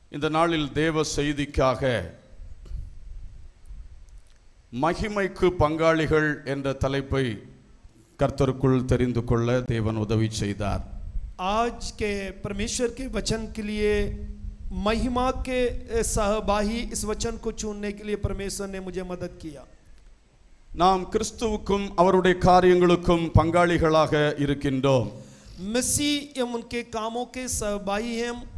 இந்த நாளில் தேவ செய்திக்காக மகிமைக்கு பங்காளிகள் என்ற தலைப்பை கர்த்தருக்குள் தெரிந்து கொள்ள தேவன் உதவி செய்தார் आज के परमेश्वर के वचन के लिए महिमा के सहभागी इस वचन को चुनने के लिए परमेश्वर ने मुझे मदद किया நாம் கிறிஸ்துவுக்கும் அவருடைய காரியங்களுக்கும் பங்காளிகளாக இருக்கின்றோம் मसीह एवं उनके कामों के सहभागी हैं हम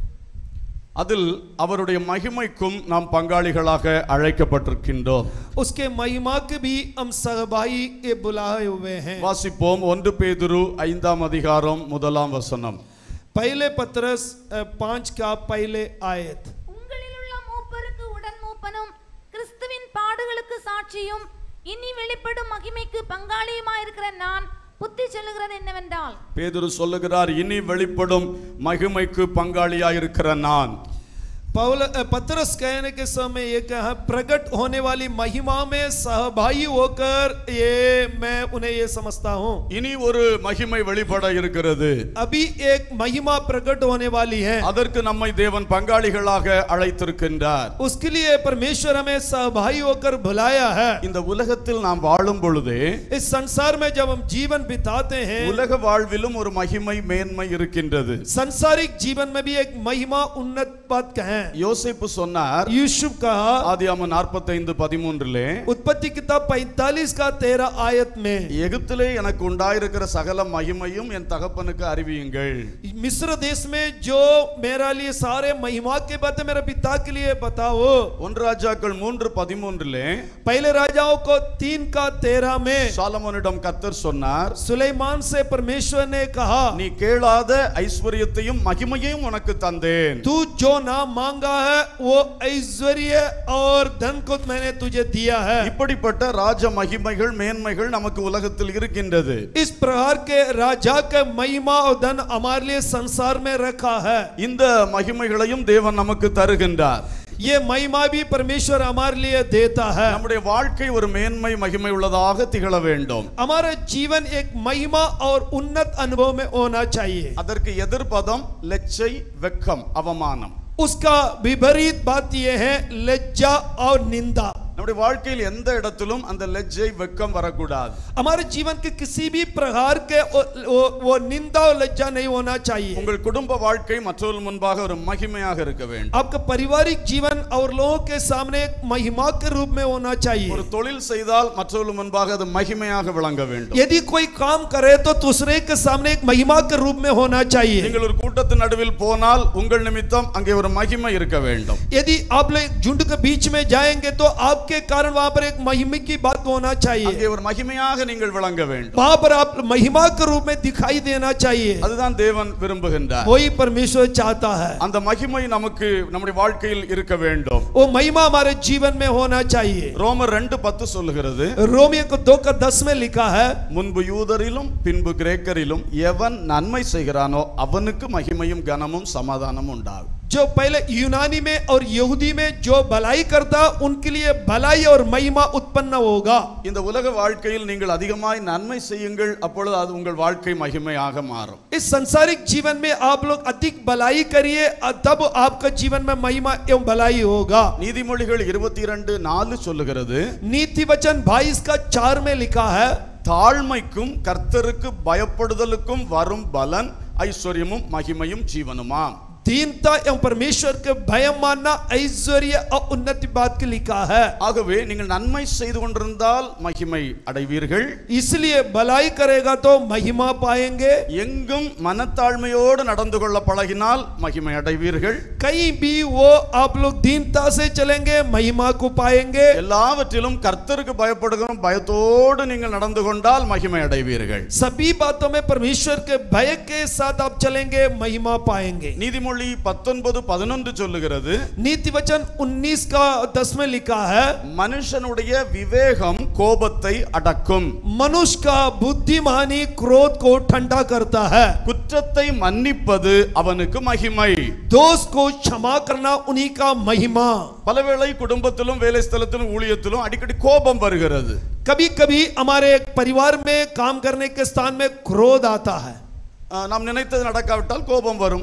அதில் அவருடைய மகிமைக்கும் நாம் பங்காளிகளாக அழைக்கப்பட்டிருக்கின்றோம் उसके महिमा के भी हम सहभागी के बुलाए हुए हैं வாசிப்போம் ஒன்று பேதுரு ஐந்தாம் அதிகாரம் முதலாம் வசனம் पहले पत्रस अ, पांच का पहले आयत உங்களிலுள்ள மூப்பருக்கு உடன் மூப்பனும் கிறிஸ்துவின் பாடுகளுக்கு சாட்சியும் இனி வெளிப்படும் மகிமைக்கு பங்காளியுமாயிருக்கிற நான் புத்தி சொல்லுகிறது என்னவென்றால் பேதுரு சொல்லுகிறார் இனி வெளிப்படும் மகிமைக்கு பங்காளியாயிருக்கிற நான் पौल अ, पत्रस कहने के समय ये कहा प्रकट होने वाली महिमा में सहभागी होकर ये मैं उन्हें ये समझता हूँ இனி ஒரு மகிமை வெளிப்பட இருக்கிறது अभी एक महिमा प्रकट होने वाली है அதற்கு நம்மை தேவன் பங்காளிகளாக அழைத்திருக்கின்றார் उसके लिए परमेश्वर हमें सहभागी होकर बुलाया है இந்த உலகத்தில் நாம் வாழும் பொழுது इस संसार में जब हम जीवन बिताते हैं உலக வாழ்விலும் ஒரு மகிமை மேன்மை இருக்கின்றது संसारिक जीवन में भी एक महिमा उन्नत पद का है யோசிப்பு சொன்னார் यूसुफ कहा ஆதியாம நாற்பத்தைந்து பதிமூன்றிலே उत्पत्ति किताब 45 का तेरह आयत में எகிப்திலே எனக்கு உண்டாயிருக்கிற சகல மகிமையும் என் தகப்பனுக்கு அறிவியுங்கள் मिस्र देश में जो मेरा लिए सारे महिमा के बातें मेरे पिता के लिए बताओ ஒன்று ராஜாக்கள் மூன்று பதிமூன்றிலே पहले राजाओं को तीन का तेरह में சாலமோனிடம் கத்தர் சொன்னார் सुलेमान से परमेश्वर ने कहा நீ கேளாத ஐஸ்வர்யத்தையும் மகிமையையும் உனக்கு தந்தேன் तू जो नाम मांगा है वो ऐश्वर्य और धन को मैंने तुझे दिया है இப்படிப்பட்ட ராஜ மகிமைகள் மேன்மைகள் நமக்கு உலகத்தில் இருக்கின்றது इस प्रकार के राजा के महिमा और धन हमारे लिए संसार में रखा है இந்த மகிமைகளையும் தேவன் நமக்கு தருகின்றார் ये महिमा भी परमेश्वर हमारे लिए देता है நம்முடைய வாழ்க்கை ஒரு மேன்மை மகிமை உள்ளதாக திகழ வேண்டும் हमारा जीवन एक महिमा और उन्नत अनुभव में होना चाहिए அதற்கு எதிர்பதம் லெச்சை வெக்கம் அவமானம் उसका विपरीत बात यह है लज्जा और निंदा நம்முடைய வாழ்க்கையில் எந்த இடத்திலும் அந்த லெஜ்ஜை வெக்கம் வரக்கூடாது हमारे जीवन के किसी भी प्रकार के वो, वो, वो निंदा और लज्जा नहीं होना चाहिए உங்கள் குடும்ப வாழ்க்கை மற்றவர்கள் முன்பாக ஒரு மகிமையாக இருக்க வேண்டும் आपका पारिवारिक जीवन और लोगों के सामने एक महिमा के रूप में होना ஒரு चाहिए தொழில் செய்தால் மற்றவர்கள் முன்பாக அது மகிமையாக விளங்க வேண்டும் यदि कोई काम करे तो दूसरे के सामने एक महिमा के रूप में होना चाहिए நீங்கள் ஒரு கூட்டத்தின் நடுவில் போனால் உங்கள் நிமித்தம் அங்கே ஒரு மகிமை இருக்க வேண்டும் यदि आप लोग झुंड के बीच में जाएंगे तो आपके कारण वहां पर एक महिमा की बात होना चाहिए அங்கே ஒரு மகிமையாக நீங்கள் விளங்க வேண்டும் वहां पर आप महिमा के रूप में दिखाई देना चाहिए அதுதான் தேவன் விரும்புகின்றார் वही परमेश्वर चाहता है அந்த மகிமை நமக்கு நம்முடைய வாழ்க்கையில் இருக்க வேண்டும் वो महिमा हमारे जीवन में होना चाहिए ரோமர் ரெண்டு பத்து சொல்லுகிறது रोमियो को दो का दस में लिखा है முன்பு யூதரிலும் பின்பு கிரேக்கரிலும் எவன் நன்மை செய்கிறானோ அவனுக்கு மகிமையும் கனமும் சமாதானமும் உண்டாகும் जो पहले यूनानी में और यहूदी में जो भलाई करता उनके लिए भलाई और महिमा उत्पन्न होगा இந்த உலக வாழ்க்கையில் நீங்கள் அதிகமாய் நன்மை செய்யுங்கள் அப்பொழுது அது உங்கள் வாழ்க்கை மகிமையாக மாறும் इस संसारिक जीवन में आप लोग अधिक भलाई करिए और तब आपका जीवन में महिमा एवं भलाई होगा நீதிமொழிகள் இருபத்தி இரண்டு நாலு சொல்லுகிறது नीति वचन बाईस का चार में लिखा है தாழ்மைக்கும் கர்த்தருக்கு பயப்படுதலுக்கும் வரும் பலன் ஐஸ்வர்யமும் மகிமையும் ஜீவனுமாம் दीनता एवं परमेश्वर के भय मानना ऐश्वर्य और उन्नति बात के लिखा है ஆகவே நீங்கள் நன்மை செய்து கொண்டிருந்தால் மகிமை அடைவீர்கள் इसलिए भलाई करेगा तो महिमा पाएंगे எங்கும் மனத்தாழ்மையோடு நடந்து கொள்ள பழகினால் மகிமை அடைவீர்கள் कहीं भी वो आप लोग दीनता से चलेंगे महिमा को पाएंगे எல்லாவற்றிலும் கர்த்தருக்கு பயப்படுகிறோம் பயத்தோடு நீங்கள் நடந்து கொண்டால் மகிமை அடைவீர்கள் सभी बातों में परमेश्वर के भय के साथ आप चलेंगे महिमा पाएंगे நீதிமொழி பத்தொன்பது பதினொன்று சொல்லுகிறது नीति वचन 19 का 10 में लिखा है மனுஷனுடைய விவேகம் கோபத்தை அடக்கும் मनुष्य का बुद्धिमानी क्रोध को ठंडा करता है குற்றத்தை மன்னிப்பது அவனுக்கு மகிமை दोष को क्षमा करना उन्हीं का महिमा பலவேளை குடும்பத்திலும் வேலை ஸ்தலத்திலும் ஊழியத்திலும் அடிக்கடி கோபம் வருகிறது कभी कभी हमारे परिवार में काम करने के स्थान में क्रोध आता है ஆஹ், நாம் நினைத்தது நடக்காவிட்டால் கோபம் வரும்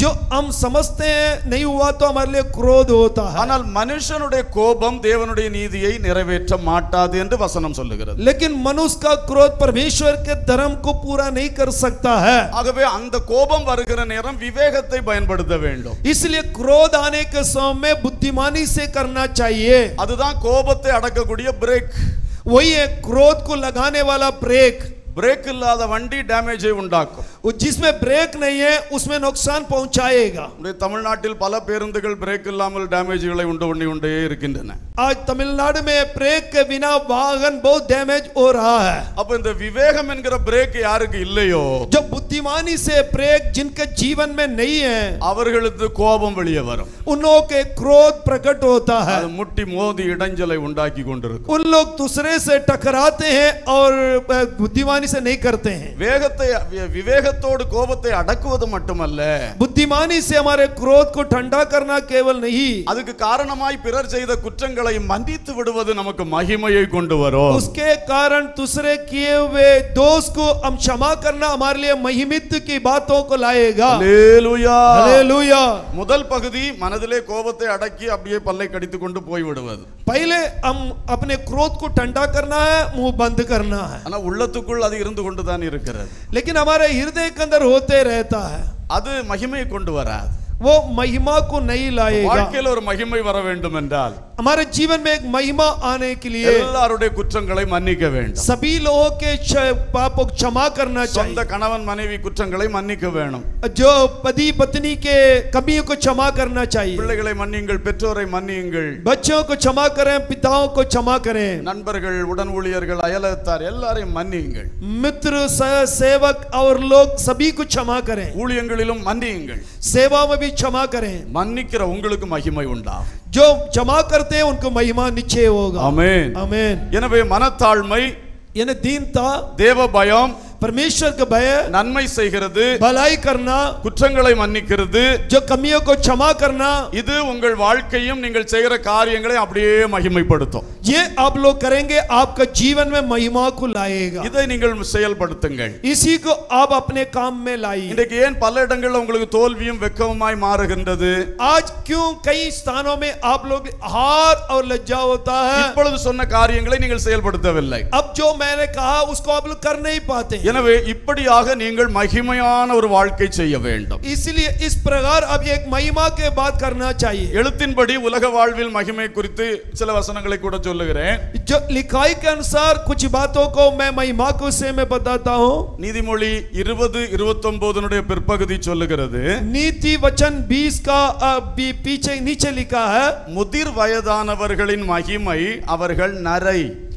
जो हम समझते हैं नहीं हुआ तो हमारे लिए क्रोध होता है ஆனால் மனுஷனுடைய கோபம் தேவனுடைய நீதியை நிறைவேற்ற மாட்டாது என்று வசனம் சொல்லுகிறது लेकिन मनुष्य का क्रोध परमेश्वर के धर्म को पूरा नहीं कर सकता है ஆகவே அந்த கோபம் வருகிற நேரம் விவேகத்தை பயன்படுத்த வேண்டும் इसलिए क्रोध आने के समय में बुद्धिमानी से करना चाहिए அதுதான் கோபத்தை அடக்கக்கூடிய பிரேக் वही है क्रोध को लगाने वाला ब्रेक பிரேக் இல்லாத வண்டி டேமேஜை உண்டாக்கும் वो जिसमें ब्रेक नहीं है उसमें नुकसान पहुंचाएगा நம்முடைய தமிழ்நாட்டில் பல பேருந்துகள் பிரேக் இல்லாமல் டேமேஜ்களை உண்டு பண்ணி கொண்டே இருக்கின்றன आज तमिलनाडु में ब्रेक के बिना वाहन बहुत डैमेज हो रहा है அப்ப இந்த விவேகம் என்கிற பிரேக் யாருக்கு இல்லையோ जो बुद्धिमानी से ब्रेक जिनके जीवन में नहीं है அவர்களுக்கு கோபம் வெளியே வரும் उन लोगों के क्रोध प्रकट होता है அது முட்டி மோதி இடைஞ்சலை உண்டாக்கி கொண்டிருக்கும் उन लोग दूसरे से टकराते हैं और अ, बुद्धिमानी से नहीं करते हैं வேகத்தை வி- விவேகத்தோடு கோபத்தை அடக்குவது மட்டுமல்ல बुद्धिमानी से हमारे क्रोध को ठंडा करना केवल नहीं அதுக்கு காரணமாய் பிறர் செய்த குற்றங்களை மன்னித்து விடுவது நமக்கு மகிமையை கொண்டு வரும் उसके कारण दूसरे किए हुए दोष को हम क्षमा करना हमारे लिए महिमित की बातों को लाएगा அல்லேலூயா. हालेलुया முதல் பகுதி மனதிலே கோபத்தை அடக்கி அப்படியே பல்லை கடித்து கொண்டு போய் விடுவது पहले हम अपने क्रोध को ठंडा करना है मुंह बंद करना है ஆனா உள்ளத்துக்குள் அது இருந்து கொண்டுதான் இருக்கிறது लेकिन हमारे हृदय के अंदर होते रहता है அது மகிமையை கொண்டு வராது वो महिमा को नहीं लाएगा வாழ்க்கையில் ஒரு மகிமை வர வேண்டும் என்றால் हमारे जीवन में एक महिमा आने के लिए எல்லாருடைய குற்றங்களை மன்னிக்க வேண்டும் सभी लोगों के क्ष- पापों को क्षमा करना சொந்த चाहिए கணவன் மனைவி குற்றங்களை மன்னிக்க வேணும் जो पति पत्नी के कमियों को क्षमा करना चाहिए பிள்ளைகளை மன்னியுங்கள் பெற்றோரை மன்னியுங்கள் बच्चों को क्षमा करें पिताओं को क्षमा करें நண்பர்கள் உடன் ஊழியர்கள் அயலத்தார் எல்லாரையும் மன்னியுங்கள் मित्र सह सेवक और लोग सभी को क्षमा करें ஊழியங்களிலும் மன்னியுங்கள் सेवा में भी क्षमा करें மன்னிக்கிற உங்களுக்கு மகிமை உண்டாகும் जो क्षमा करते हैं उनको महिमा निश्चय होगा ஆமென் आमेन எனவே மனத்தாழ்மை यानी दीनता தேவ பயம் परमेश्वर का भय நன்மை செய்கிறது भलाई करना குற்றங்களை மன்னிக்கிறது जो कमियों को क्षमा करना இது உங்கள் வாழ்க்கையும் நீங்கள் செய்கிற காரியங்களை அப்படியே மகிமைப்படுத்தும் ये आप लोग करेंगे आपका जीवन में महिमा को लाएगा இதை நீங்கள் செயல்படுத்துங்கள் इसी को आप अपने काम में लाइए இன்றைக்கு ஏன் பல இடங்கள்ல உங்களுக்கு தோல்வியும் வெக்கமுமாய் மாறுகின்றது आज क्यों कई स्थानों में आप लोग हार और लज्जा होता है இப்பொழுது சொன்ன காரியங்களை நீங்கள் செயல்படுத்தவில்லை अब जो मैंने कहा उसको आप लोग कर नहीं पाते எனவே இப்படியாக நீங்கள் மகிமையான ஒரு வாழ்க்கை செய்ய வேண்டும் इसलिए इस प्रकार अब एक महिमा के बात करना चाहिए எழுத்தின்படி உலக வாழ்வில் மகிமை குறித்து சில வசனங்களை கூட சொல்லுகிறேன் जो लिखाई के अनुसार कुछ बातों को मैं महिमा को से मैं बताता हूँ நீதிமொழி இருபது இருபத்தொன்பதனுடைய பிற்பகுதி சொல்லுகிறது नीति वचन 20 का अ, बी- पीछे नीचे लिखा है முதிர் வயதானவர்களின் மகிமை அவர்கள் நரை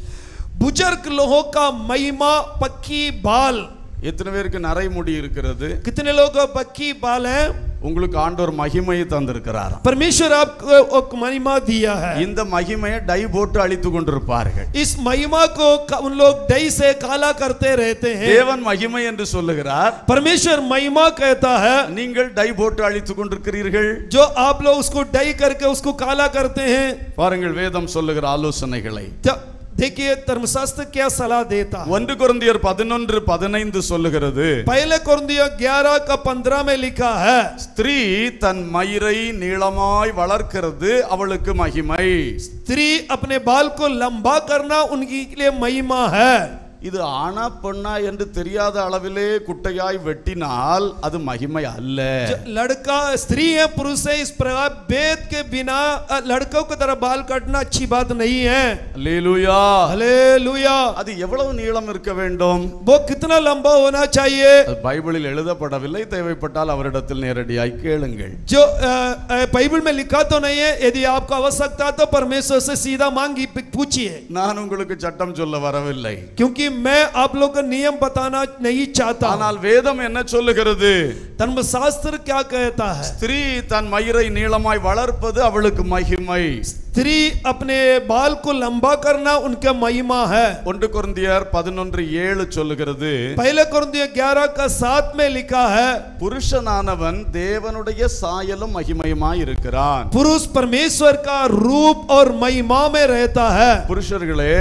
बुजुर्ग लोगों का महिमा पक्की बाल எத்தனை பேருக்கு நரை முடி இருக்கிறது कितने लोगों को पक्की बाल है உங்களுக்கு ஆண்டவர் மகிமையை தந்திருக்கிறாராம் परमेश्वर आपको एक महिमा दिया है இந்த மகிமையை டை போட்டு அழித்து கொண்டிருப்பார்கள் इस महिमा को क- उन लोग दही से काला करते रहते हैं தேவன் மகிமை என்று சொல்லுகிறார் परमेश्वर महिमा कहता है நீங்கள் டை போட்டு அழித்து கொண்டிருக்கிறீர்கள் जो आप लोग उसको डई करके उसको काला करते हैं பாருங்கள் வேதம் சொல்லுகிற ஆலோசனைகளை तो देखिए धर्मशास्त्र क्या सलाह देता है ஒன்று குருந்தியர் பதினொன்று பதினைந்து சொல்லுகிறது पहले कुरंदियों ग्यारह का पंद्रह में लिखा है ஸ்திரீ தன் மயிரை நீளமாய் வளர்க்கிறது அவளுக்கு மகிமை स्त्री अपने बाल को लंबा करना उनके लिए महिमा है இது ஆனா பெண்ணா என்று தெரியாத அளவிலே குட்டையாய் வெட்டினால் அது மகிமை அல்ல जो लड़का स्त्री है पुरुष है इस प्रकार वेद के बिना अ, लड़कों की तरह बाल काटना अच्छी बात नहीं है அல்லேலூயா हालेलुया அது எவ்வளவு நீளம் இருக்க வேண்டும் वो कितना लंबा होना चाहिए அது பைபிளில் எழுதப்படவில்லை தேவைப்பட்டால் அவரிடத்தில் நேரடியாய் கேளுங்கள் जो अ, अ, बाइबल में लिखा तो नहीं है यदि आपको आवश्यकता है तो परमेश्वर से सीधा मांगी पूछिए நான் உங்களுக்கு சட்டம் சொல்ல வரவில்லை क्योंकि मैं आप लोग का नियम बताना नहीं चाहता ஆனால் வேதம் என்ன சொல்லுகிறது धर्म शास्त्र क्या कहता है ஸ்திரீ தன் மயிரை நீளமாய் வளர்ப்பது அவளுக்கு மகிமை स्त्री अपने बाल को लंबा करना उनका महिमा है ஒன்று குருந்தியர் பதினொன்று ஏழு சொல்லுகிறது पहले कुरंदियों ग्यारह का सात में लिखा है புருஷனானவன் தேவனுடைய சாயலும் மகிமையுமாய் இருக்கிறான் पुरुष परमेश्वर का रूप और महिमा में रहता है புருஷர்களே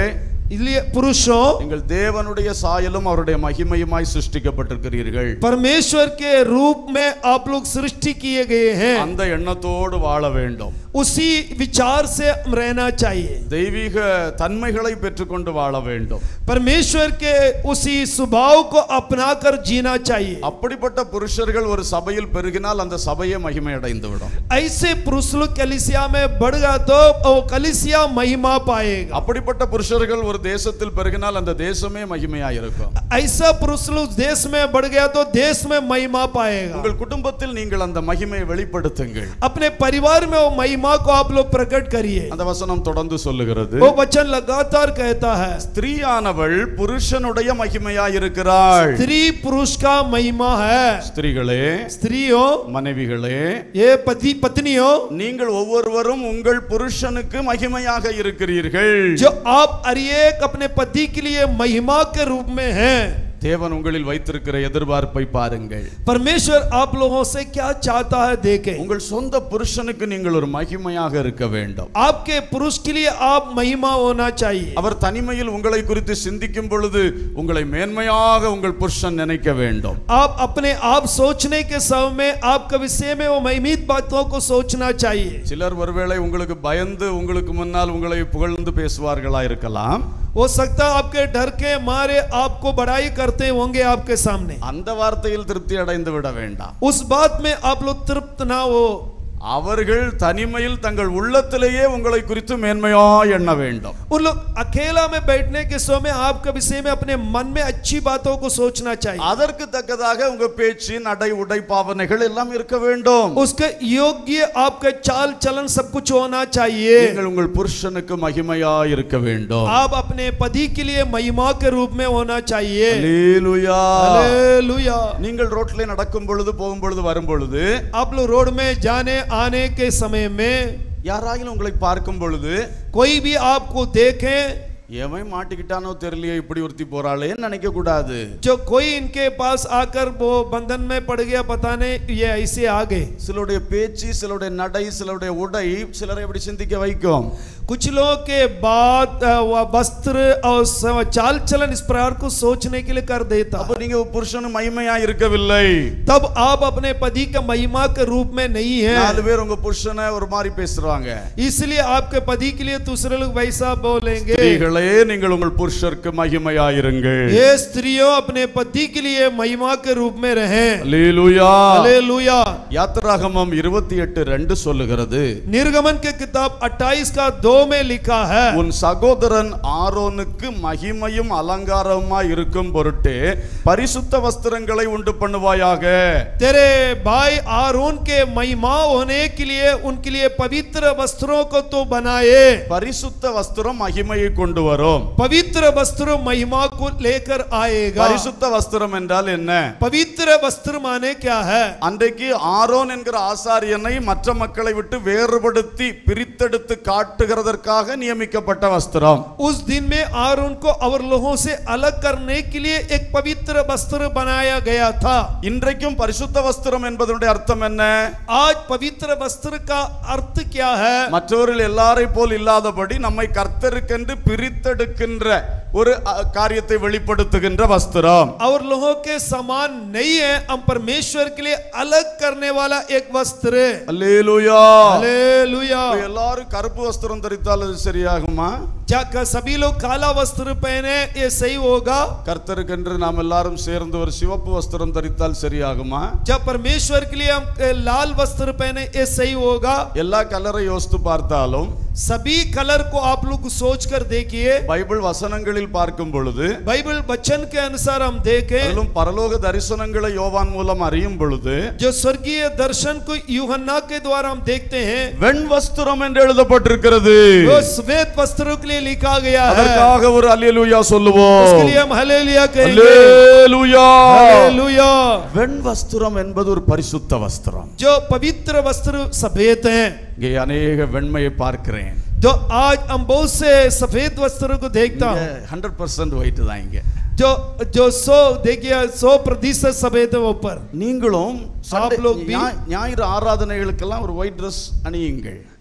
इसलिए पुरुषों நீங்கள் தேவனுடைய சாயலும் அவருடைய மகிமையுமாய் சிருஷ்டிக்கப்பட்டிருக்கிறீர்கள் परमेश्वर के रूप में आप लोग सृष्टि किए गए हैं அந்த எண்ணத்தோடு வாழ வேண்டும் उसी विचार से हम रहना चाहिए தெய்வீக தன்மைகளை பெற்றுக்கொண்டு வாழ வேண்டும் परमेश्वर के उसी स्वभाव को अपनाकर जीना चाहिए அப்படிப்பட்ட புருஷர்கள் ஒரு சபையில் பெருகினால் அந்த சபையே மகிமை அடைந்து விடும் ऐसे पुरुष लोग कलिसिया में बढ़ गया तो वो कलिसिया महिमा पाएगा அப்படிப்பட்ட புருஷர்கள் ஒரு தேசத்தில் பெருகினால் அந்த தேசமே மகிமையாயிருக்கும் ऐसा पुरुष लोग देश में बढ़ गया तो देश में महिमा पाएगा உங்கள் குடும்பத்தில் நீங்கள் அந்த மகிமையை வெளிப்படுத்துங்கள் अपने परिवार में वो महिमा को आप लोग प्रकट करिए அந்த வசனம் தொடர்ந்து சொல்லுகிறது वो वचन लगातार कहता है ஸ்திரீயானவள் புருஷனுடைய மகிமையாயிருக்கிறாள் स्त्री पुरुष का महिमा है ஸ்திரீகளே स्त्रियों மனைவிகளே ये पति पत्नियों நீங்கள் ஒவ்வொருவரும் உங்கள் புருஷனுக்கு மகிமையாக இருக்கிறீர்கள் जो आप हर एक अपने पति के लिए महिमा के रूप में हैं தேவன் உங்களில் வைத்திருக்கிற எதிர்பார்ப்பை பாருங்கள் परमेश्वर आप लोगों से क्या चाहता है देखें உங்கள் சொந்த புருஷனுக்கு நீங்கள் ஒரு மகிமையாக இருக்க வேண்டும் आपके पुरुष के लिए आप महिमा होना चाहिए அவர் தனிமையில் உங்களை குறித்து சிந்திக்கும் பொழுது உங்களை மேன்மையாக உங்கள் புருஷன் நினைக்க வேண்டும் आप अपने आप सोचने के समय में आपका विषय में वो महिमित बातों को सोचना चाहिए சிலர் ஒருவேளை உங்களுக்கு பயந்து உங்களுக்கு முன்னால் உங்களை புகழ்ந்து பேசுவார்களா இருக்கலாம் हो सकता है आपके डर के मारे आपको बड़ाई करते होंगे आपके सामने அந்த வார்த்தையில் திருப்தி அடைந்து விட வேண்டாம் उस बात में आप लोग तृप्त ना हो அவர்கள் தனிமையில் தங்கள் உள்ளத்திலேயே உங்களை குறித்து மேன்மையா எண்ண வேண்டும் उन लोग अकेला में बैठने के समय में आपके विषय में अपने मन में अच्छी बातों को सोचना चाहिए அதற்கு தக்கதாக உங்க பேச்சு நடை உடை பாவனைகள் எல்லாம் இருக்க வேண்டும் उसके योग्य आपका चाल चलन सब कुछ होना चाहिए நீங்கள் உங்கள் புருஷனுக்கு மகிமையா இருக்க வேண்டும் आप अपने पति के लिए महिमा के रूप में होना चाहिए அல்லேலூயா. हालेलुया நீங்கள் ரோட்ல நடக்கும் பொழுது போகும் பொழுது வரும் பொழுது आप लोग रोड में जाने आने के समय में யாராயிலும் உங்களை பார்க்கும் பொழுது कोई भी आपको देखे எவன் மாட்டிக்கிட்டானோ தெரியலையே இப்படி ஒருத்தி போறாளேன்னு நினைக்க கூடாது जो कोई इनके पास आकर वो बंधन में पड़ गया पता नहीं ये ऐसे आ गए சிலருடைய பேச்சு சிலருடைய நடை சிலருடைய உடை சிலரை எப்படி சிந்திக்க வைக்கும் कुछ लोगों के बात अ, व वस्त्र और स- चाल चलन इस प्रकार को सोचने के लिए कर देता அப்ப நீங்க புருஷனும் மகிமையா இருக்கவில்லை तब आप अपने पति का महिमा के रूप में नहीं நாலு है பேர் உங்க புருஷனை ஒரு மாதிரி பேசுறாங்க इसलिए आपके पति के लिए दूसरे लोग वैसा बोलेंगे ஸ்திரீகளே நீங்கள் உங்கள் புருஷருக்கு மகிமையாயிருங்கள் ये स्त्रियों अपने पति के लिए महिमा के रूप में रहें அல்லேலூயா हालेलुया யாத்திராகமம் இருபத்தி எட்டு ரெண்டு சொல்லுகிறது निर्गमन के किताब 28 का दो में लिखा है உன் சகோதரன் ஆரோனுக்கு மகிமையும் அலங்காரமா இருக்கும் பொருட்டே பரிசுத்த வஸ்திரங்களை உண்டு பண்ணுவாயாக तेरे भाई आरोन के महिमा होने के लिए उनके लिए पवित्र वस्त्रों को तो बनाए பரிசுத்த வஸ்திரம் மகிமையை கொண்டு வரும் पवित्र वस्त्र महिमा को लेकर आएगा பரிசுத்த வஸ்திரம் என்றால் என்ன पवित्र वस्त्र माने क्या है அன்றைக்கு ஆரோன் என்கிற ஆசாரியனை மற்ற மக்களை விட்டு வேறுபடுத்தி பிரித்தெடுத்து காட்டுகிறதற்காக நியமிக்கப்பட்ட வஸ்திரம் उस दिन में आरोन को और लोगों से अलग करने के लिए एक पवित्र वस्त्र बनाया गया था இன்றைக்கும் பரிசுத்த வஸ்திரம் என்பதனுடைய அர்த்தம் என்ன आज पवित्र वस्त्र का अर्थ क्या है மற்றவர்கள் எல்லாரை போல் இல்லாதபடி நம்மை கர்த்தருக்கென்று பிரித்தெடுக்கின்ற ஒரு அ, காரியத்தை வெளிப்படுத்துகின்ற வஸ்திரம் और लोगों के समान नहीं है हम परमेश्वर के लिए अलग करने वाला एक वस्त्र है அல்லேலூயா हालेलुया இப்ப எல்லாரும் கருப்பு வஸ்திரம் தரித்தால் அது சரியாகுமா क्या क्या सभी लोग काला वस्त्र पहने ये सही होगा கர்த்தருக்கென்று நாம் எல்லாரும் சேர்ந்து ஒரு சிவப்பு வஸ்திரம் தரித்தால் சரியாகுமா जब परमेश्वर के लिए हम ए, लाल वस्त्र पहने ये सही होगा எல்லா கலரை யோசித்து பார்த்தாலும் सभी कलर को आप लोग सोच कर देखिए பைபிள் வசனங்களில் பார்க்கும் பொழுது बाइबल वचन के अनुसार हम देखें அதிலும் பரலோக தரிசனங்களை யோவான் மூலம் அறியும் பொழுது जो स्वर्गीय दर्शन को यूहन्ना के द्वारा हम देखते हैं வெண் வஸ்திரம் என்று எழுதப்பட்டிருக்கிறது वो श्वेत वस्त्रों के लिए लिखा गया है அதற்காக ஒரு அல்லேலூயா சொல்லுவோம் उसके लिए हम हलेलुया कहेंगे அல்லேலூயா हालेलुया வெண் வஸ்திரம் என்பது ஒரு பரிசுத்த வஸ்திரம் जो पवित्र वस्त्र सफेद हैं இங்கே அநேக வெண்மையை பார்க்கிறேன் जो आज हम बहुत से सफेद वस्त्रों को देखता हूँ ஹண்ட்ரட் பர்சன்ட் ஒயிட் தான் இங்க जो जो सौ देखिए सौ प्रतिशत सफेद है ऊपर நீங்களும் आप लोग भी- ஞா- ஞாயிறு ஆராதனைகளுக்கெல்லாம் ஒரு ஒயிட் ட்ரெஸ் அணியுங்கள்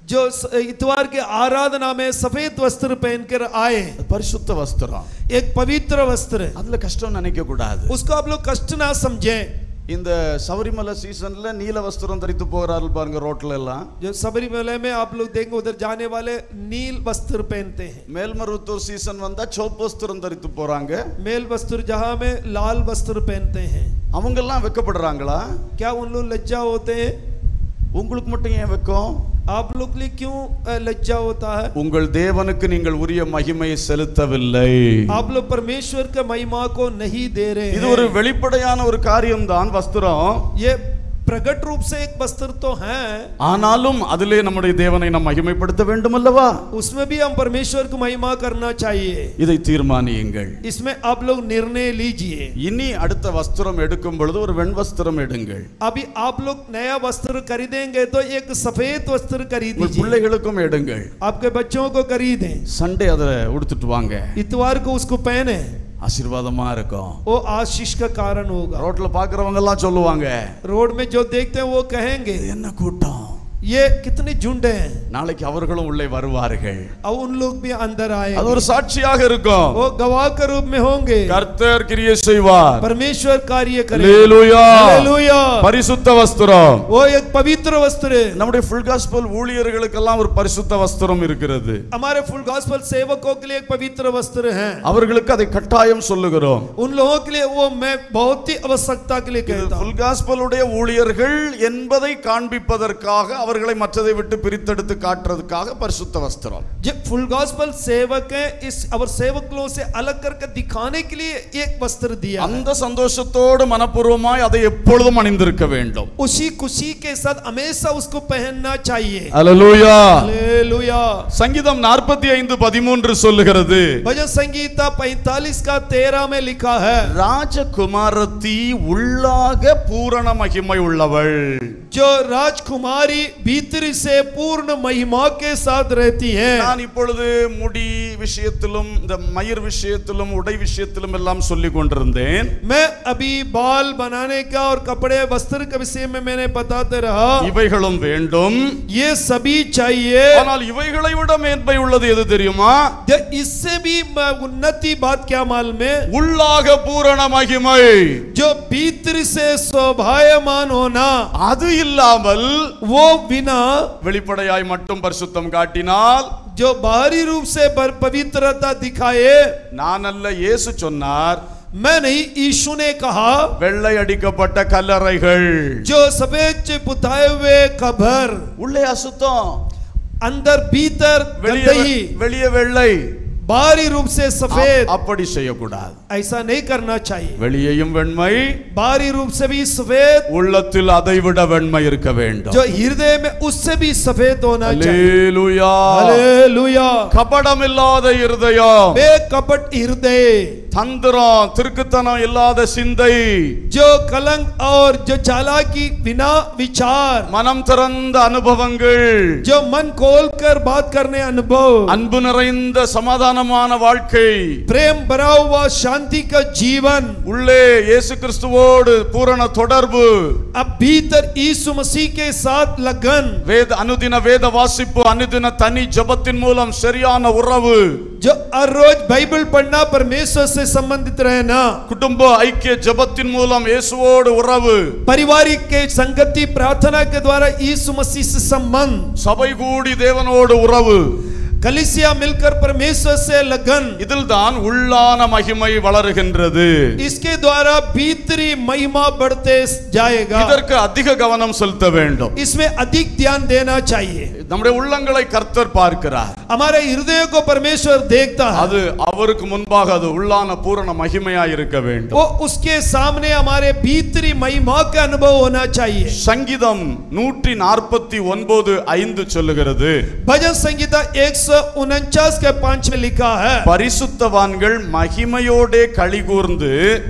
जो स- इतवार के आराधना में सफेद वस्त्र पहनकर आए பரிசுத்த வஸ்திரம் एक पवित्र वस्त्र அதுல கஷ்டம் நினைக்க கூடாது उसको आप लोग कष्ट ना समझें இந்த சபரிமலை சீசன்ல நீல வஸ்திரம் தரித்து போகிறார்கள் பாருங்க ரோட்ல எல்லாம் जो सबरीमला में आप लोग देखेंगे उधर जाने वाले नील वस्त्र पहनते हैं மேல்மருவத்தூர் சீசன் வந்தா சோப்பு வஸ்திரம் தரித்து போறாங்க मेल वस्त्र जहाँ में लाल वस्त्र पहनते हैं அவங்கெல்லாம் வெக்கப்படுறாங்களா क्या उन लोग लज्जा होते हैं உங்களுக்கு மட்டும் ஏன் வெக்கம் आप लोग के लिए क्यों अ, लज्जा होता है உங்கள் தேவனுக்கு நீங்கள் உரிய மகிமையை செலுத்தவில்லை आप लोग परमेश्वर के महिमा को नहीं दे रहे இது ஒரு हैं வெளிப்படையான ஒரு காரியம்தான் வஸ்திரம் ये प्रकट रूप से एक वस्त्र तो है ஆனாலும் அதிலே நம்முடைய தேவனை நாம் மகிமைப்படுத்த வேண்டும் அல்லவா उसमें भी हम परमेश्वर को महिमा करना चाहिए இதை தீர்மானியுங்கள் इसमें आप लोग निर्णय लीजिए இனி அடுத்த வஸ்திரம் எடுக்கும் பொழுது ஒரு வெண் வஸ்திரம் எடுங்கள் अभी आप लोग नया वस्त्र खरीदेंगे तो एक सफेद वस्त्र खरीद உங்கள் लीजिए பிள்ளைகளுக்கும் எடுங்கள் आपके बच्चों को खरीदें சண்டே அதை உடுத்துட்டு வாங்க इतवार को उसको पहने ஆசீர்வாதமா இருக்கும் वो आशीष का कारण होगा ரோட்ல பாக்குறவங்க எல்லாம் சொல்லுவாங்க रोड में जो देखते हैं वो कहेंगे "இது என்ன கூட்டம் ये कितने झुंड हैं நாளைக்கு அவர்களும் உள்ளே வருவார்கள் अब उन लोग भी अंदर அது आएंगे ஒரு சாட்சியாக இருக்கும் वो गवाह के रूप में होंगे கர்த்தர் கிரியை செய்வார் परमेश्वर कार्य करे அல்லேலூயா. हालेलुया பரிசுத்த வஸ்திரம் वो एक पवित्र वस्त्र है நம்முடைய ஃபுல் காஸ்பல் ஊழியர்களுக்கெல்லாம் ஒரு பரிசுத்த வஸ்திரம் இருக்கிறது हमारे फुल गॉस्पेल सेवकों के लिए एक पवित्र वस्त्र है அவர்களுக்கு அதை கட்டாயம் சொல்லுகிறோம் उन लोगों के लिए वो मैं बहुत ही आवश्यकता के लिए இது कहता हूँ ஃபுல் காஸ்பலுடைய ஊழியர்கள் என்பதை காண்பிப்பதற்காக அவர்களை மற்றதை விட்டு பிரித்தெடுத்து காட்டுறதுக்காக பரிசுத்த வஸ்திரம் जो फुल गॉस्पेल सेवक है इस और सेवकों से अलग करके दिखाने के लिए एक वस्त्र दिया है। அந்த சந்தோஷத்தோடு மனப்பூர்வமாய் அதை எப்பொழுதும் அணிந்திருக்க வேண்டும் उसी खुशी के साथ हमेशा उसको पहनना चाहिए அல்லேலூயா हालेलुया சங்கீதம் நாற்பத்தி ஐந்து பதிமூன்று சொல்லுகிறது भजन संगीता 45 का 13 में लिखा है ராஜகுமாரத்தி உள்ளாக பூரண மகிமை உள்ளவள் जो राजकुमारी भीतर से पूर्ण महिमा के साथ रहती है நான் இப்பொழுது முடி விஷயத்திலும் இந்த மயிர் விஷயத்திலும் உடை விஷயத்திலும் எல்லாம் சொல்லிக் கொண்டிருந்தேன் मैं अभी बाल बनाने का और कपड़े वस्त्र के विषय में मैंने बताते रहा இவைகளும் வேண்டும் ये सभी चाहिए ஆனால் இவைகளை விட மேன்மை உள்ளது எது தெரியுமா ये इससे भी म- उन्नति बात क्या मालूम है உள்ளாக பூரண மகிமை जो भीतर से शोभायमान होना அது இல்லாமல் वो बिना வெளிப்படையாய் மட்டும் பரிசுத்தம் காட்டினால் जो बाहरी रूप से बर- पवित्रता दिखाए நான் அல்ல இயேசு சொன்னார் मैं नहीं यीशु ने कहा வெள்ளை அடிக்கப்பட்ட கல்லறைகள் जो सफेद से पुताए हुए कबर உள்ளே அசுத்தம் अंदर भीतर வெளியே गंदगी வெளியே வெள்ளை बाहरी रूप से सफेद அப்படி செய்யக்கூடாது ऐसा नहीं करना चाहिए வெளியேயும் வெண்மை बाहरी रूप से भी सफेद உள்ளத்தில் அதைவிட வெண்மை இருக்க வேண்டும் जो हृदय में उससे भी सफेद होना चाहिए அல்லேலூயா हालेलुया கபடம் இல்லாத இருதயம் बेकपट हृदय தந்திரம் திருக்குத்தனம் இல்லாத சிந்தை जो कलंक और जो चालाकी बिना विचार மனம் திறந்த அனுபவங்கள் जो मन खोल कर बात करने अनुभव அன்பு நிறைந்த சமாதானமான வாழ்க்கை प्रेम भरा हुआ शांति का जीवन உள்ளே இயேசு கிறிஸ்துவோடு பூரண தொடர்பு अब भीतर यीशु मसीह के साथ लगन வேத அனுதின வேத வாசிப்பு அனுதின தனி ஜபத்தின் மூலம் சரியான உறவு जो हर रोज बाइबल पढ़ना परमेश्वर से संबंधित रहना குடும்ப ஐக்கிய ஜபத்தின் மூலம் இயேசுவோடு உறவு पारिवारिक के संगति प्रार्थना के द्वारा यीशु मसीह से संबंध சபை கூடி தேவனோடு உறவு कलिसिया मिलकर परमेश्वर से लगन இதில் தான் உள்ளான மகிமை வளருகின்றது इसके द्वारा भीतरी महिमा बढ़ते जाएगा இதற்கு அதிக கவனம் செலுத்த வேண்டும் इसमें अधिक ध्यान देना चाहिए நம்முடைய உள்ளங்களை கர்த்தர் பார்க்கிறார் हमारे हृदय को परमेश्वर देखता है அது அவருக்கு முன்பாக அது உள்ளான பூரண மகிமையா இருக்க வேண்டும் वो उसके सामने हमारे भीतरी महिमा का अनुभव होना चाहिए சங்கீதம் நூற்றி நாற்பத்தி ஒன்பது ஐந்து சொல்லுகிறது भजन संगीता एक सौ उनचास के पांच में लिखा है பரிசுத்தவான்கள் மகிமையோடே கழிகூர்ந்து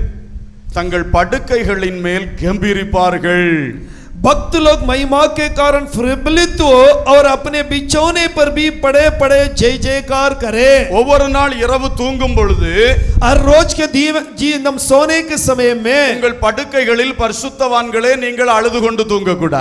தங்கள் படுக்கைகளின் மேல் கம்பீரிப்பார்கள் भक्त लोग महिमा के कारण प्रबलित हो और अपने बिछौने पर भी पड़े पड़े जय जयकार करे ஒவ்வொரு நாள் இரவு தூங்கும் பொழுது हर रोज के दीव जी नम सोने के समय में உங்கள் படுக்கைகளில் பரிசுத்தவான்களே நீங்கள் அழுது கொண்டு தூங்கக்கூடாது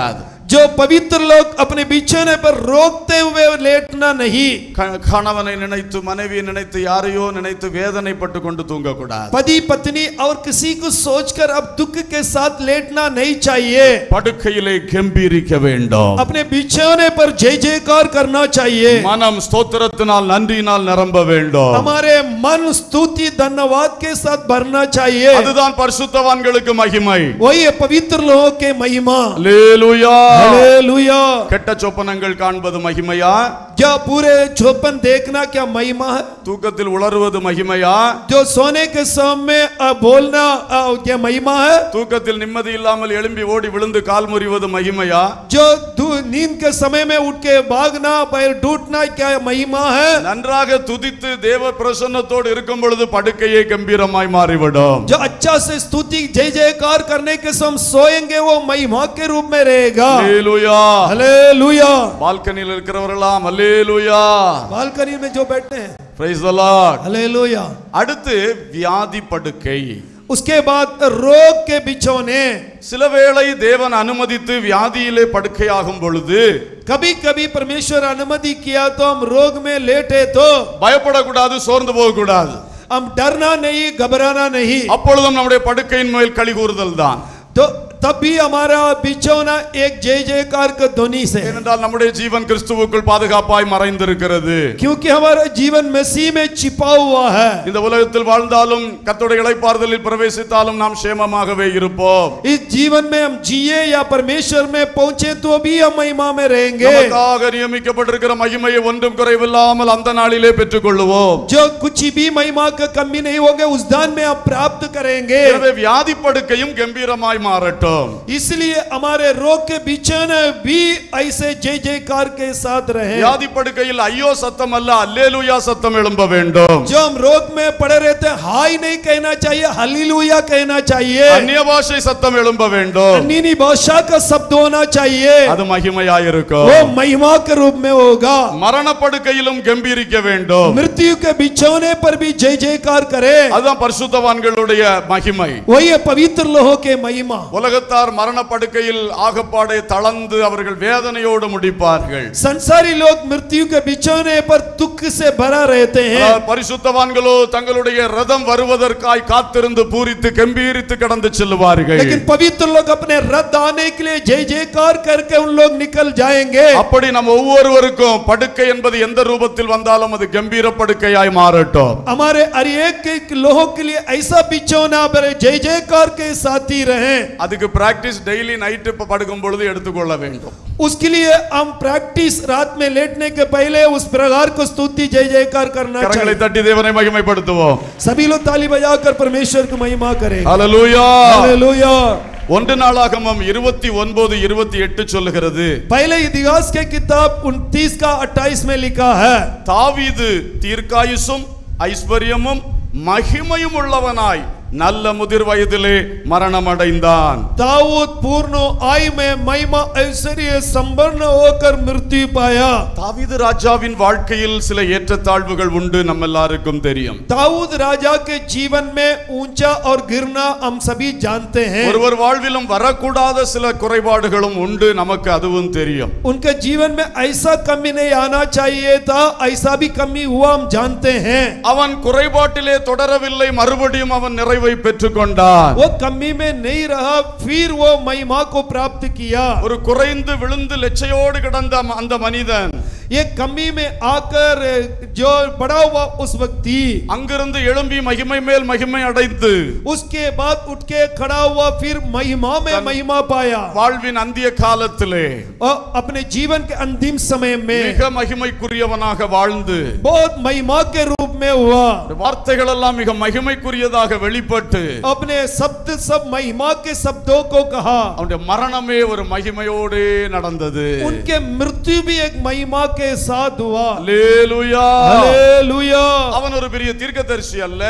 जो पवित्र लोग अपने बिछौने पर रोकते हुए लेटना नहीं க- கணவனை நினைத்து மனைவியை நினைத்து யாரையோ நினைத்து வேதனைப்பட்டு கொண்டு தூங்கக்கூடாது पति पत्नी और किसी को सोचकर अब दुख के साथ लेटना नहीं चाहिए படுக்கையிலே கெம்பீரிக்க வேண்டும் अपने बिछौने पर जय जयकार करना चाहिए மனம் ஸ்தோத்திரத்தினால் நன்றியினால் நிரம்ப வேண்டும் हमारे मन स्तुति धन्यवाद के साथ भरना चाहिए அதுதான் பரிசுத்தவான்களுக்கு மகிமை वही है पवित्र लोगों के महिमा அல்லேலூயா हालेलुया கெட்ட சொப்பனங்கள் காண்பது மகிமையா क्या पूरे छोपन देखना क्या महिमा है தூக்கத்தில் உளறுவது மகிமையா जो सोने के समय अ, बोलना अ, क्या महिमा है தூக்கத்தில் நிம்மதி இல்லாமல் எழும்பி ஓடி விழுந்து கால் முறிவது மகிமையா जो दू- नींद के समय में उठ के भागना पैर टूटना क्या महिमा है நன்றாக துதித்து தேவ பிரசன்னத்தோடு இருக்கும் பொழுது படுக்கையே கம்பீரமாய் மாறிவிடும் जो अच्छा से स्तुति जय जयकार करने के समय सोएंगे वो महिमा के रूप में रहेगा அல்லேலூயா हालेलुया பால்கனியில் இருக்கிறவர்களாம் அல்லேலூயா बालकनी में जो बैठे हैं பிரைஸ் தி லார்ட் हालेलुया அடுத்து வியாதி படுக்கை उसके बाद रोग के बिछौने சில வேளை தேவன் அனுமதித்து வியாதியிலே படுக்கையாகும் பொழுது कभी कभी परमेश्वर अनुमति किया तो हम रोग में लेटे तो பயப்படக்கூடாது சோர்ந்து போகக்கூடாது हम डरना नहीं घबराना नहीं அப்பொழுதும் நம்முடைய படுக்கையின் மேல் களி கூறுதல் தான் तो तब भी हमारा बिछौना एक जय जयकार का ध्वनि से है। ஏனென்றால் நம்முடைய ஜீவன் கிறிஸ்துவுக்குள் பாதுகாப்பாய் மறைந்திருக்கிறது क्योंकि हमारा जीवन मसीह में छिपा हुआ है இந்த உலகத்தில் வாழ்ந்தாலும் கர்த்தருடைய இளைப்பாறுதலில் பிரவேசித்தாலும் நாம் சேமமாகவே இருப்போம் इस जीवन में हम जिए या परमेश्वर में पहुंचे तो भी हम महिमा में रहेंगे நமக்காக நியமிக்கப்பட்டிருக்கிற மகிமையை ஒன்றும் குறைவில்லாமல் அந்த நாளிலே பெற்றுக் கொள்ளுவோம் जो कुछ भी महिमा का कमी नहीं होगा उस दान में हम प्राप्त करेंगे எனவே வியாதி படுக்கையும் கம்பீரமாய் மாறட்டும் इसलिए हमारे रोग के बिछौने भी ऐसे जय जयकार के साथ रहे வியாதி படுக்கையில் ஐயோ சத்தம் அல்ல அல்லேலூயா சத்தம் எழும்ப வேண்டும் जो हम रोग में पड़े रहते हैं हाय नहीं कहना चाहिए हालेलुया कहना चाहिए அந்நிய பாஷை சத்தம் எழும்ப வேண்டும் अन्य भाषा का शब्द होना चाहिए அது மகிமையாயிருக்கும் वो महिमा के रूप में होगा மரண படுக்கையிலும் கம்பீரிக்க வேண்டும் मृत्यु के बिछौने पर भी जय जयकार करे அதுதான் பரிசுத்தவான்களுடைய மகிமை वही है पवित्र लोगों के महिमा உலகத்தார் மரண படுக்கையில் ஆகப்பாடே தளர்ந்து அவர்கள் வேதனையோடு முடிப்பார்கள் संसारी लोग मृत्यु के बिछौने पर दुख से भरा रहते हैं ஆனால் பரிசுத்தவான்களோ தங்களுடைய ரதம் வருவதற்காய் காத்திருந்து பூரித்து கம்பீரித்து கடந்து செல்லுவார்கள் लेकिन पवित्र लोग अपने रथ आने के लिए जय जयकार करके उन लोग निकल जाएंगे அப்படி நம்ம ஒவ்வொருவருக்கும் படுக்கை என்பது எந்த ரூபத்தில் வந்தாலும் அது கம்பீர படுக்கையாய் மாறட்டும் हमारे हर एक के लोगों के लिए ऐसा बिछौना बड़े जय जयकार के साथी रहे அதுக்கு பிராக்டிஸ் டெய்லி நைட்டு படுக்கும் பொழுது எடுத்துக்கொள்ள வேண்டும் उसके लिए हम प्रैक्टिस रात में लेटने के पहले उस प्रकार को स्तुति जय जयकार करना கரங்களை चाहिए தட்டி தேவனை மகிமைப்படுத்துவோம் सभी लोग ताली बजाकर परमेश्वर की महिमा करें ஹalleluya हालेलुया ஒன்று நாளாகமம் இருபத்தி ஒன்பது இருபத்தி எட்டு சொல்லுகிறது पहले इतिहास के किताब 29 का 28 में लिखा है தாவீது தீர்க்காயுசும் ஐஸ்வர்யமும் மகிமையும் உள்ளவனாய் நல்ல முதிர் வயதிலே மரணம் அடைந்தான் दाऊद पूर्ण आयु में महिमा ऐश्वर्य संपन्न होकर मृत्यु पाया தாவீது ராஜாவின் வாழ்க்கையில் சில ஏற்றத்தாழ்வுகள் உண்டு நம்ம எல்லாருக்கும் தெரியும் दाऊद राजा के जीवन में ऊंचा और गिरना हम सभी जानते हैं ஒருவர் வாழ்விலும் வரக்கூடாத சில குறைபாடுகளும் உண்டு நமக்கு அதுவும் தெரியும் उनके जीवन में ऐसा कमी नहीं आना चाहिए था ऐसा भी कमी हुआ हम जानते हैं அவன் குறைபாட்டிலே தொடரவில்லை மறுபடியும் அவன் நிறைவை பெற்றுக்கொண்டான் वो कमी में नहीं रहा फिर वो महिमा को प्राप्त किया ஒரு குறைந்து விழுந்து லெச்சையோடு கிடந்த அம- அந்த மனிதன் ये कमी में आकर जो बड़ा हुआ उस व्यक्ति அங்கிருந்து எழும்பி மகிமை மேல் மகிமை அடைந்து उसके बाद उठ के खड़ा हुआ फिर महिमा में महिमा पाया வாழ்வின் அந்திய காலத்திலே और अपने जीवन के अंतिम समय में மிக மகிமைக்குரியவனாக வாழ்ந்து बहुत महिमा के रूप में हुआ வார்த்தைகள் எல்லாம் மிக மகிமைக்குரியதாக வெளிப்பட்டு अपने शब्द सब महिमा के शब्दों को कहा அவனுடைய மரணமே ஒரு மகிமையோடு நடந்தது उनके मृत्यु भी एक महिमा के साथ हुआ அல்லேலூயா हालेलुया அவன் ஒரு பெரிய தீர்க்கதரிசி அல்ல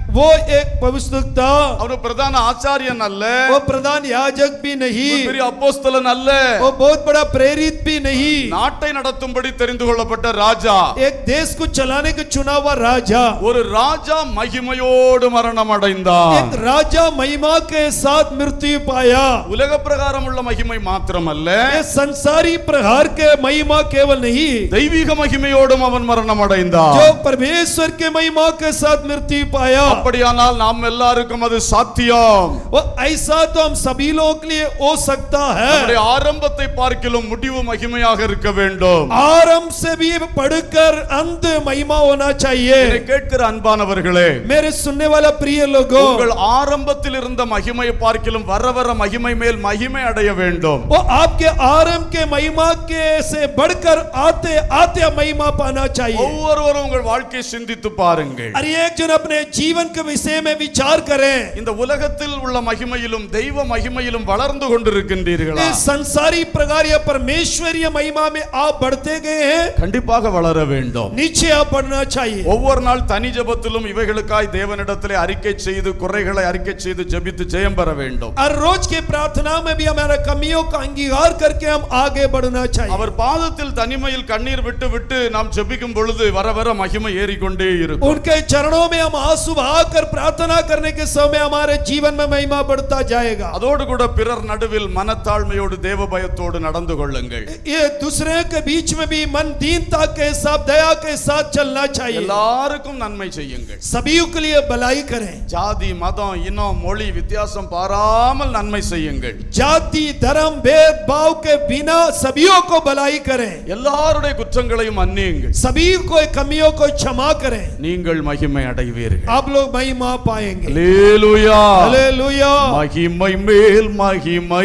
वो एक पवित्र था அவரு பிரதான ஆச்சாரியன் அல்ல वो प्रधान याजक भी ஒரு नहीं பெரிய அப்போஸ்தலன் அல்ல वो बहुत बड़ा प्रेरित भी नहीं நாட்டை நடத்தும்படி தெரிந்து கொள்ளப்பட்ட ராஜா एक देश को चलाने के चुना हुआ राजा ஒரு ராஜா மகிமையோடு மரணம் அடைந்தார் एक राजा महिमा के साथ मृत्यु पाया உலக பிரகாரம் உள்ள மகிமை மாத்திரமல்ல ये संसारी प्रहार के महिमा केवल नहीं தெய்வீக மகிமையோடும் அவன் மரணம் அடைந்தார் जो परमेश्वर के महिमा के साथ मृत्यु पाया அப்படியானால் நாம் எல்லாருக்கும் அது சாத்தியம் वो ऐसा तो हम सभी लोगों के लिए हो सकता है நம்முடைய ஆரம்பத்தை பார்க்கிலும் முடிவு மகிமையாக இருக்க வேண்டும் आरंभ से भी पढ़कर अंत महिमा होना चाहिए இதை கேட்கிற அன்பானவர்களே मेरे सुनने वाला प्रिय लोगों உங்கள் ஆரம்பத்தில் இருந்த மகிமையை பார்க்கிலும் வர வர மகிமை மேல் மகிமை அடைய வேண்டும் वो आपके आरंभ के महिमा के से बढ़कर आते आते महिमा पाना चाहिए ஒவ்வொருவரும் உங்கள் வாழ்க்கையை சிந்தித்து பாருங்கள் हर एक जन अपने जीवन के विषय में विचार करें இந்த உலகத்தில் உள்ள மகிமையிலும் தெய்வ மகிமையிலும் வளர்ந்து கொண்டிருக்கின்றீர்களா इस संसारी प्रकार या परमेश्वरीय महिमा में आप बढ़ते गए हैं கண்டிப்பாக வளர வேண்டும் नीचे आप बढ़ना चाहिए ஒவ்வொரு நாள் தனி ஜெபத்திலும் இவைகளுக்காய் தேவனிடத்திலே அறிக்கை செய்து குறைகளை அறிக்கை செய்து ஜெபித்து ஜெயம் பெற வேண்டும் हर रोज के प्रार्थना में भी हमारा कमियों का अंगीकार करके हम आगे बढ़ना चाहिए அவர் பாதத்தில் தனிமையில் கண்ணீர் விட்டு விட்டு நாம் ஜெபிக்கும் பொழுது வர வர மகிமை ஏறிக்கொண்டே இருக்கும் उनके चरणों में हम आंसू बहाकर प्रार्थना करने के समय हमारे जीवन में महिमा बढ़ता जाएगा அதோடு கூட பிறர் நடுவில் மனத்தாழ்மையோடு தேவ பயத்தோடு நடந்து கொள்ளுங்கள் ये दूसरे के बीच में भी मन दीनता के साथ दया के साथ चलना चाहिए எல்லாருக்கும் நன்மை செய்யுங்கள் सभी के लिए भलाई करें ஜாதி மதம் இனம் மொழி வித்தியாசம் பாராமல் நன்மை செய்யுங்கள் जाति धर्म भेद भाव के बिना सभीयों को भलाई करें எல்லாருடைய குற்றங்களையும் மன்னியுங்கள் सभी को कमियों को क्षमा करें நீங்கள் மகிமை அடைவீர்கள் आप लोग महिमा पाएंगे அல்லேலூயா हालेलुया மகிமை மேல் மகிமை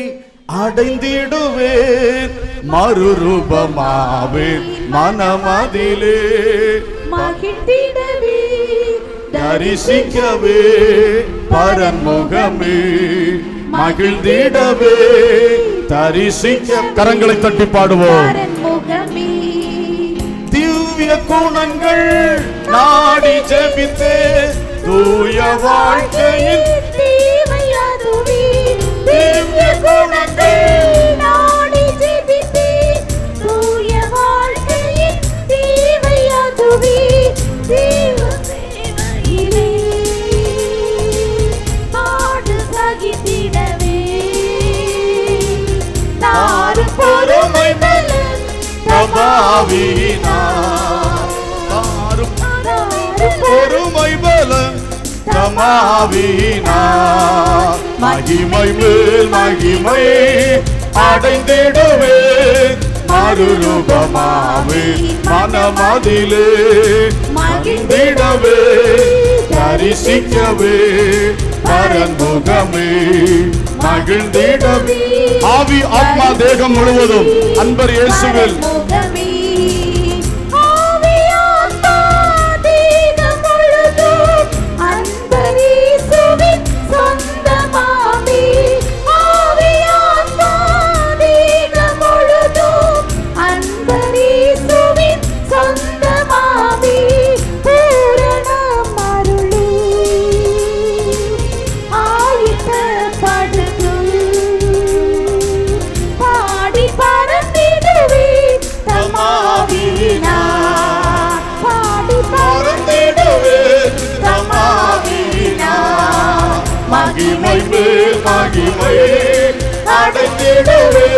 அடைந்திடுவேன் மறுரூபமாவேன் மனமதிலே மகிழ்ந்திடவே தரிசிக்கவே பரன்முகமே மகிழ்ந்திடவே தரிசிக்க கரங்களை தட்டி பாடுவோம் பரன் முகமே திவ்ய குணங்கள் நாடி ஜெபித்தே தூய வாழ்க்கையில் தேவையாதுவே திவ்ய குணங்கள் நாடி ஜெபித்தே தூய வாழ்க்கையின் தேவையாதுவே தேவ சேவையிலே பாடு சகித்திடவே தாரும் பொறுமை பலன் தபாவினார் தாரும் தாரும் பொறுமை பலம் தமாவினார் மகிமை மேல் மகிமை அடைந்திடுவே மறுரூபமாவே மனமதிலே மகிழ்ந்திடவே தரிசிக்கவே பரன்முகமே மகிழ்ந்திடவே ஆவி ஆத்மா தேகம் முழுவதும் அன்பர் இயேசுவில் முகமே ஆவியாத்மா தேகம் முழுதும் அன்பரீசுவின் சொந்தமாமே ஆவியாத்மா தேகம் முழுதும் அன்பரீசுவின் சொந்தமாமே பூரணம் அருளே ஆயத்தப்படுத்தும் பாடி பறந்திடுவே தமாவினா பாடி பறந்திடுவே தமாவினா மகிமை மேல் மகிமை அடைந்திடுவே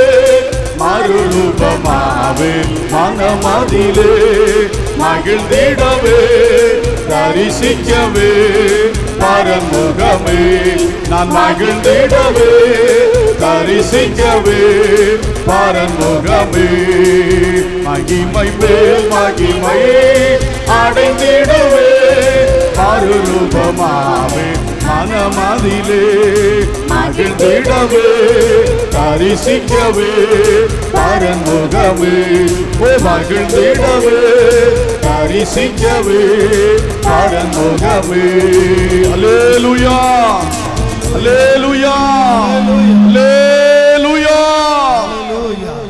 மறுரூபமாவே மனமதிலே மகிழ்ந்திடவே தரிசிக்கவே பரமுகமே நான் மகிழ்ந்திடவே தரிசிக்கவே பரமுகமே மகிமை மேல் மகிமை அடைந்திடுவே மறுரூபமாவே மனமதிலே மகிழ்ந்திடவே தரிசிக்கவே பரமுகமே ஓ மகிழ்ந்திடவே தரிசிக்கவே பரமுகமே அல்லேலூயா அல்லேலூயா அல்லேலூயா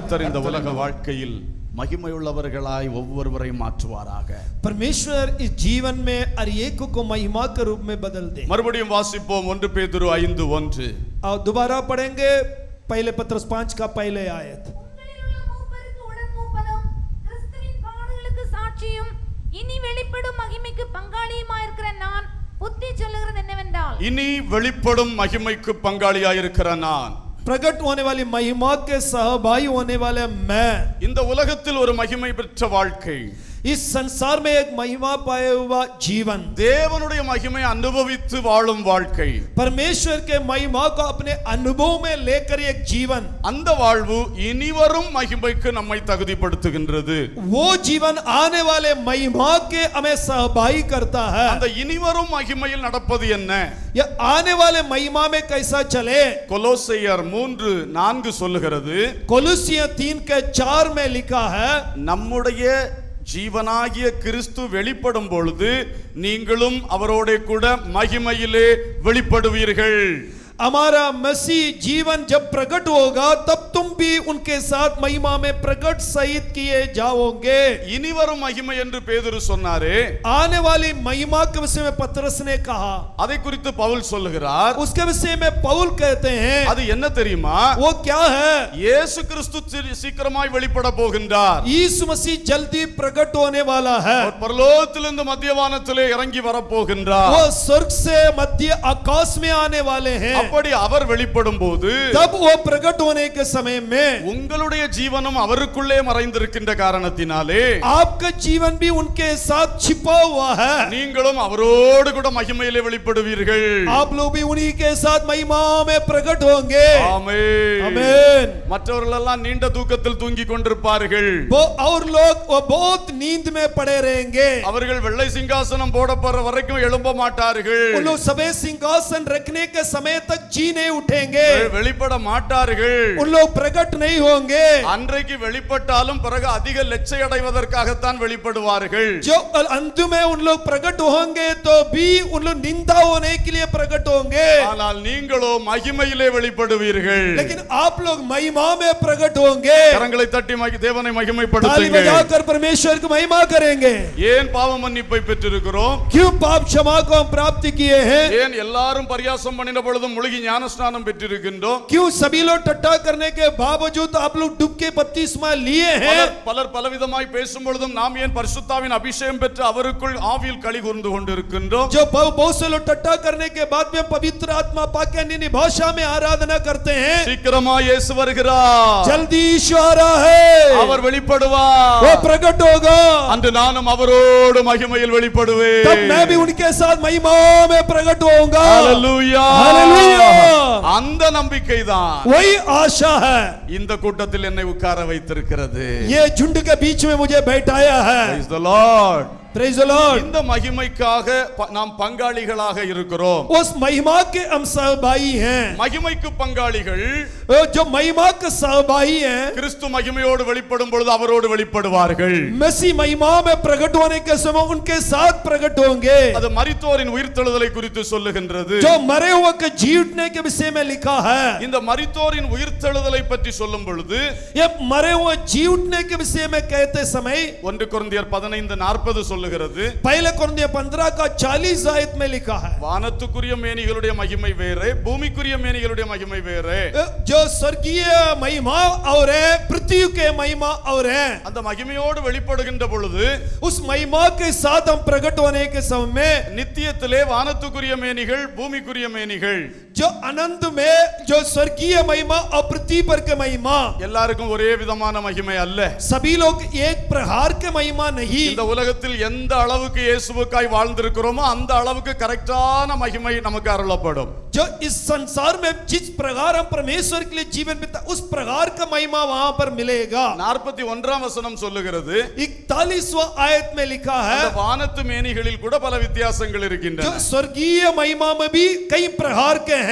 கர்த்தர் இந்த உலக வாழ்க்கையில் மகிமையுள்ளவர்களாய் ஒவ்வொருவரை மாற்றுவாராக परमेश्वर इस जीवन में हर एक को महिमा के रूप में बदल दे மறுபடியும் வாசிப்போம் ஒன்று பேதுரு ஐந்து ஒன்று और दोबारा पढ़ेंगे पहले पत्रस पांच का पहले आयत உங்களிலுள்ள மூப்பருக்கு உடன் மூப்பனும் கிறிஸ்துவின் பாடுகளுக்கு சாட்சியும் இனி வெளிப்படும் மகிமைக்கு பங்காளியுமாயிருக்கிற நான் புத்தி சொல்லுகிறது என்னவென்றால் இனி வெளிப்படும் மகிமைக்கு பங்காளியாயிருக்கிற நான் प्रकट होने वाली महिमा के सहभागी होने वाले मैं இந்த உலகத்தில் ஒரு மகிமை பெற்ற வாழ்க்கை इस संसार में एक महिमा पाया हुआ जीवन தேவனுடைய மகிமை அனுபவித்து வாழும் வாழ்க்கை परमेश्वर के महिमा को अपने अनुभव में लेकर एक जीवन அந்த வாழ்வு இனிவரும் மகிமைக்கு நம்மை தகுதிப்படுத்துகின்றது वो जीवन आने वाले महिमा के हमें सहभागी करता है அந்த இனிவரும் மகிமையில் நடப்பது என்ன ये आने वाले महिमा में कैसा चले கொலோசையர் மூன்று நான்கு சொல்லுகிறது कोलुसिया तीन के चार में लिखा है நம்முடைய ஜீவனாகிய கிறிஸ்து வெளிப்படும் பொழுது நீங்களும் அவரோட கூட மகிமையிலே வெளிப்படுவீர்கள் हमारा मसीह जीवन जब प्रकट होगा तब तुम भी उनके साथ महिमा में प्रकट सहित किए जाओगे இனிவரும் மகிமை என்று பேதுரு சொன்னாரே आने वाली महिमा के विषय में पत्रस ने कहा அதை குறித்து பவுல் சொல்லுகிறார் उसके विषय में पौल कहते हैं அது என்ன தெரியுமா वो क्या है இயேசு கிறிஸ்து சி- சீக்கிரமாய் வெளிப்பட போகின்றார் यीशु मसीह जल्दी प्रकट होने वाला है அவர் பரலோகத்திலிருந்து மத்தியவானத்திலே இறங்கி வரப்போகின்றார் वो स्वर्ग से मध्य आकाश में आने वाले हैं அப்படி அவர் வெளிப்படும் போது तब वो प्रकट होने के समय में உங்களுடைய ஜீவனும் அவருக்குள்ளே மறைந்திருக்கின்ற காரணத்தினாலே आपका जीवन भी उनके साथ छिपा हुआ है நீங்களும் அவரோடு கூட மகிமையிலே வெளிப்படுவீர்கள் आप लोग भी उन्हीं के साथ महिमा में प्रकट होंगे ஆமென். आमीन மற்றவர்கள் எல்லாம் நீண்ட தூக்கத்தில் தூங்கிக் கொண்டிருப்பார்கள் वो और लोग वो बहुत नींद में पड़े रहेंगे அவர்கள் வெள்ளை சிங்காசனம் போடப்படுற வரைக்கும் எழும்ப மாட்டார்கள் उन लोग सफेद सिंहासन रखने के समय तक जी नहीं उठेंगे வெ- வெளிப்பட மாட்டார்கள் उन लोग प्रकट नहीं होंगे அன்றைக்கு வெளிப்பட்டாலும் பிறகு அதிக லட்சை அடைவதற்காகத்தான் வெளிப்படுவார்கள் जो अंत में उन लोग प्रकट होंगे तो भी उन लोग निंदा होने के लिए प्रकट होंगे ஆனால் நீங்களோ மகிமையிலே வெளிப்படுவீர்கள் लेकिन आप लोग महिमा में प्रकट होंगे கரங்களை தட்டி மகி- தேவனை ताली மகிமைப்படுத்துங்கள் बजाकर परमेश्वर की महिमा करेंगे ஏன் பாவ மன்னிப்பை பெற்றிருக்கிறோம் क्यों पाप क्षमा को हम प्राप्त किए हैं ஏன் எல்லாரும் பரியாசம் பண்ணின பொழுதும் முழுகி ஞானஸ்நானம் பெற்றிருக்கின்றோம் क्यों सभी लोग टट्टा करने के बावजूद आप लोग डूब के बत्तीसवा लिए हैं பலர் பலர் பலவிதமாய் பேசும் பொழுதும் நாம் ஏன் பரிசுத்தாவின் அபிஷேகம் பெற்று அவருக்குள் ஆவியில் களி கூர்ந்து கொண்டிருக்கின்றோம் जो बहु- बहुत से लोग टट्टा करने के बाद में पवित्र आत्मा पाके अन्य भाषा में आराधना करते हैं சீக்கிரமா இயேசு வருகிறார் जल्दी ईश्वर आ रहा है அவர் வெளிப்படுவார் वो प्रकट होगा அன்று நானும் அவரோடு மகிமையில் வெளிப்படுவேன் तब मैं भी उनके साथ महिमा में प्रकट होऊंगा ஹalleluya Hallelujah. அந்த நம்பிக்கை தான் वही आशा है இந்த கூட்டத்தில் என்னை உட்கார வைத்திருக்கிறது ये झुंड के बीच में मुझे बैठाया है Praise the Lord. Praise the Lord இந்த மகிமைக்காக ப- நாம் பங்காளிகளாக இருக்கிறோம் उस महिमा के हम सहभागी हैं மகிமைக்கு பங்காளிகள் वो जो महिमा के सहभागी हैं கிறிஸ்து மகிமையோடு வெளிப்படும் பொழுது அவரோடு வெளிப்படுவார்கள் मसीह महिमा में प्रकट होने के समय उनके साथ प्रकट होंगे அது மரித்தோரின் உயிர்த்தெழுதலை குறித்து சொல்லுகின்றது जो मरे हुए के जीवने के विषय में लिखा है இந்த மரித்தோரின் உயிர்த்தெழுதலை பற்றி சொல்லும் பொழுது ये मरे हुए जीवने के विषय में कहते समय ஒன்று குருந்தியர் பதினைந்து நாற்பது சொல்லுகிறது पहले कुरंदिया पंद्रह का चालीस आयत में लिखा है வானத்துக்குரிய மேனிகளுடைய மகிமை வேறு பூமிக்குரிய மேனிகளுடைய மகிமை வேறு जो स्वर्गीय महिमा और है पृथ्वी के महिमा और है அந்த மகிமையோடு வெளிப்படுகின்ற பொழுது उस महिमा के साथ हम प्रकट होने के समय में நித்தியத்திலே வானத்துக்குரிய மேனிகள் பூமிக்குரிய மேனிகள் जो अनंत में जो स्वर्गीय महिमा और पृथ्वी पर के महिमा எல்லாருக்கும் ஒரே விதமான மகிமை அல்ல सभी लोग एक प्रहार के महिमा नहीं இந்த உலகத்தில் எந்த அளவுக்கு இயேசுவுக்காய் வாழ்ந்திருக்கிறோமோ அந்த அளவுக்கு கரெக்டான மகிமை நமக்கு அருளப்படும் जो इस संसार में जिस प्रकार हम परमेश्वर के लिए जीवन बिता उस प्रकार का महिमा वहां पर मिलेगा நாற்பத்தி ஒன்றாம் வசனம் சொல்லுகிறது इकतालीसवा आयत में लिखा है அந்த வானத்து மேனிகளில் கூட பல வித்தியாசங்கள் जो இருக்கின்றன स्वर्गीय महिमा में भी कई प्रकार के हैं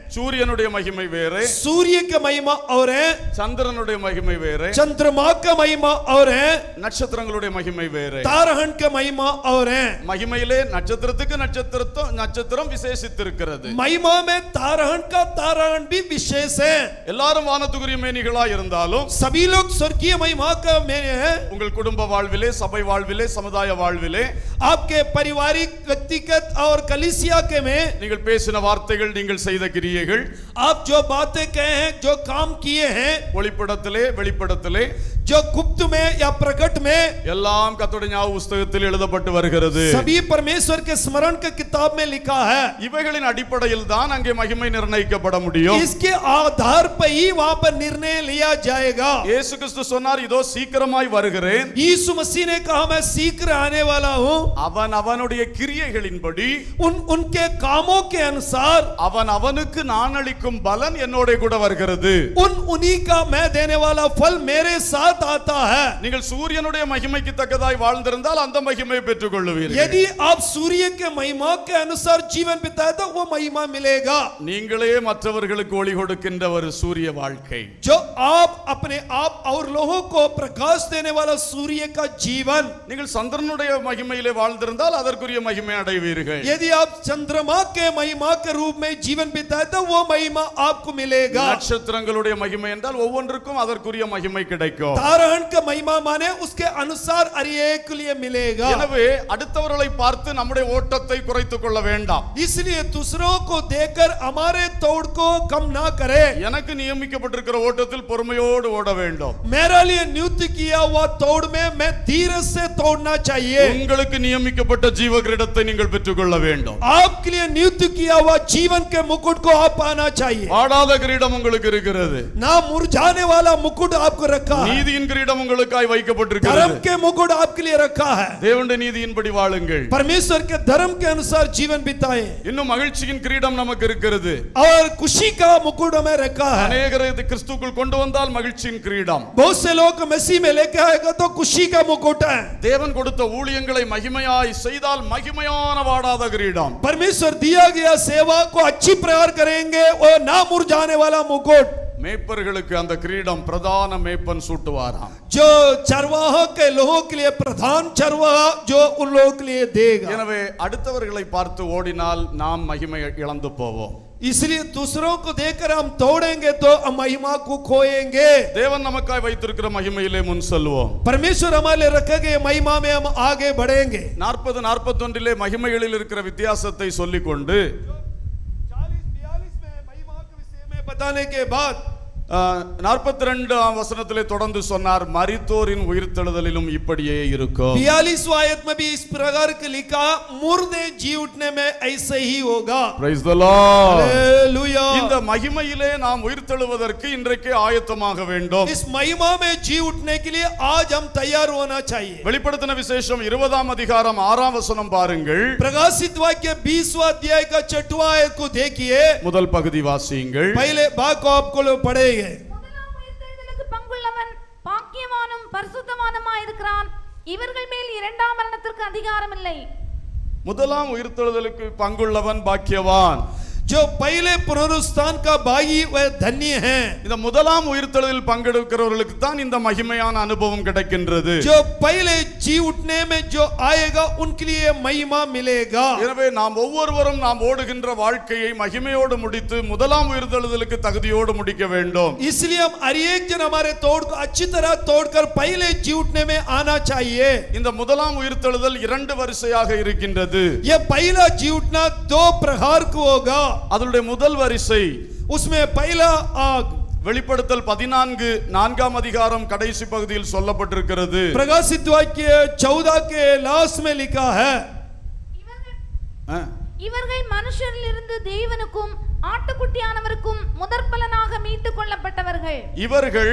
சூரியனுடைய மகிமை வேறு सूर्य का महिमा और है சந்திரனுடைய மகிமை வேறு चंद्रमा का महिमा और है நட்சத்திரங்களுடைய மகிமை வேறு तारहन का महिमा और है மகிமையிலே நட்சத்திரத்துக்கு நட்சத்திரத்தும் நட்சத்திரம் விசேஷித்திருக்கிறது महिमा में तारहन का तारहन भी विशेष है எல்லாரும் வானத்துக்குரிய மேனிகளா இருந்தாலும் सभी लोग स्वर्गीय महिमा का में है உங்கள் குடும்ப வாழ்விலே சபை வாழ்விலே சமுதாய வாழ்விலே आपके पारिवारिक व्यक्तिगत और कलिसिया के में நீங்கள் பேசின வார்த்தைகள் நீங்கள் செய்த கிரியைகள் आप जो बातें कहे हैं जो काम किए हैं ஒளிப்படத்திலே வெளிப்படத்திலே जो गुप्त में या प्रकट में எல்லாம் கத்தோடைய ஞாபக புஸ்தகத்தில் எழுதப்பட்டு வருகிறது सभी परमेश्वर के स्मरण के किताब में लिखा है இவைகளின் அடிப்படையில் தான் அங்கே மகிமை நிர்ணயிக்கப்பட முடியும் इसके आधार पर ही वहां पर निर्णय लिया जाएगा இயேசு கிறிஸ்து சொன்னார் இதோ சீக்கிரமாய் வருகிறேன் यीशु मसीह ने कहा मैं शीघ्र आने वाला हूं அவன் அவனுடைய கிரியைகளின்படி उन उनके कामों के अनुसार அவன் அவனுக்கு நான் அளிக்கும் பலன் என்னோட கூட வருகிறது उन उन्हीं का मैं देने वाला फल मेरे साथ आता है நீங்கள் சூரியனுடைய மகிமைக்கு தக்கதாய் வாழ்ந்திருந்தால் அந்த மகிமையை பெற்றுக் கொள்ளுவீர்கள் यदि आप सूर्य के महिमा के अनुसार जीवन बिताए तो वो महिमा मिलेगा நீங்களே மற்றவர்களுக்கு ஒளி கொடுக்கின்ற ஒரு சூரிய வாழ்க்கை जो आप अपने आप और लोगों को प्रकाश देने वाला सूर्य का जीवन நீங்கள் சந்திரனுடைய மகிமையிலே வாழ்ந்திருந்தால் அதற்குரிய மகிமை அடைவீர்கள் यदि आप चंद्रमा के महिमा के रूप में जीवन बिताए तो वो महिमा आपको मिलेगा நட்சத்திரங்களுடைய மகிமை என்றால் ஒவ்வொன்றுக்கும் அதற்குரிய மகிமை கிடைக்கும் तारहन का महिमा माने उसके अनुसार हर एक के लिए मिलेगा எனவே அடுத்தவர்களை பார்த்து நம்முடைய ஓட்டத்தை குறைத்துக் கொள்ள வேண்டாம் इसलिए दूसरों को देखकर हमारे तोड़ को कम ना करे எனக்கு நியமிக்கப்பட்டிருக்கிற ஓட்டத்தில் பொறுமையோடு ஓட வேண்டும் मेरा लिए नियुक्त किया हुआ तोड़ में मैं धीरे से तोड़ना चाहिए உங்களுக்கு நியமிக்கப்பட்ட ஜீவ கிரீடத்தை நீங்கள் பெற்றுக்கொள்ள வேண்டும் आपके लिए नियुक्त किया हुआ जीवन के मुकुट को आप पाना चाहिए வாடாத கிரீடம் உங்களுக்கு இருக்கிறது ना मुरझाने वाला मुकुट आपको रखा है நீதியின் கிரீடம் உங்களுக்காய் धर्म வைக்கப்பட்டிருக்கிறது के मुकुट आपके लिए रखा है தேவனுடைய நீதியின்படி வாழுங்கள் परमेश्वर के धर्म के अनुसार जीवन बिताए இன்னும் மகிழ்ச்சியின் கிரீடம் நமக்கு இருக்கிறது और खुशी का मुकुट हमें रखा है அநேகரை இது கிறிஸ்துக்குள் கொண்டு வந்தால் மகிழ்ச்சியின் கிரீடம் बहुत से लोग मसीह में लेके आएगा तो खुशी का मुकुट है தேவன் கொடுத்த ஊழியங்களை மகிமையாய் செய்தால் மகிமையான வாடாத கிரீடம் परमेश्वर दिया गया सेवा को अच्छी प्रकार करेंगे और ना मुरझाने वाला मुकुट மேய்ப்பர்களுக்கு அந்த கிரீடம் பிரதான மேய்ப்பன் சூட்டுவாராம் जो चरवाह के लोगों के लिए प्रधान चरवाह जो उन लोगों के लिए देगा எனவே அடுத்தவர்களை பார்த்து ஓடினால் நாம் மகிமை இழந்து போவோம் इसलिए दूसरों को देखकर हम तोड़ेंगे तो हम महिमा को खोएंगे தேவன் நமக்காய் வைத்திருக்கிற மகிமையிலே முன் செல்வோம் परमेश्वर हमारे लिए रखे गए महिमा में हम आगे बढ़ेंगे நாற்பது நாற்பத்தொன்றிலே மகிமைகளில் இருக்கிற வித்தியாசத்தை சொல்லிக்கொண்டு चालीस बयालीस में महिमा के विषय में बताने के बाद நாற்பத்தி ரெண்டாம் வசனத்திலே தொடர்ந்து சொன்னார் மரித்தோரின் உயிர்த்தெழுதலிலும் இப்படியே இருக்கும் बयालीस आयत में भी इस प्रकार के लिखा मुर्दे जी उठने में ऐसे ही होगा Praise the Lord. हालेलुया இந்த மகிமையிலே நாம் உயிர்த்தெழுவதற்கு இன்றைக்கே ஆயத்தமாக வேண்டும் इस महिमा में जी उठने के लिए आज हम तैयार होना चाहिए வெளிப்படுத்தின விசேஷம் இருபதாம் அதிகாரம் ஆறாம் வசனம் பாருங்கள் प्रकाशित वाक्य बीसवा अध्याय का छठवा आयत को देखिए முதல் பகுதி வாசியுங்கள் पहले भाग को आपको लोग पढ़ेंगे முதலாம் உயிர்த்தெழுதலுக்கு பங்குள்ளவன் பாக்கியவானும் பரிசுத்தவானுமாயிருக்கிறான் இவர்கள் மேல் இரண்டாம் மரணத்திற்கு அதிகாரம் இல்லை முதலாம் உயிர்த்தெழுதலுக்கு பங்குள்ளவன் பாக்கியவான் जो पहले पुनरुत्थान का भागी वह धन्य है இந்த முதலாம் உயிர்த்தெழுதலில் பங்கெடுக்கிறவர்களுக்கு தான் இந்த மகிமையான அனுபவம் கிடைக்கின்றது जो पहले जी उठने में जो आएगा उनके लिए महिमा मिलेगा எனவே நாம் ஒவ்வொருவரும் நாம் ஓடுகின்ற வாழ்க்கையை மகிமையோடு முடித்து முதலாம் உயிர்த்தெழுதலுக்கு தகுதியோடு முடிக்க வேண்டும் इसलिए हम हर एक जन हमारे तोड़ को अच्छी तरह तोड़कर पहले जी उठने में आना चाहिए இந்த முதலாம் உயிர்த்தெழுதல் இரண்டு வரிசையாக இருக்கின்றது यह पहला जी उठना दो प्रहार को होगा அதனுடைய முதல் வரிசை उसमें पहला आग வெளிப்படுத்தல் பதினான்கு நான்காம் அதிகாரம் கடைசி பகுதியில் சொல்லப்பட்டிருக்கிறது प्रकाशित वाक्य चौदह के लास्ट में लिखा है இவர்கள் ஆ, இவர்கள் மனுஷரிலிருந்து தேவனுக்கும் ஆட்டுக்குட்டியானவருக்கும் முதற்பலனாக மீட்டுக் கொள்ளப்பட்டவர்கள் இவர்கள்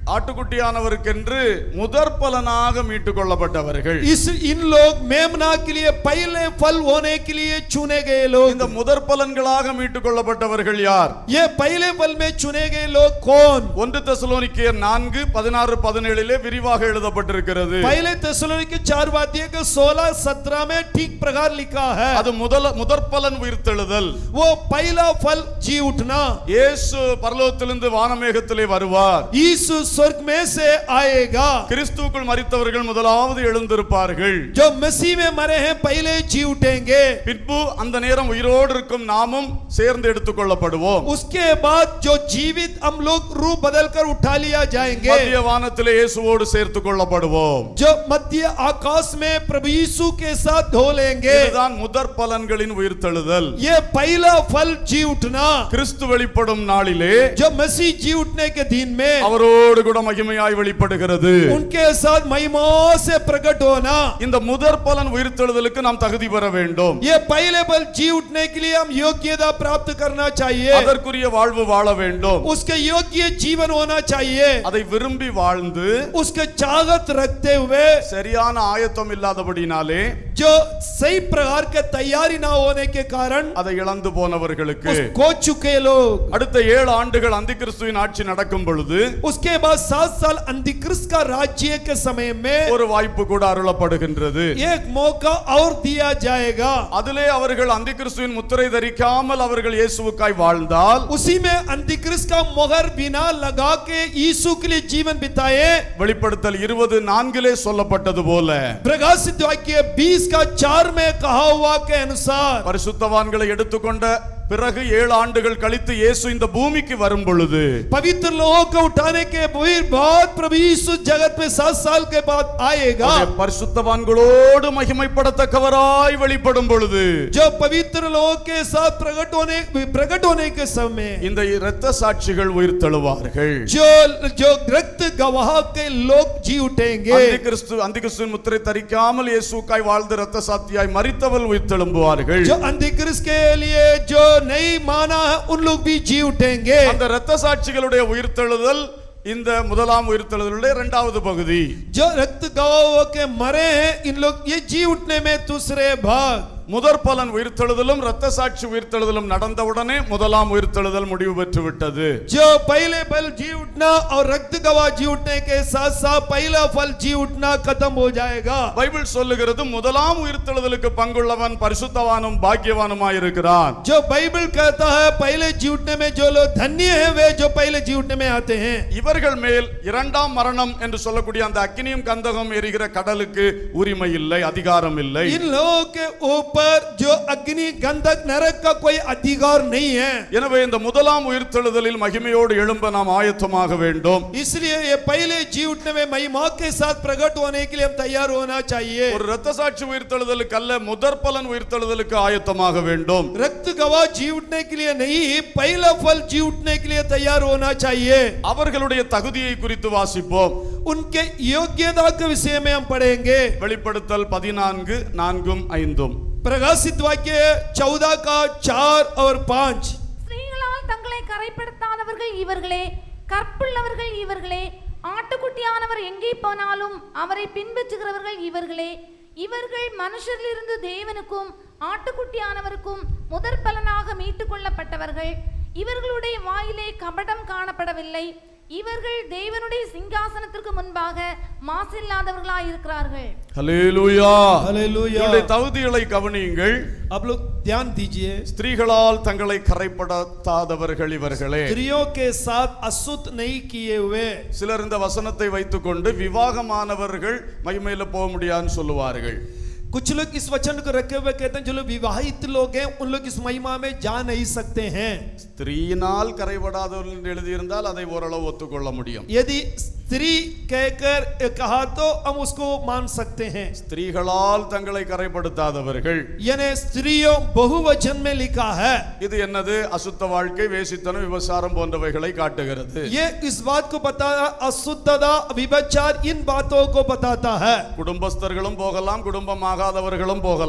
ஆட்டுக்குட்டியானவருக்கென்று முதற் பலனாக மீட்டுக் கொள்ளப்பட்டவர்கள் इस इन लोग मेमना के लिए पहले फल होने के लिए चुने गए लोग இந்த முதற் பலன்களாக மீட்டுக் கொள்ளப்பட்டவர்கள் யார் ये पहले फल में चुने गए लोग कौन ஒன்று தெசலோனிக்கேயர் நான்கு பதினாறு பதினேழிலே விரிவாக எழுதப்பட்டிருக்கிறது पहले के चार वाद्य के सोलह सत्रह में ठीक प्रकार लिखा है அது முதல முதற் பலன் உயிர்த்தெழுதல் वो पहला फल जी उठना இயேசு பரலோகத்திலிருந்து வானமேகத்திலே வருவார் यीशु स्वर्ग में से आएगा கிறிஸ்துவுக்குள் மரித்தவர்கள் முதலாவது எழுந்திருப்பார்கள் जो मसीह में मरे हैं पहले जी उठेंगे பின்பு அந்த நேரம் உயிரோடு இருக்கும் நாமும் சேர்ந்து எடுத்துக்கொள்ளப்படுவோம் उसके बाद जो जीवित हम लोग रूप बदल कर उठा लिया जाएंगे மத்திய வானத்திலே இயேசுவோடு சேர்த்து கொள்ளப்படுவோம் जो मध्य आकाश में प्रभु यीशु के साथ धो लेंगे இதுதான் முதற் பலன்களின் உயிர்த்தெழுதல் ये पहला फल जी उठना கிறிஸ்து வெளிப்படும் நாளிலே जो मसीह जी उठने के दिन में அவரோடு கூட மகிமையாய் வெளிப்படுகிறது उनके साथ महिमा से प्रकट होना இந்த முதற் பலன் உயிர்த்தெழுதலுக்கு நாம் தகுதி பெற வேண்டும் ये पहले फल जी उठने के लिए हम योग्यता प्राप्त करना चाहिए அதற்குரிய வாழ்வு வாழ வேண்டும் उसके योग्य जीवन होना चाहिए அதை விரும்பி வாழ்ந்து उसके चाहत रखते हुए சரியான ஆயத்தம் இல்லாதபடினாலே जो सही प्रकार के तैयारी ना होने के कारण அதை இழந்து போனவர்களுக்கு उस खो चुके लोग அடுத்த ஏழு ஆண்டுகள் அந்தி கிறிஸ்துவின் ஆட்சி நடக்கும் பொழுது उसके बाद सात साल अंधिकृष्ट का राज्य के समय में ஒரு வாய்ப்பு கூட அருளப்படுகின்றது एक मौका और दिया जाएगा அதிலே அவர்கள் அந்தி கிறிஸ்துவின் முத்திரை தரிக்காமல் அவர்கள் இயேசுவுக்காய் வாழ்ந்தால் उसी में अंधिकृष्ट का मोहर बिना लगा के यीशु के लिए जीवन बिताए வெளிப்படுத்தல் இருபது நான்கிலே சொல்லப்பட்டது போல प्रकाशित वाक्य बीस का चार में कहा हुआ के अनुसार பரிசுத்தவான்களை எடுத்துக்கொண்ட பிறகு ஏழு ஆண்டுகள் கழித்து இயேசு இந்த பூமிக்கு வரும் பொழுது पवित्र लोगों को उठाने के फिर बाद प्रभु यीशु जगत में सात साल के बाद आएगा அவருடைய பரிசுத்தவான்களோடு மகிமைப்படத்தக்கவராய் வெளிப்படும் பொழுது जो पवित्र लोगों के साथ प्रकट होने प्रकट होने के समय இந்த இரத்த சாட்சிகள் உயிர்த்தெழுவார்கள் जो जो रक्त गवाह के लोग जी उठेंगे அந்தி கிறிஸ்து அந்தி கிறிஸ்துவின் முத்திரை தரிக்காமல் இயேசுக்காய் வாழ்ந்து இரத்த சாத்தியாய் மரித்தவள் உயிர்த்தெழும்புவார்கள் जो अंधिकृष्ट के लिए जो नहीं माना है उन लोग भी जी उठेंगे அந்த இரத்த சாட்சிகளுடைய உயிர்த்தெழுதல் இந்த முதலாம் உயிர்த்தெழுதலுடைய இரண்டாவது பகுதி जो रक्त गवाहों के मरे हैं इन लोग ये जी उठने में दूसरे भाग முதற் பலன் உயிர்த்தெழுதலும் இரத்த சாட்சி உயிர்த்தெழுதலும் நடந்தவுடனே முதலாம் உயிர்த்தெழுதல் முடிவு பெற்று விட்டது जो पहले फल जी उठना और रक्त गवाह जी उठने के साथ साथ पहला फल जी उठना खत्म हो जाएगा பைபிள் சொல்லுகிறது முதலாம் உயிர்த்தெழுதலுக்கு பங்குள்ளவன் பரிசுத்தவானும் பாக்கியவானுமாய் இருக்கிறான் जो बाइबल कहता है पहले जी उठने में जो लोग धन्य है वे जो पहले जी उठने में आते हैं இவர்கள் மேல் இரண்டாம் மரணம் என்று சொல்லக்கூடிய அந்த அக்கினியும் கந்தகம் எரிகிற கடலுக்கு உரிமை இல்லை அதிகாரம் இல்லை इन लोगों के ऊपर जो अग्नि गंधक नरक का कोई अधिकार नहीं है எனவே இந்த முதலாம் உயிர்த்தெழுதலில் மகிமையோடு எழும்ப நாம் ஆயத்தமாக வேண்டும் इसलिए ये पहले जी उठने में महिमा के साथ प्रकट होने के लिए हम तैयार होना चाहिए ஒரு இரத்த சாட்சி உயிர்த்தெழுதலுக்கு அல்ல முதற் பலன் உயிர்த்தெழுதலுக்கு ஆயத்தமாக வேண்டும் रक्त गवाह जी उठने के लिए नहीं पहला फल जी उठने के लिए तैयार होना चाहिए அவர்களுடைய தகுதியை குறித்து வாசிப்போம் उनके योग्यता के विषय में हम पढ़ेंगे வெளிப்படுத்தல் பதினான்கு நான்கும் ஐந்தும் प्रकाशित वाक्य चौदह का चार और पांच ஸ்திரீகளால் தங்களை கரைப்படுத்தாதவர்கள் இவர்களே கற்புள்ளவர்கள் இவர்களே ஆட்டுக்குட்டியானவர் எங்கே போனாலும் அவரை பின்பற்றுகிறவர்கள் இவர்களே இவர்கள் மனுஷரிலிருந்து தேவனுக்கும் ஆட்டுக்குட்டியானவருக்கும் முதற் பலனாக மீட்டுக் கொள்ளப்பட்டவர்கள் இவர்களுடைய வாயிலே கபடம் காணப்படவில்லை இவர்கள் தேவனுடைய சிங்காசனத்திற்கு முன்பாக மாசில்லாதவர்களாய் இருக்கிறார்கள் ஹalleluya हालेलुया இவருடைய தகுதிகளை கவனியுங்கள் आप लोग ध्यान दीजिए ஸ்திரீகளால் தங்களை கரைப்படுத்தாதவர்கள் இவர்களே स्त्रियों के साथ अशुद्ध नहीं किए हुए சிலர் இந்த வசனத்தை வைத்துக்கொண்டு விவாகமானவர்கள் மகிமையில போக முடியாதுன்னு சொல்லுவார்கள் कुछ लोग इस वचन को रखे हुए कहते हैं जो लोग विवाहित लोग हैं उन लोग इस महिमा में जा नहीं सकते हैं ஸ்திரீயினால் கரைபடாதவர்கள் என்று எழுதியிருந்தால் அதை ஓரளவு ஒத்துக்கொள்ள முடியும் यदि स्त्री कहकर कहा तो हम उसको मान सकते हैं ஸ்திரீகளால் தங்களை கரைப்படுத்தாதவர்கள் यानी स्त्रियों बहुवचन में लिखा है இது என்னது அசுத்த வாழ்க்கை வேசித்தனம் விபசாரம் போன்றவைகளை காட்டுகிறது ये इस बात को बताया अशुद्धता विभचार इन बातों को बताता है குடும்பஸ்தர்களும் போகலாம் குடும்பமாகாதவர்களும் போகலாம்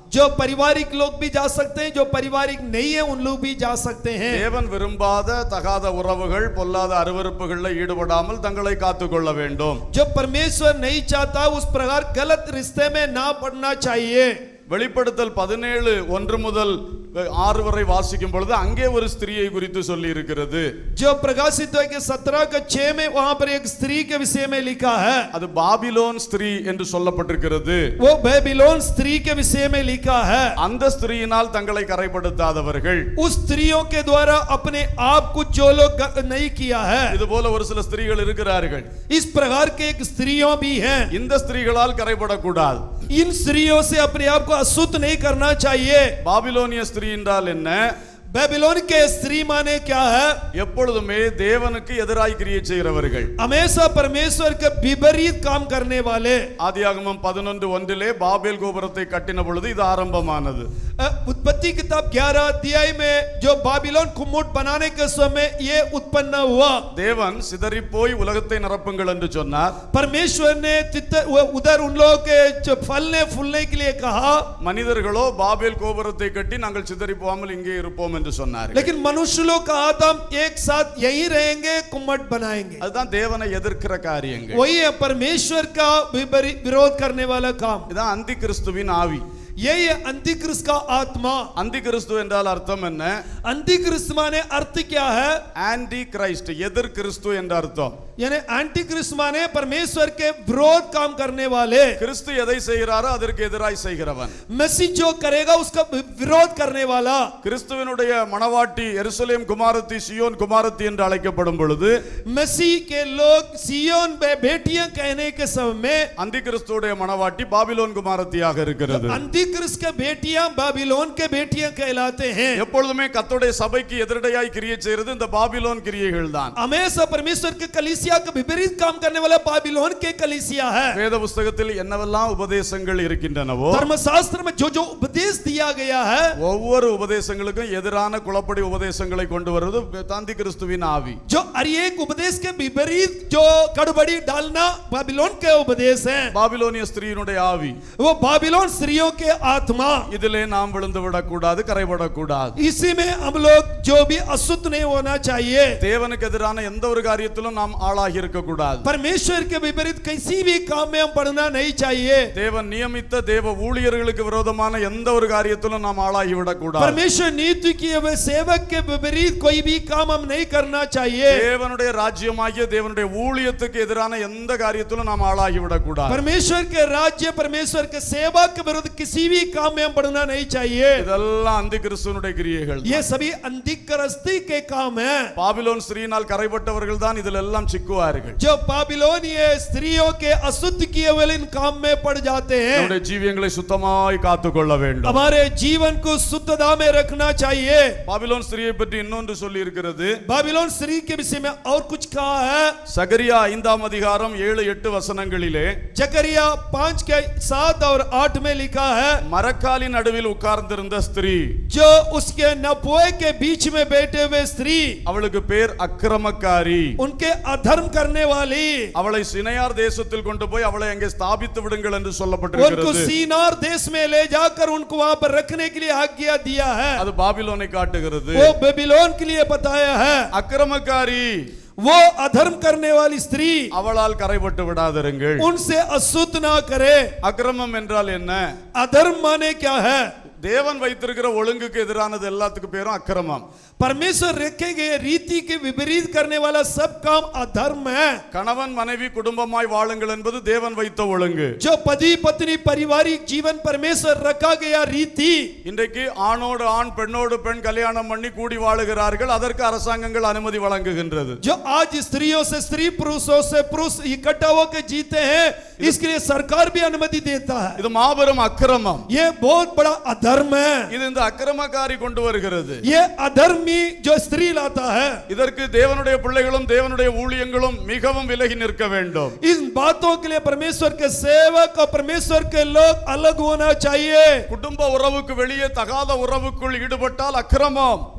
जो पारिवारिक लोग भी जा सकते हैं जो पारिवारिक नहीं है उन लोग भी जा सकते हैं தேவன் விரும்பாத தகாத உறவுகள் பொல்லாத அருவருப்புகளில் ஈடுபடாமல் தங்களை காத்துக்கொள்ள வேண்டும் जो परमेश्वर नहीं चाहता उस प्रकार गलत रिश्ते में ना पड़ना चाहिए வெளிப்படுத்தல் பதினேழு ஒன்று முதல் அஹ், ஆறு வரை வாசிக்கும் பொழுது அங்கே ஒரு ஸ்திரியை குறித்து சொல்லி இருக்கிறது जो प्रकाशित है कि सत्रह का छह में वहां पर एक स्त्री के विषय में लिखा है அது பாபிலோன் ஸ்திரீ என்று சொல்லப்பட்டிருக்கிறது वो बेबीलोन स्त्री के विषय में लिखा है அந்த ஸ்திரீயினால் தங்களை கரைப்படுத்தாதவர்கள் उस स्त्रियों के द्वारा अपने आप को जो लोग ग- नहीं किया है இது போல ஒரு சில ஸ்திரீகள் இருக்கிறார்கள் इस प्रकार के एक स्त्रियों भी हैं இந்த ஸ்திரீகளால் கரைப்படக்கூடாது इन स्त्रियों से अपने आप को अशुद्ध नहीं करना चाहिए பாபிலோனிய ஸ்திரீ என்றால் என்ன बेबीलोन के स्त्री माने क्या है எப்பொழுதுமே தேவனுக்கு எதிராய் கிரியை செய்கிறவர்கள் हमेशा परमेश्वर के विपरीत काम करने वाले ஆதியாகமம் பதினொன்று ஒன்றிலே பாபேல் கோபுரத்தை கட்டின பொழுது இது ஆரம்பமானது अ, उत्पत्ति किताब 11 अध्याय में जो बाबिलोन कुम्मुट बनाने के समय ये उत्पन्न हुआ தேவன் சிதறி போய் உலகத்தை நிரப்புங்கள் என்று சொன்னார் परमेश्वर ने तितर वो उधर उन लोगों के जो फलने फूलने के लिए कहा மனிதர்களோ பாபேல் கோபுரத்தை கட்டி நாங்கள் சிதறி போகாமல் இங்கே இருப்போம் என்று சொன்னார் लेकिन मनुष्य लोग कहा था हम एक साथ यहीं रहेंगे कुम्मट बनाएंगे அதுதான் தேவனை எதிர்க்கிற காரியங்கள் वही है परमेश्वर का विपरी- विरोध करने वाला काम இதான் அந்தி கிறிஸ்துவின் ஆவி यही है अंतिक्रिस्त का आत्मा அந்தி கிறிஸ்து என்றால் அர்த்தம் என்ன अंतिक्रिस्त माने अर्थ क्या है ஆன்டி கிரைஸ்ட் எதிர் கிறிஸ்து என்ற அர்த்தம் यानी एंटीक्रिस्ट माने परमेश्वर के विरोध काम करने वाले கிறிஸ்து எதை செய்கிறாரோ அதற்கு எதிராய் செய்கிறவன் मसीह जो करेगा उसका विरोध करने वाला கிறிஸ்துவனுடைய மணவாட்டி எருசலேம் குமாரத்தி சியோன் குமாரத்தி என்று அழைக்கப்படும் பொழுது मसीह के लोग सियोन में बेटियां कहने के समय में அந்தி கிறிஸ்துடைய மணவாட்டி பாபிலோன் குமாரத்தியாக இருக்கிறது अंतिक्रिस्त के बेटियां बाबिलोन के बेटियां कहलाते हैं எப்பொழுதுமே கத்தோடைய சபைக்கு எதிரடையாய் கிரியை செய்கிறது இந்த பாபிலோன் கிரியைகள் தான் हमेशा परमेश्वर के कलिसिया का विपरीत काम करने वाला बाबिलोन के कलिसिया है வேத புஸ்தகத்தில் என்னவெல்லாம் உபதேசங்கள் இருக்கின்றனவோ धर्मशास्त्र में जो जो उपदेश दिया गया है ஒவ்வொரு உபதேசங்களுக்கும் எதிரான குழப்படி உபதேசங்களை கொண்டு வருவது தாந்தி கிறிஸ்துவின் ஆவி जो हर एक उपदेश के विपरीत जो कड़बड़ी डालना बाबिलोन के उपदेश है பாபிலோனிய ஸ்திரீயினுடைய ஆவி वो बाबिलोन स्त्रियों के आत्मा இதிலே நாம் விழுந்து விடக்கூடாது கரைபடக்கூடாது इसी में हम लोग जो भी अशुद्ध नहीं होना चाहिए தேவனுக்கு எதிரான எந்த ஒரு காரியத்திலும் நாம் ஆளாகி இருக்கக்கூடாது परमेश्वर के विपरीत किसी भी काम में हम पढ़ना नहीं चाहिए தேவன் நியமித்த தேவ ஊழியர்களுக்கு விரோதமான எந்த ஒரு காரியத்திலும் நாம் ஆளாகி விடக்கூடாது परमेश्वर नीति किए हुए सेवक के विपरीत कोई भी काम हम नहीं करना चाहिए தேவனுடைய ராஜ்யமாகிய தேவனுடைய ஊழியத்துக்கு எதிரான எந்த காரியத்திலும் நாம் ஆளாகி விடக்கூடாது परमेश्वर के राज्य परमेश्वर के सेवा के विरुद्ध किसी भी काम में हम पढ़ना नहीं चाहिए இதெல்லாம் அந்தி கிறிஸ்துவனுடைய கிரியைகள் ये सभी अंधिकरस्ती के काम है பாபிலோன் ஸ்திரீனால் கரைப்பட்டவர்கள் தான் இதில் எல்லாம் சிக்குவார்கள் जो बाबिलोन ये स्त्रियों के अशुद्ध किए हुए इन काम में पड़ जाते हैं நம்முடைய ஜீவியங்களை சுத்தமாய் காத்துக்கொள்ள வேண்டும் हमारे जीवन को शुद्धता में रखना चाहिए பாபிலோன் ஸ்திரியை பற்றி இன்னொன்று சொல்லி இருக்கிறது बाबिलोन स्त्री के विषय में और कुछ कहा है சகரியா ஐந்தாம் அதிகாரம் ஏழு எட்டு வசனங்களிலே जकरिया पांच के सात और आठ में लिखा है மரக்காலின் நடுவில் உட்கார்ந்திருந்த ஸ்திரீ जो उसके नपुए के बीच में बैठे हुए स्त्री அவளுக்கு பேர் அக்கிரமக்காரி उनके अधर्म करने वाली அவளை சினையார் தேசத்தில் கொண்டு போய் அவளை அங்கே ஸ்தாபித்து விடுங்கள் என்று उनको சொல்லப்பட்டிருக்கிறது सीनार देश में ले जाकर उनको वहां पर रखने के लिए आज्ञा दिया है அது பாபிலோனை காட்டுகிறது वो बेबीलोन के लिए बताया है அக்கிரமக்காரி वो अधर्म करने वाली स्त्री அவளால் கரைபட்டு விடாதிருங்கள் उनसे अशुद्ध ना करे அக்கிரமம் என்றால் என்ன अधर्म माने क्या है தேவன் வைத்திருக்கிற ஒழுங்குக்கு எதிரானது எல்லாத்துக்கும் பேரும் அக்கிரமம் परमेश्वर रखे गए रीति के विपरीत करने वाला सब काम अधर्म है கணவன் மனைவி குடும்பமாய் வாழுங்கள் என்பது தேவன் வைத்த ஒழுங்கு जो पति पत्नी पारिवारिक जीवन परमेश्वर रखा गया रीति இன்றைக்கு ஆணோடு ஆண் பெண்ணோடு பெண் கல்யாணம் பண்ணி கூடி வாழுகிறார்கள் அதற்கு அரசாங்கங்கள் அனுமதி வழங்குகின்றது जो आज स्त्रियों से स्त्री पुरुषों से पुरुष इकट्ठा होकर जीते हैं इसके लिए सरकार भी अनुमति देता है இது மாபெரும் அக்கிரமம் ये बहुत बड़ा अधर्म है இது இந்த அக்கிரமக்காரி கொண்டு வருகிறது ये अधर्मी जो स्त्री लाता है இதற்கு தேவனுடைய பிள்ளைகளும் தேவனுடைய ஊழியங்களும் மிகவும் விலகி நிற்க வேண்டும் इन बातों के लिए परमेश्वर के सेवक और परमेश्वर के लोग अलग होना चाहिए குடும்ப உறவுக்கு வெளியே தகாத உறவுக்குள் ஈடுபட்டால் அக்கிரமம்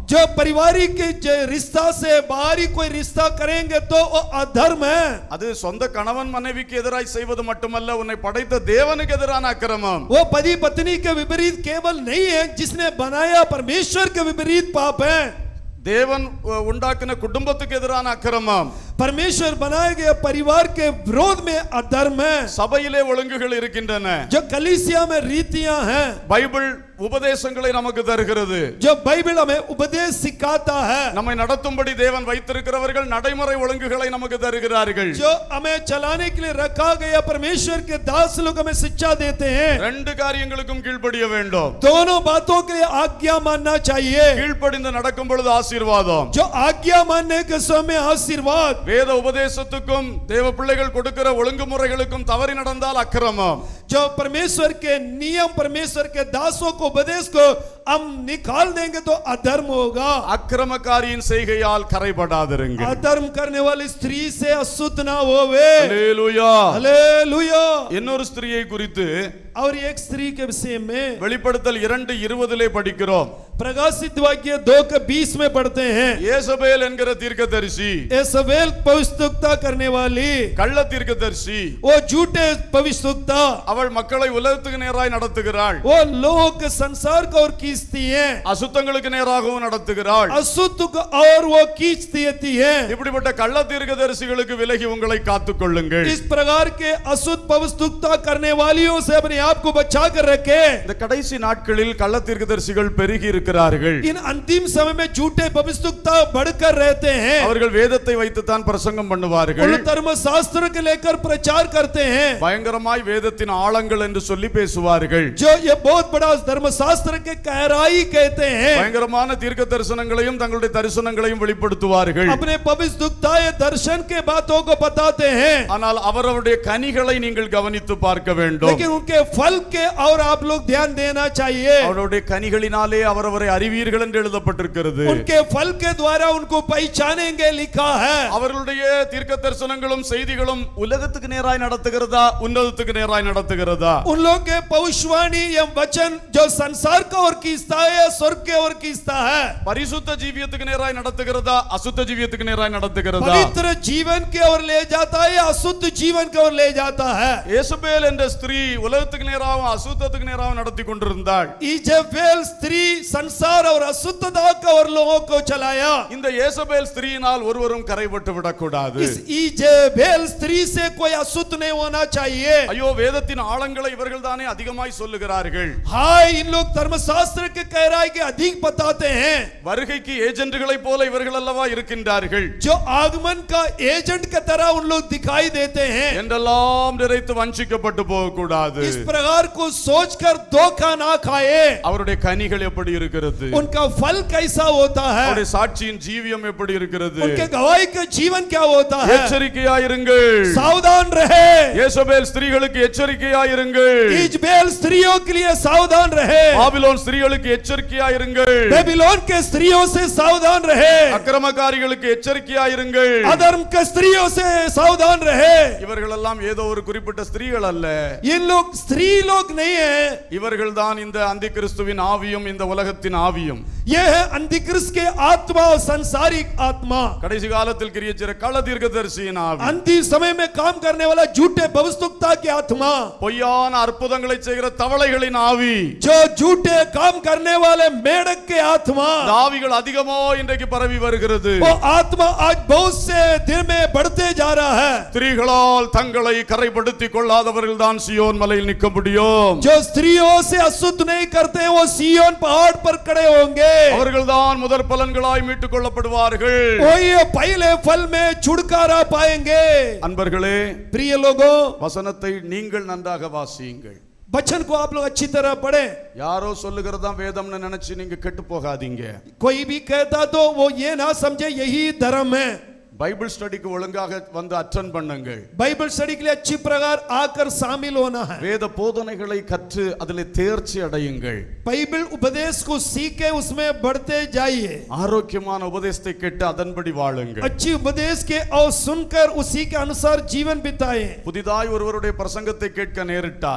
जो पारिवारिक के ज- रिश्ता से बाहरी कोई रिश्ता करेंगे तो वो अधर्म है அது சொந்த கணவன் மனைவிக்கு எதிராய் செய்வது மட்டுமல்ல உன்னை படைத்த தேவனுக்கு எதிரான அக்கிரமம் वो पति पत्नी के विपरीत केवल नहीं है जिसने बनाया परमेश्वर के विपरीत पाप है தேவன் அஹ், உண்டாக்கின குடும்பத்துக்கு எதிரான அக்கிரமம் परमेश्वर बनाए गए परिवार के विरोध में अधर्म है சபையிலே ஒழுங்குகள் இருக்கின்றன जो कलीसिया में रीतियां हैं பைபிள் உபதேசங்களை நமக்கு தருகிறது जो बाइबल हमें उपदेश सिखाता है நம்மை நடத்தும்படி தேவன் வைத்திருக்கிறவர்கள் நடைமுறை ஒழுங்குகளை நமக்கு தருகிறார்கள் जो हमें चलाने के लिए रखा गया परमेश्वर के दास लोग हमें शिक्षा देते हैं ரெண்டு காரியங்களுக்கும் கீழ்ப்படிய வேண்டும் दोनों बातों के लिए आज्ञा मानना चाहिए கீழ்ப்படிந்து நடக்கும் பொழுது ஆசீர்வாதம் जो आज्ञा मानने के समय आशीर्वाद வேத உபதேசத்துக்கும் தேவ பிள்ளைகள் கொடுக்கிற ஒழுங்குமுறைகளுக்கும் தவறி நடந்தால் அக்கிரமம் जो परमेश्वर के नियम परमेश्वर के दासों को उपदेश को हम निकाल देंगे तो अधर्म होगा அக்கிரமக்காரியின் செய்கையால் கரைபடாதிருங்க अधर्म करने वाली स्त्री से अशुद्ध ना होवे அல்லேலூயா हालेलुया இன்னொரு ஸ்திரியை குறித்து और एक स्त्री के विषय में வெளிப்படுத்தல் இரண்டு இருபதிலே படிக்கிறோம் प्रकाशित वाक्य दो के बीस में पढ़ते हैं ஏசபேல் என்கிற தீர்க்கதரிசி ये सवेल पवित्रता करने वाली கள்ள தீர்க்கதரிசி वो झूठे पवित्रता அவள் மக்களை உலகத்துக்கு நேராய் நடத்துகிறாள் वो लोग के संसार को और खींचती है அசுத்தங்களுக்கு நேராகவும் நடத்துகிறாள் अशुद्ध को और वो खींच देती है இப்படிப்பட்ட கள்ள தீர்க்கதரிசிகளுக்கு விலகி உங்களை காத்துக் கொள்ளுங்கள் इस प्रकार के अशुद्ध पवित्रता करने वालियों से अपने आप को बचा कर रखे இந்த கடைசி நாட்களில் கள்ள தீர்க்கதரிசிகள் பெருகி இருக்கிறார்கள் इन अंतिम समय में झूठे पवित्रता बढ़कर रहते हैं அவர்கள் வேதத்தை வைத்துத்தான் பிரசங்கம் பண்ணுவார்கள் उन धर्म शास्त्र के लेकर प्रचार करते हैं பயங்கரமாய் வேதத்தின் ஆழங்கள் என்று சொல்லி பேசுவார்கள் जो ये बहुत बड़ा धर्म शास्त्र के गहराई कहते हैं பயங்கரமான தீர்க்க தரிசனங்களையும் தங்களுடைய தரிசனங்களையும் வெளிப்படுத்துவார்கள் अपने पवित्रता ये दर्शन के बातों को बताते हैं ஆனால் அவரவருடைய கனிகளை நீங்கள் கவனித்து பார்க்க வேண்டும் लेकिन उनके फल के और आप लोग ध्यान देना चाहिए அவருடைய கனிகளினாலே அவரவரை அறிவீர்கள் என்று எழுதப்பட்டிருக்கிறது उनके फल के द्वारा उनको पहचानेंगे लिखा है அவர்களுடைய தீர்க்க தரிசனங்களும் செய்திகளும் உலகத்துக்கு நேராய் நடத்துகிறதா உன்னதத்துக்கு நேராய் நடத்துகிறதா उन लोग के भविष्यवाणी या वचन जो संसार का और खींचता है या स्वर्ग के और खींचता है பரிசுத்த ஜீவியத்துக்கு நேராய் நடத்துகிறதா அசுத்த ஜீவியத்துக்கு நேராய் நடத்துகிறதா पवित्र जीवन के ओर ले जाता है या अशुद्ध जीवन के ओर ले जाता है ஏசபேல் என்ற ஸ்திரீ உலகத்துக்கு நேராகவும் அசுத்தத்துக்கு நேராகவும் நடத்தி கொண்டிருந்தாள் इजेबेल स्त्री संसार और अशुद्धता का और लोगों को चलाया இந்த ஏசபேல் ஸ்திரீயினால் ஒருவரும் கரைபட்டு விடக்கூடாது इस इजेबेल स्त्री से कोई अशुद्ध नहीं होना चाहिए ஐயோ வேதத்தின் ஆழங்களை இவர்கள் தானே அதிகமாய் சொல்லுகிறார்கள் हाय इन लोग धर्मशास्त्र के गहराई के अधिक बताते हैं வருகைக்கு ஏஜென்ட்டுகளைப் போல இவர்கள் அல்லவா இருக்கின்றார்கள் जो आगमन का एजेंट की तरह उन लोग दिखाई देते हैं என்றெல்லாம் நிறைத்து வஞ்சிக்கப்பட்டு போகக்கூடாது इस प्रकार को सोचकर धोखा ना खाए அவருடைய கனிகள் எப்படி இருக்கிறது उनका फल कैसा होता है அவருடைய சாட்சியின் ஜீவியம் எப்படி இருக்கிறது उनके गवाही का जीवन क्या होता है எச்சரிக்கையாயிருங்கள் सावधान रहे ஏசபேல் ஸ்திரீகளுக்கு எச்சரிக்கையாயிருங்கள் इजबेल स्त्रियों के लिए सावधान रहे பாபிலோன் ஸ்திரீகளுக்கு எச்சரிக்கையாயிருங்கள் बेबीलोन के स्त्रियों से सावधान रहे அக்கிரமக்காரிகளுக்கு எச்சரிக்கையாயிருங்கள் अधर्म के स्त्रियों से सावधान रहे இவர்கள் எல்லாம் ஏதோ ஒரு குறிப்பிட்ட ஸ்திரீகள் அல்ல ये लोग स्त्री लोग नहीं है இவர்கள் தான் இந்த அந்தி கிறிஸ்துவின் ஆவியும் இந்த உலகத்தின் ஆவியும் ये है अंधिकृष्ट के आत्मा और संसारिक आत्मा கடைசி காலத்தில் கிரியச்சிற கள தீர்க்கதரிசியின் ஆவி अंतिम समय में काम करने वाला झूठे भविष्यता की आत्मा பொய்யான அற்புதங்களை செய்கிற தவளைகளின் ஆவி जो झूठे काम करने वाले मेढक के आत्मा இந்த ஆவிகள் அதிகமோ இன்றைக்கு பரவி வருகிறது वो आत्मा आज बहुत से दिन में बढ़ते जा रहा है ஸ்திரீகளால் தங்களை கரைப்படுத்திக் கொள்ளாதவர்கள் தான் சியோன் மலையில் நிற்க முடியும் जो स्त्रियों से अशुद्ध नहीं करते वो सियोन पहाड़ पर खड़े होंगे அவர்கள் தான் முதற் பலன்களாய் மீட்டுக் கொள்ளப்படுவார்கள் वही पहले फल में छुटकारा पाएंगे அன்பர்களே प्रिय लोगों வசனத்தை நீங்கள் நன்றாக வாசியுங்கள் वचन को आप लोग अच्छी तरह पढ़े யாரோ சொல்லுகிறதா வேதம்னு நினைச்சு நீங்க கெட்டு போகாதீங்க कोई भी कहता तो वो ये ना समझे यही धर्म है பைபிள் ஸ்டடிக்கு ஒழுங்காக வந்து அட்டன் பண்ணுங்கள் बाइबल स्टडी के लिए अच्छी प्रकार आकर शामिल होना है வேத போதனைகளை கற்று அதில் தேர்ச்சி அடையுங்கள் बाइबल उपदेश को सीख के उसमें बढ़ते जाइए ஆரோக்கியமான உபதேசத்தை கேட்டு அதன்படி வாழுங்கள் अच्छी उपदेश के और सुनकर उसी के अनुसार जीवन बिताए புதிதாய் ஒருவருடைய பிரசங்கத்தை கேட்க நேரிட்டால்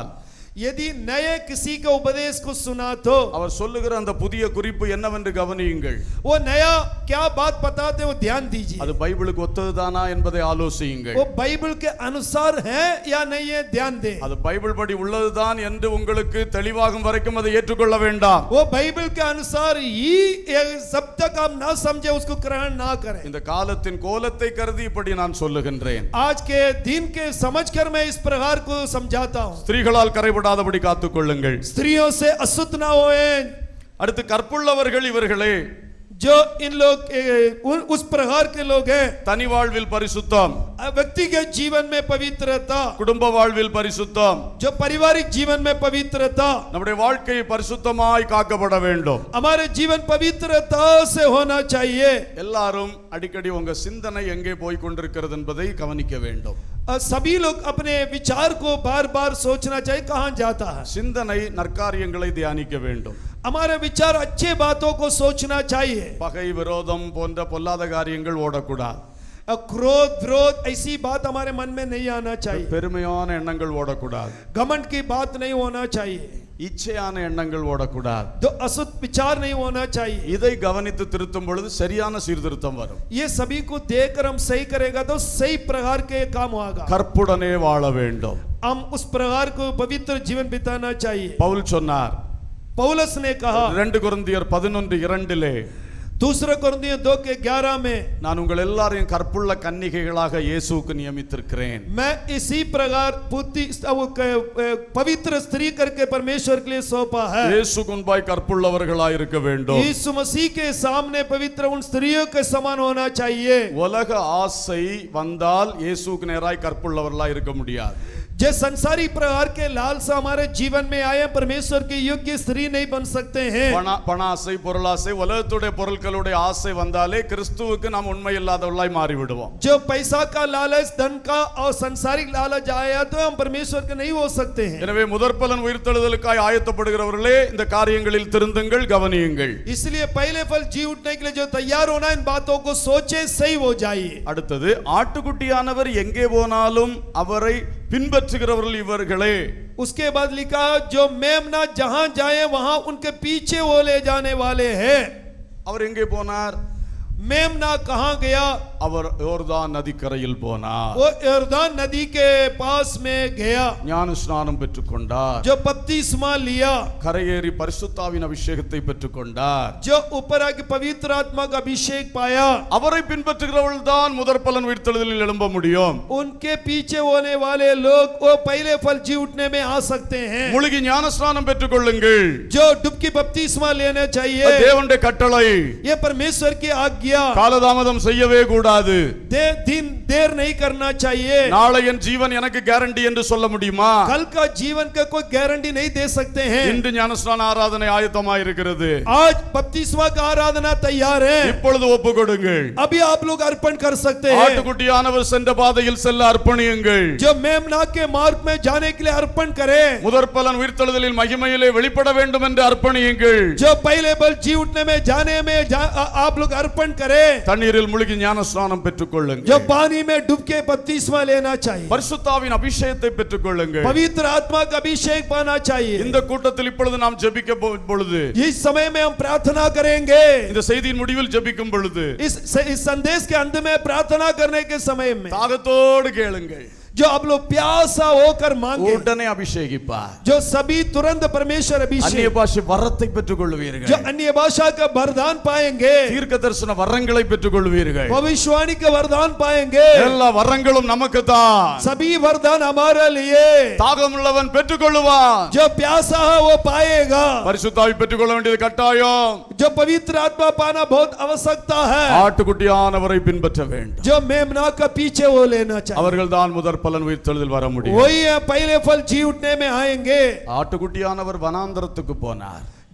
यदि नए किसी के उपदेश को सुना तो அவர் சொல்லுகிற அந்த புதிய குறிப்பு என்னவென்று கவனியுங்கள் वो नया क्या बात बताते वो ध्यान दीजिए அது பைபிளுக்கு ஒத்ததுதானா என்பதை ஆலோசியுங்கள் वो बाइबल के अनुसार है या नहीं है ध्यान दे அது பைபிள் படி உள்ளதுதான் என்று உங்களுக்கு தெளிவாகும் வரைக்கும் அதை ஏற்றுக்கொள்ள வேண்டாம் वो बाइबल के अनुसार ही ये जब तक आप ना समझे उसको ग्रहण ना करें இந்த காலத்தின் கோலத்தை கருதி இப்படி நான் சொல்லுகின்றேன் आज के दिन के समझकर मैं इस प्रकार को समझाता हूँ ஸ்திரீகளால் கரைபடாதபடி காத்துக் கொள்ளுங்கள் स्त्रियों से अशुद्ध ना होए அடுத்து கற்புள்ளவர்கள் இவர்களே जो इन लोग ए, उन- उस प्रकार के लोग हैं தனி வாழ்வில் பரிசுத்தம் व्यक्तिगत जीवन में पवित्रता குடும்ப வாழ்வில் பரிசுத்தம் जो पारिवारिक जीवन में पवित्रता நம்முடைய வாழ்க்கை பரிசுத்தமாய் காக்கப்பட வேண்டும் हमारे जीवन पवित्रता से होना चाहिए எல்லாரும் அடிக்கடி உங்க சிந்தனை எங்கே போய் கொண்டிருக்கிறது என்பதை கவனிக்க வேண்டும் और सभी लोग अपने विचार को बार बार सोचना चाहिए कहाँ जाता है சிந்தனை நற்காரியங்களை தியானிக்க வேண்டும் हमारे विचार अच्छे बातों को सोचना चाहिए பகை விரோதம் போன்ற பொல்லாத காரியங்கள் ஓடக்கூடாது और क्रोध विरोध ऐसी बात हमारे मन में नहीं आना चाहिए பெருமையான எண்ணங்கள் ஓடக்கூடாது घमंड की बात नहीं होना चाहिए இச்சையான எண்ணங்கள் ஓடக்கூடாது तो अशुद्ध विचार नहीं होना चाहिए இதை கவனித்து திருத்தும் பொழுது சரியான சீர்திருத்தம் வரும் ये सभी को देखकर हम सही करेगा तो सही प्रकार के काम होगा கற்புடனே வாழ வேண்டும் हम उस प्रकार को पवित्र जीवन बिताना चाहिए பவுல் சொன்னார் पौलस ने कहा ரெண்டு குருந்தியர் பதினொன்று இரண்டிலே दूसरे कुरिन्थियों दो के ग्यारह में நான் உங்கள் எல்லாரையும் கற்புள்ள கன்னிகைகளாக இயேசுவுக்கு நியமித்திருக்கிறேன் मैं इसी प्रकार बुद्धि वो क- पवित्र स्त्री करके परमेश्वर के लिए सौंपा है இயேசுக்கு முன்பாய் கற்புள்ளவர்களாய் இருக்க வேண்டும் यीशु मसीह के सामने पवित्र उन स्त्रियों के समान होना चाहिए உலக ஆசை வந்தால் இயேசுக்கு நேராய் கற்புள்ளவர்களாய் இருக்க முடியாது जो संसारी प्रकार के लालसा हमारे जीवन में आए परमेश्वर के योग्य स्त्री नहीं बन सकते हैं பண பண ஆசை பொருளாசை உலகத்துடைய பொருட்களுடைய ஆசை வந்தாலே கிறிஸ்துவுக்கு நாம் உண்மை இல்லாதவர்களாய் மாறி விடுவோம் जो पैसा का लालच धन का और संसारिक लालच आया तो हम परमेश्वर के नहीं हो सकते हैं எனவே முதற்பலன் உயிர்த்தெழுதலுக்காய் ஆயத்தப்படுகிறவர்களே இந்த காரியங்களில் திருந்துங்கள் கவனியுங்கள் इसलिए पहले फल जी उठने के लिए जो तैयार होना इन बातों को सोचे सही हो जाइए அடுத்தது ஆட்டுக்குட்டியானவர் எங்கே போனாலும் அவரை பின்பற்றுகிறவர்கள் இவர்களே उसके बाद लिखा जो मेमना जहां जाए वहां उनके पीछे वो ले जाने वाले हैं அவர் எங்கே போனார் मेमना कहां गया அவர் யோர்தான் நதிக்கரையில் போனார் वो यर्दन नदी के पास में गया ஞான ஸ்நானம் பெற்றுக்கொண்டார் जो बपतिस्मा लिया கரையேறி பரிசுத்தாவின் அபிஷேகத்தை பெற்றுக்கொண்டார் जो ऊपर आके पवित्र आत्मा का अभिषेक पाया அவரை பின்பற்றுகிறவர்கள் தான் முதற்பலன் உயிர்த்தெழுதலில் எழும்ப முடியும் उनके पीछे होने वाले लोग वो पहले फल जी उठने में आ सकते हैं முழுகி ஞானஸ்நானம் பெற்றுக்கொள்ளுங்கள் जो डुबकी बपतिस्मा लेना அது चाहिए தேவனுடைய கட்டளை ये परमेश्वर की आज्ञा காலதாமதம் செய்யவே கூடாது दे, दिन देर नहीं करना चाहिए நாளை என் ஜீவன் எனக்கு கேரண்டி என்று சொல்ல முடியுமா कल का जीवन का कोई गारंटी नहीं दे सकते हैं இன்று ஞானஸ்நான ஆராதனை ஆயத்தமாயிருக்கிறது आज बपतिस्मा का आराधना तैयार है இப்பொழுது ஒப்பு கொடுங்கள் अभी आप लोग अर्पण कर सकते हैं ஆட்டுக்குட்டியானவர் சென்ற பாதையில் செல்ல அர்ப்பணியுங்கள் जो मेमना के मार्ग में जाने के लिए अर्पण करें முதற்பலன் உயிர்த்தெழுதலில் மகிமையிலே வெளிப்பட வேண்டும் என்று அர்ப்பணியுங்கள் जो पहले बल जी उठने में जाने में जा, आ, आप लोग अर्पण करें தண்ணீரில் முழுகி ஞானஸ்நானம் பெற்றுக்கொள்ளுங்கள் जो पानी में डूब के बपतिस्मा लेना चाहिए பரிசுத்தாவின் அபிஷேகத்தை பெற்றுக்கொள்ளுங்கள் पवित्र आत्मा का अभिषेक पाना चाहिए இந்த கூட்டத்தில் இப்பொழுது நாம் ஜெபிக்க போ- பொழுது इस समय में हम प्रार्थना करेंगे இந்த செய்தியின் முடிவில் ஜெபிக்கும் பொழுது इस इस संदेश के अंत में प्रार्थना करने के समय में தாகத்தோடு கேளுங்கள் जो आप लोग प्यासा होकर मांगे உடனே அபிஷேகிப்பார் जो सभी तुरंत परमेश्वर அந்நிய अभिषेक பாஷை வரத்தை பெற்றுக் जो கொள்வீர்கள் अन्य भाषा का वरदान पाएंगे தீர்க்க தரிசன வரங்களை பெற்றுக் கொள்வீர்கள் भविष्यवाणी का वरदान पाएंगे எல்லா வரங்களும் நமக்கு தான் सभी वरदान हमारे लिए தாகம் உள்ளவன் பெற்றுக் கொள்ளுவான் जो प्यासा है वो पाएगा பரிசுத்தாவி பெற்றுக் கொள்ள வேண்டியது கட்டாயம் जो पवित्र आत्मा पाना बहुत आवश्यकता है ஆட்டுக்குட்டியானவரை பின்பற்ற வேண்டும் जो मेमना का पीछे वो लेना चाहिए அவர்கள் தான் முதற் பலன் உயிர்த்தெழுதல் வர முடியும் वही है पहले फल जी उठने में आएंगे ஆட்டுக்குட்டியானவர் வனாந்தரத்துக்கு போனார்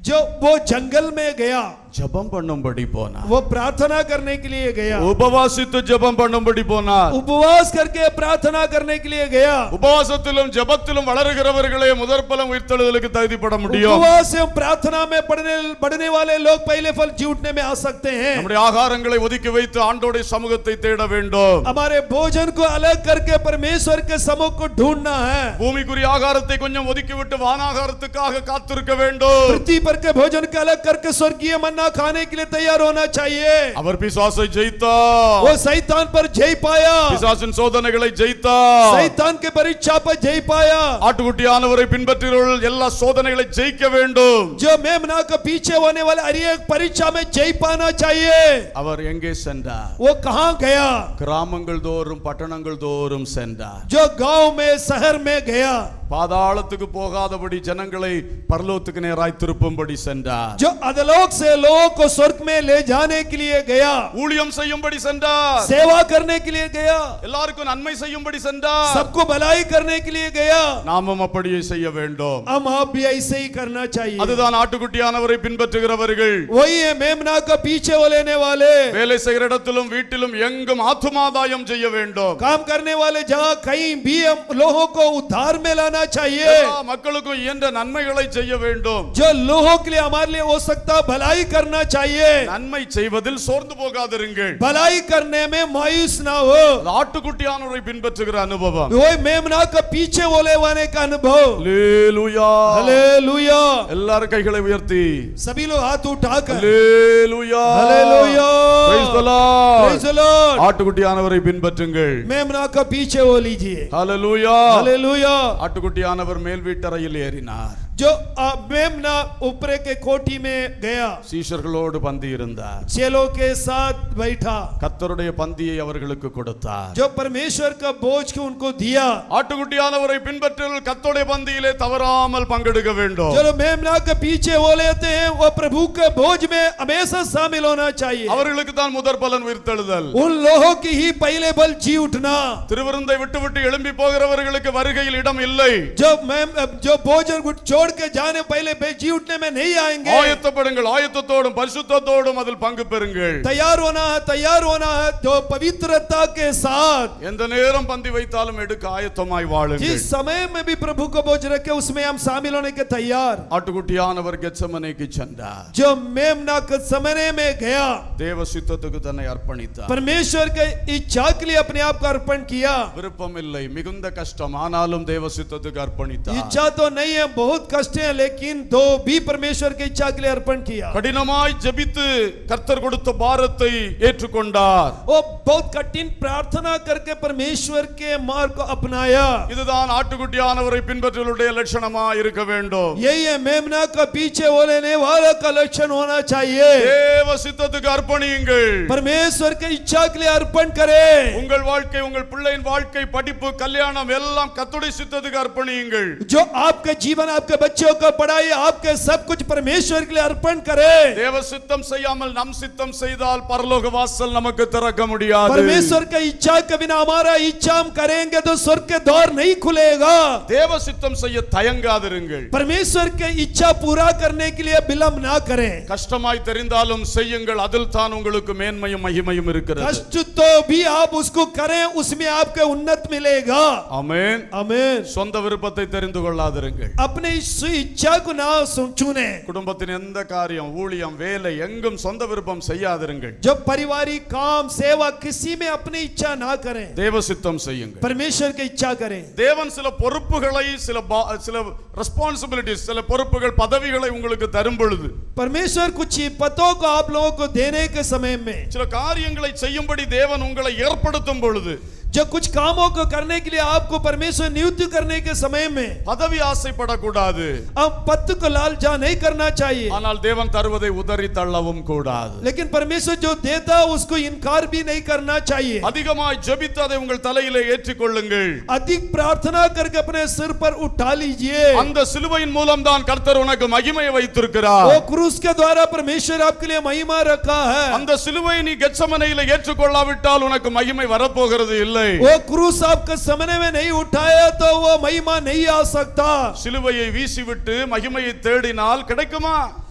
जो वो जंगल में गया ஜெபம் பண்ணும்படி போனார் वो प्रार्थना करने के लिए गया உபவாசித்து ஜெபம் பண்ணும்படி போனார் उपवास करके प्रार्थना करने के लिए गया உபவாசத்திலும் ஜெபத்திலும் வளருகிறவர்களே முதற் பலம் உயிர்த்தெழுதலுக்கு தகுதிப்பட முடியும் उपवास एवं प्रार्थना में बढ़ने बढ़ने वाले लोग पहले फल जीवटने में आ सकते हैं நம்முடைய ஆகாரங்களை ஒதுக்கி வைத்து ஆண்டோடைய சமூகத்தை தேட வேண்டும் हमारे भोजन को अलग करके परमेश्वर के समूह को ढूंढना है பூமிக்குரிய ஆகாரத்தை கொஞ்சம் ஒதுக்கிவிட்டு வானாகாரத்துக்காக காத்திருக்க வேண்டும் पृथ्वी पर के भोजन को अलग करके स्वर्गीय मन्ना खाने के लिए तैयार होना चाहिए அவர் பிசாசை ஜெயித்தார் वो शैतान पर जय पाया பிசாசின் சோதனைகளை ஜெயித்தார் शैतान के परीक्षा पर जय पाया ஆட்டுக்குட்டியானவரை பின்பற்றுகிறவர்கள் எல்லா சோதனைகளை ஜெயிக்க வேண்டும் जो मेमना के पीछे होने वाले हर एक परीक्षा में जय पाना चाहिए அவர் எங்கே சென்றார் वो कहाँ गया கிராமங்கள் தோறும் பட்டணங்கள் தோறும் சென்றார் जो गांव में शहर में गया பாதாளத்துக்கு போகாதபடி ஜனங்களை பரலோகத்துக்கு நேராய் திருப்பும்படி சென்றார் जो अधलोक से लोगों को स्वर्ग में ले जाने के लिए गया ஊழியம் செய்யும்படி சென்றார் सेवा करने के लिए गया எல்லாருக்கும் நன்மை செய்யும்படி சென்றார் सबको भलाई करने के लिए गया நாமும் அப்படியே செய்ய வேண்டும் हम आप भी ऐसे ही करना चाहिए அதுதான் ஆட்டுக்குட்டியானவரை பின்பற்றுகிறவர்கள் वही है मेमना का पीछे वो लेने वाले வேலை செய்கிற இடத்திலும் வீட்டிலும் எங்கும் ஆத்துமாதாயம் செய்ய வேண்டும் काम करने वाले जगह कहीं भी हम लोगों को उद्धार में लाना चाहिए எல்லா மக்களுக்கும் இயன்ற நன்மைகளை செய்ய வேண்டும் जो लोगों के लिए हमारे लिए हो सकता भलाई करना चाहिए நன்மை செய்வதில் சோர்ந்து போகாதிருங்கள் भलाई करने में मायूस ना हो அது ஆட்டுக்குட்டியானவரை பின்பற்றுகிற அனுபவம் वही मेमना का पीछे वो लेवाने का अनुभव அல்லேலூயா हालेलुया எல்லாரும் கைகளை உயர்த்தி सभी लोग हाथ उठाकर அல்லேலூயா hallelujah Praise the Lord. Praise the Lord. ஆட்டுக்குட்டியானவரை பின்பற்றுங்கள் मेमना का पीछे वो लीजिए ஹalleluya हालेलुया ஆட்டுக்குட்டியானவர் மேல் வீட்டறையில் ஏறினார் जो अ, मेमना ऊपर के कोठी में गया சீஷர்களோடு பந்தி இருந்தார் चेलों के साथ बैठा கத்தருடைய பந்தியை அவர்களுக்கு கொடுத்தார் जो परमेश्वर का बोझ को उनको दिया ஆட்டுக்குட்டியானவரை பின்பற்றல் கத்தோடைய பந்தியிலே தவறாமல் பங்கெடுக்க வேண்டும் चलो मेमना के पीछे वो लेते हैं वो प्रभु के बोझ में हमेशा शामिल होना चाहिए அவர்களுக்கு தான் முதற் பலன் உயிர்த்தெழுதல் उन लोगों की ही पहले बल जी उठना திருவிருந்தை விட்டு விட்டு எழும்பி போகிறவர்களுக்கு வருகையில் இடம் இல்லை जब मैं जो भोजन को छोड़ के जाने पहले बे- जी उठने में नहीं आएंगे ஆயத்தப்படுங்கள் ஆயத்தத்தோடும் பரிசுத்தத்தோடும் அதில் பங்கு பெறுங்கள் तैयार होना है तैयार होना है तो पवित्रता के साथ எந்த நேரம் பந்தி வைத்தாலும் எடுக்க ஆயத்தமாய் வாழுங்கள் जिस समय में भी प्रभु को बोझ रखे उसमें हम शामिल होने के तैयार ஆட்டுக்குட்டியானவர் கெச்சமனைக்கு சென்றார் जो मेमना के समय में गया தேவ சித்தத்துக்கு தன்னை அர்ப்பணித்தார் परमेश्वर के इच्छा के लिए अपने आप को अर्पण किया விருப்பம் இல்லை மிகுந்த கஷ்டம் ஆனாலும் தேவ சித்தத்துக்கு அர்ப்பணித்தார் इच्छा तो नहीं है बहुत कष्ट है लेकिन दो भी परमेश्वर की इच्छा के लिए अर्पण किया கடினமாய் ஜெபித்து கர்த்தர் கொடுத்த பாரத்தை ஏற்றுக்கொண்டார் वो बहुत कठिन प्रार्थना करके परमेश्वर के मार्ग को अपनाया இதுதான் ஆட்டுக்குட்டியானவரை பின்பற்றலுடைய லட்சணமா இருக்க வேண்டும் यही है मेमना का पीछे वो लेने वाला का लक्षण होना चाहिए தேவ சித்தத்துக்கு அர்ப்பணியுங்கள் परमेश्वर की इच्छा के लिए अर्पण करे உங்கள் வாழ்க்கை உங்கள் பிள்ளையின் வாழ்க்கை படிப்பு கல்யாணம் எல்லாம் கத்துடைய சித்தத்துக்கு அர்ப்பணியுங்கள் जो आपके जीवन आपके बच्चों का पढ़ाई आपके सब कुछ परमेश्वर के लिए अर्पण करे தேவ சித்தம் செய்யாமல் நம் சித்தம் செய்தால் பரலோக வாசல் நமக்கு திறக்க முடியாது परमेश्वर की इच्छा के बिना हमारा इच्छा हम करेंगे तो स्वर्ग के द्वार नहीं खुलेगा தேவ சித்தம் செய்ய தயங்காதிருங்கள் परमेश्वर की इच्छा पूरा करने के लिए विलंब ना करें கஷ்டமாய் தெரிந்தாலும் செய்யுங்கள் அதில் தான் உங்களுக்கு மேன்மையும் மகிமையும் இருக்கிறது कष्ट तो भी आप उसको करें उसमें आपके उन्नत मिलेगा ஆமென் आमीन சொந்த விருப்பத்தை தெரிந்து கொள்ளாதிருங்கள் अपने इस इच्छा को ना सुन- चुने குடும்பத்தின் எந்த காரியம் ஊழியம் வேலை எங்கும் சொந்த விருப்பம் செய்யாதிருங்கள் जब पारिवारिक काम सेवा किसी में अपनी इच्छा ना करें தேவ சித்தம் செய்யுங்கள் परमेश्वर की इच्छा करें தேவன் சில பொறுப்புகளை சில பா- சில ரெஸ்பான்சிபிலிட்டிஸ் சில பொறுப்புகள் பதவிகளை உங்களுக்கு தரும் பொழுது परमेश्वर कुछ पतों को आप लोगों को देने के समय में சில காரியங்களை செய்யும்படி தேவன் உங்களை ஏற்படுத்தும் பொழுது जब कुछ कामों को करने के लिए आपको परमेश्वर नियुक्त करने के समय में பதவி ஆசைப்படக்கூடாது आप पद को लालचा नहीं करना चाहिए ஆனால் தேவன் தருவதை உதறி தள்ளவும் கூடாது लेकिन परमेश्वर जो देता उसको इनकार भी नहीं करना चाहिए அதிகமாய் ஜெபித்து அதை உங்கள் தலையிலே ஏற்றிக்கொள்ளுங்கள் अधिक प्रार्थना करके अपने सिर पर उठा लीजिए அந்த சிலுவையின் மூலம் தான் கர்த்தர் உனக்கு மகிமையை வைத்திருக்கிறார் वो क्रूस के द्वारा परमेश्वर आपके लिए महिमा रखा है அந்த சிலுவையை நீ கெச்சமனையில ஏற்றுக்கொள்ளாவிட்டால் உனக்கு மகிமை வரப்போகிறது இல்லை वो क्रूस आपके सामने में नहीं उठाया तो वो महिमा नहीं आ सकता சிலுவையை வீசிவிட்டு மகிமையை தேடினால் கிடைக்குமா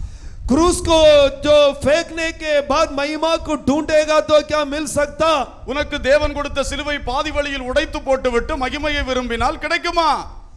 क्रूस को जो फेंकने के बाद महिमा को ढूंढेगा तो क्या मिल सकता உனக்கு தேவன் கொடுத்த சிலுவை பாதி வழியில் உடைத்து போட்டுவிட்டு மகிமையை விரும்பினால் கிடைக்குமா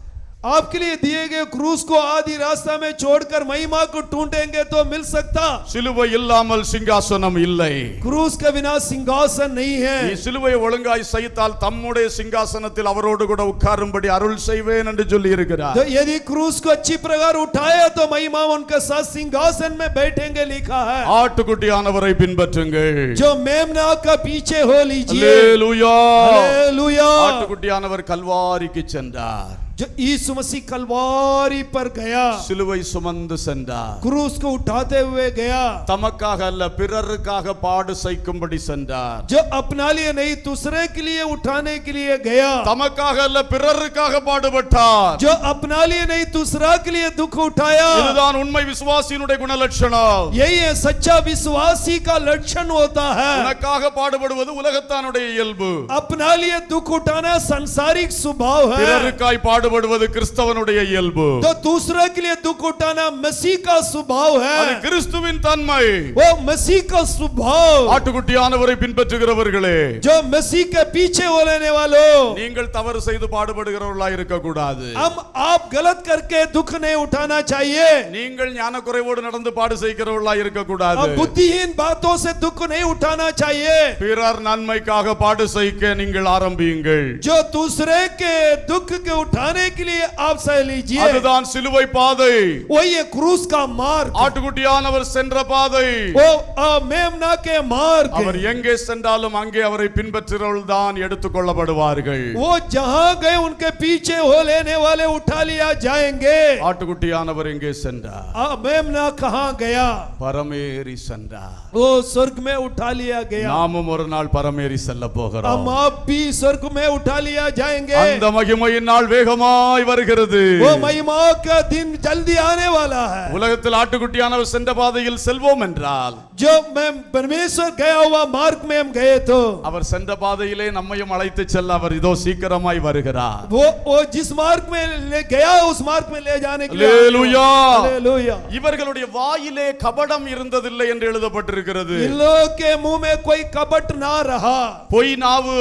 आपके लिए दिए गए क्रूस को आदि रास्ता में छोड़कर महिमा को ढूंढेंगे तो मिल सकता சிலுவை இல்லாமல் சிங்காசனம் இல்லை क्रूस के बिना सिंहासन नहीं நீ है சிலுவையை ஒழுங்காய் சகித்தால் தம்முடைய சிங்காசனத்தில் அவரோடு கூட உட்காரும்படி அருள் செய்வேன் என்று சொல்லி இருக்கிறார் तो यदि क्रूस को अच्छी प्रकार उठाया तो महिमा उनके साथ सिंहासन में बैठेंगे लिखा है ஆட்டுக்குட்டியானவரை பின்பற்றுங்கள் जो मेमना का पीछे हो लीजिए அல்லேலூயா हालेलुया ஆட்டுக்குட்டியானவர் கல்வாரிக்கு சென்றார் जो यीशु मसीह कलवारी पर गया சிலுவை சுமந்து சென்றார் क्रूस को उठाते हुए गया தமக்காக அல்ல பிறருக்காக பாடு சைக்கும்படி சென்றார் जो अपना लिए नहीं दूसरे के लिए उठाने के लिए गया தமக்காக அல்ல பிறருக்காக பாடுபட்டார் जो अपना लिए नहीं दूसरा के लिए दुख उठाया இதுதான் உண்மை விசுவாசியினுடைய குணலட்சணம் यही है सच्चा विश्वासी का लक्षण होता है உனக்காக பாடுபடுவது உலகத்தானுடைய இயல்பு अपना लिए दुख उठाना संसारिक स्वभाव है பிறருக்காய் பாடுபடுவது கிறிஸ்தவனுடைய இயல்பு तो दूसरे के लिए दुख उठाना मसीह का स्वभाव அது है கிறிஸ்துவின் தன்மை वो मसीह का स्वभाव ஆட்டுக்குட்டியானவரை பின்பற்றுகிறவர்களே जो मसीह के पीछे हो लेने वालों நீங்கள் தவறு செய்து பாடுபடுகிறவர்களா இருக்கக்கூடாது हम आप गलत करके दुख नहीं उठाना चाहिए நீங்கள் ஞான குறைவோடு நடந்து பாடு செய்கிறவர்களா இருக்கக்கூடாது अब बुद्धिहीन बातों से दुख नहीं उठाना चाहिए பிறர் நன்மைக்காக பாடு செய்ய நீங்கள் ஆரம்பியுங்கள் जो दूसरे के दुख के उठाने के लिए आप सह लीजिए அதுதான் சிலுவை பாதை वही है क्रूस का मार्ग ஆட்டுக்குட்டியானவர் சென்ற பாதை वो आ, मेमना के मार्ग அவர் எங்கே சென்றாலும் அங்கே அவரை பின்பற்றுகிறவர்கள் தான் எடுத்துக் கொள்ளப்படுவார்கள் वो जहां गए उनके पीछे हो लेने वाले उठा लिया जाएंगे ஆட்டுக்குட்டியானவர் எங்கே சென்றார் आ, मेमना कहाँ गया பரமேறி சென்றார் वो स्वर्ग में उठा लिया गया நாமும் ஒரு நாள் பரமேறி செல்ல हम போகிறோம் आप भी स्वर्ग में उठा लिया जाएंगे அந்த மகிமையின் நாள் வேகமாய் வருகிறது वो महिमा का दिन जल्दी आने वाला है உலகத்தில் ஆட்டுக்குட்டியானவர் சென்ற பாதையில் செல்வோம் என்றால் जो मैं परमेश्वर गया हुआ मार्ग में हम गए तो அவர் சென்ற பாதையிலே நம்மையும் அழைத்து செல்ல அவர் இதோ சீக்கிரமாய் வருகிறார் वो वो जिस मार्ग में ले गया उस मार्ग में ले जाने के लिए அல்லேலூயா. हालेलुया இவர்களுடைய வாயிலே கபடம் இருந்ததில்லை என்று எழுதப்பட்டிருக்கிறது इन लोगों के मुंह में कोई कपट ना रहा பொய் நாவு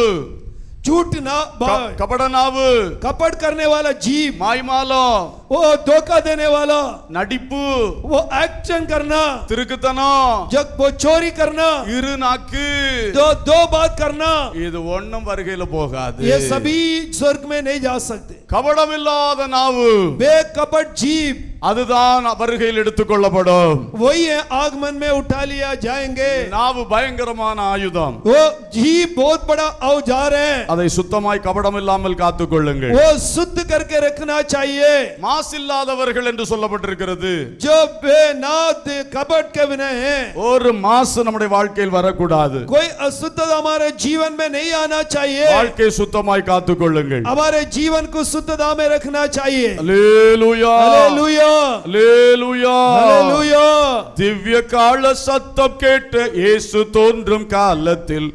झूठ ना க- बा- கபட நாவு कपट करने वाला जीव மாய்மாலம் वो धोखा देने वाला நடிப்பு वो एक्शन करना திருக்குத்தனம் जब वो चोरी करना இரு நாக்கு दो दो बात करना இது ஒண்ணும் வருகையில போகாது ये सभी स्वर्ग में नहीं जा सकते கபடமில்லாத நாவு बेकपट जीव அதுதான் வருகையில் எடுத்துக்கொள்ளப்படும் वही है आगमन में उठा लिया जाएंगे நாவு பயங்கரமான ஆயுதம் वो जीव बहुत बड़ा औजार है அதை சுத்தமாய் கபடம் இல்லாமல் காத்துக்கொள்ளுங்கள் वो शुद्ध करके रखना चाहिए மாசில்லாதவர்கள் என்று சொல்லப்பட்டிருக்கிறது जो बेनाद कपट के बिना है ஒரு மாசு நம்முடைய வாழ்க்கையில் வரக்கூடாது कोई अशुद्धता हमारे जीवन में नहीं आना चाहिए வாழ்க்கை சுத்தமாய் காத்துக்கொள்ளுங்கள் हमारे जीवन को शुद्धता में रखना चाहिए அல்லேலூயா हालेलुया அல்லேலூயா हालेलुया திவ்ய கால சத்தம் கேட்ட இயேசு தோன்றும் காலத்தில்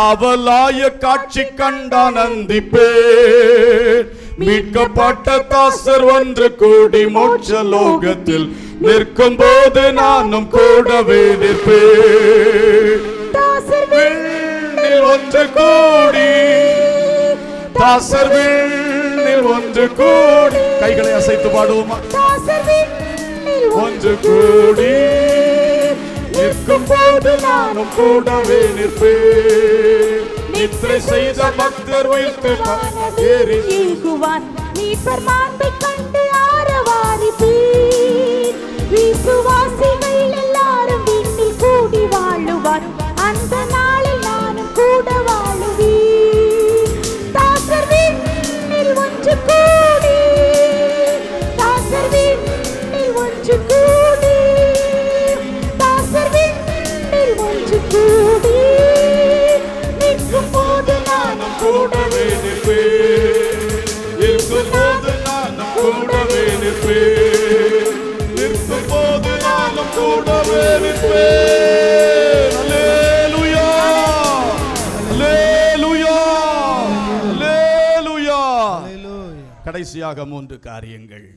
அவலாய காட்சி கண்டானந்திப்பே மீட்கப்பட்ட தாசர் ஒன்று கூடி மோட்ச லோகத்தில் நிற்கும் போது நானும் கூடவே நிற்பேன் விண்ணில் ஒன்று கூடி தாசர் விண்ணில் ஒன்று கூடி கைகளை அசைத்து பாடுவோமா ஒன்று கூடி நிற்கும் போது நானும் கூடவே நிற்பேன் நித்திரை செய்த பக்தர் உயிர்த்து ஏறி ஏகுவான் மீட்பர் மாண்பை கண்டு ஆரவாரிப்பீர் விசுவாசிகள் எல்லாரும் விண்ணில் கூடி வாழுவார் அந்த நாளில் நானும் கூட வாழுவீர் தாசர் விண்ணில் ஒன்று கூடி தாசர் விண்ணில் ஒன்று கூடி தாசர் விண்ணில் ஒன்று கூடி நிற்கும் போது நானும் கூடவே நிற்பேன் இருக்கும் போது நானும் கூடவே நிற்பேன் நிற்கும் போது நானும் கூடவே நிற்பேன் அல்லேலூயா அல்லேலூயா அல்லேலூயா கடைசியாக மூன்று காரியங்கள்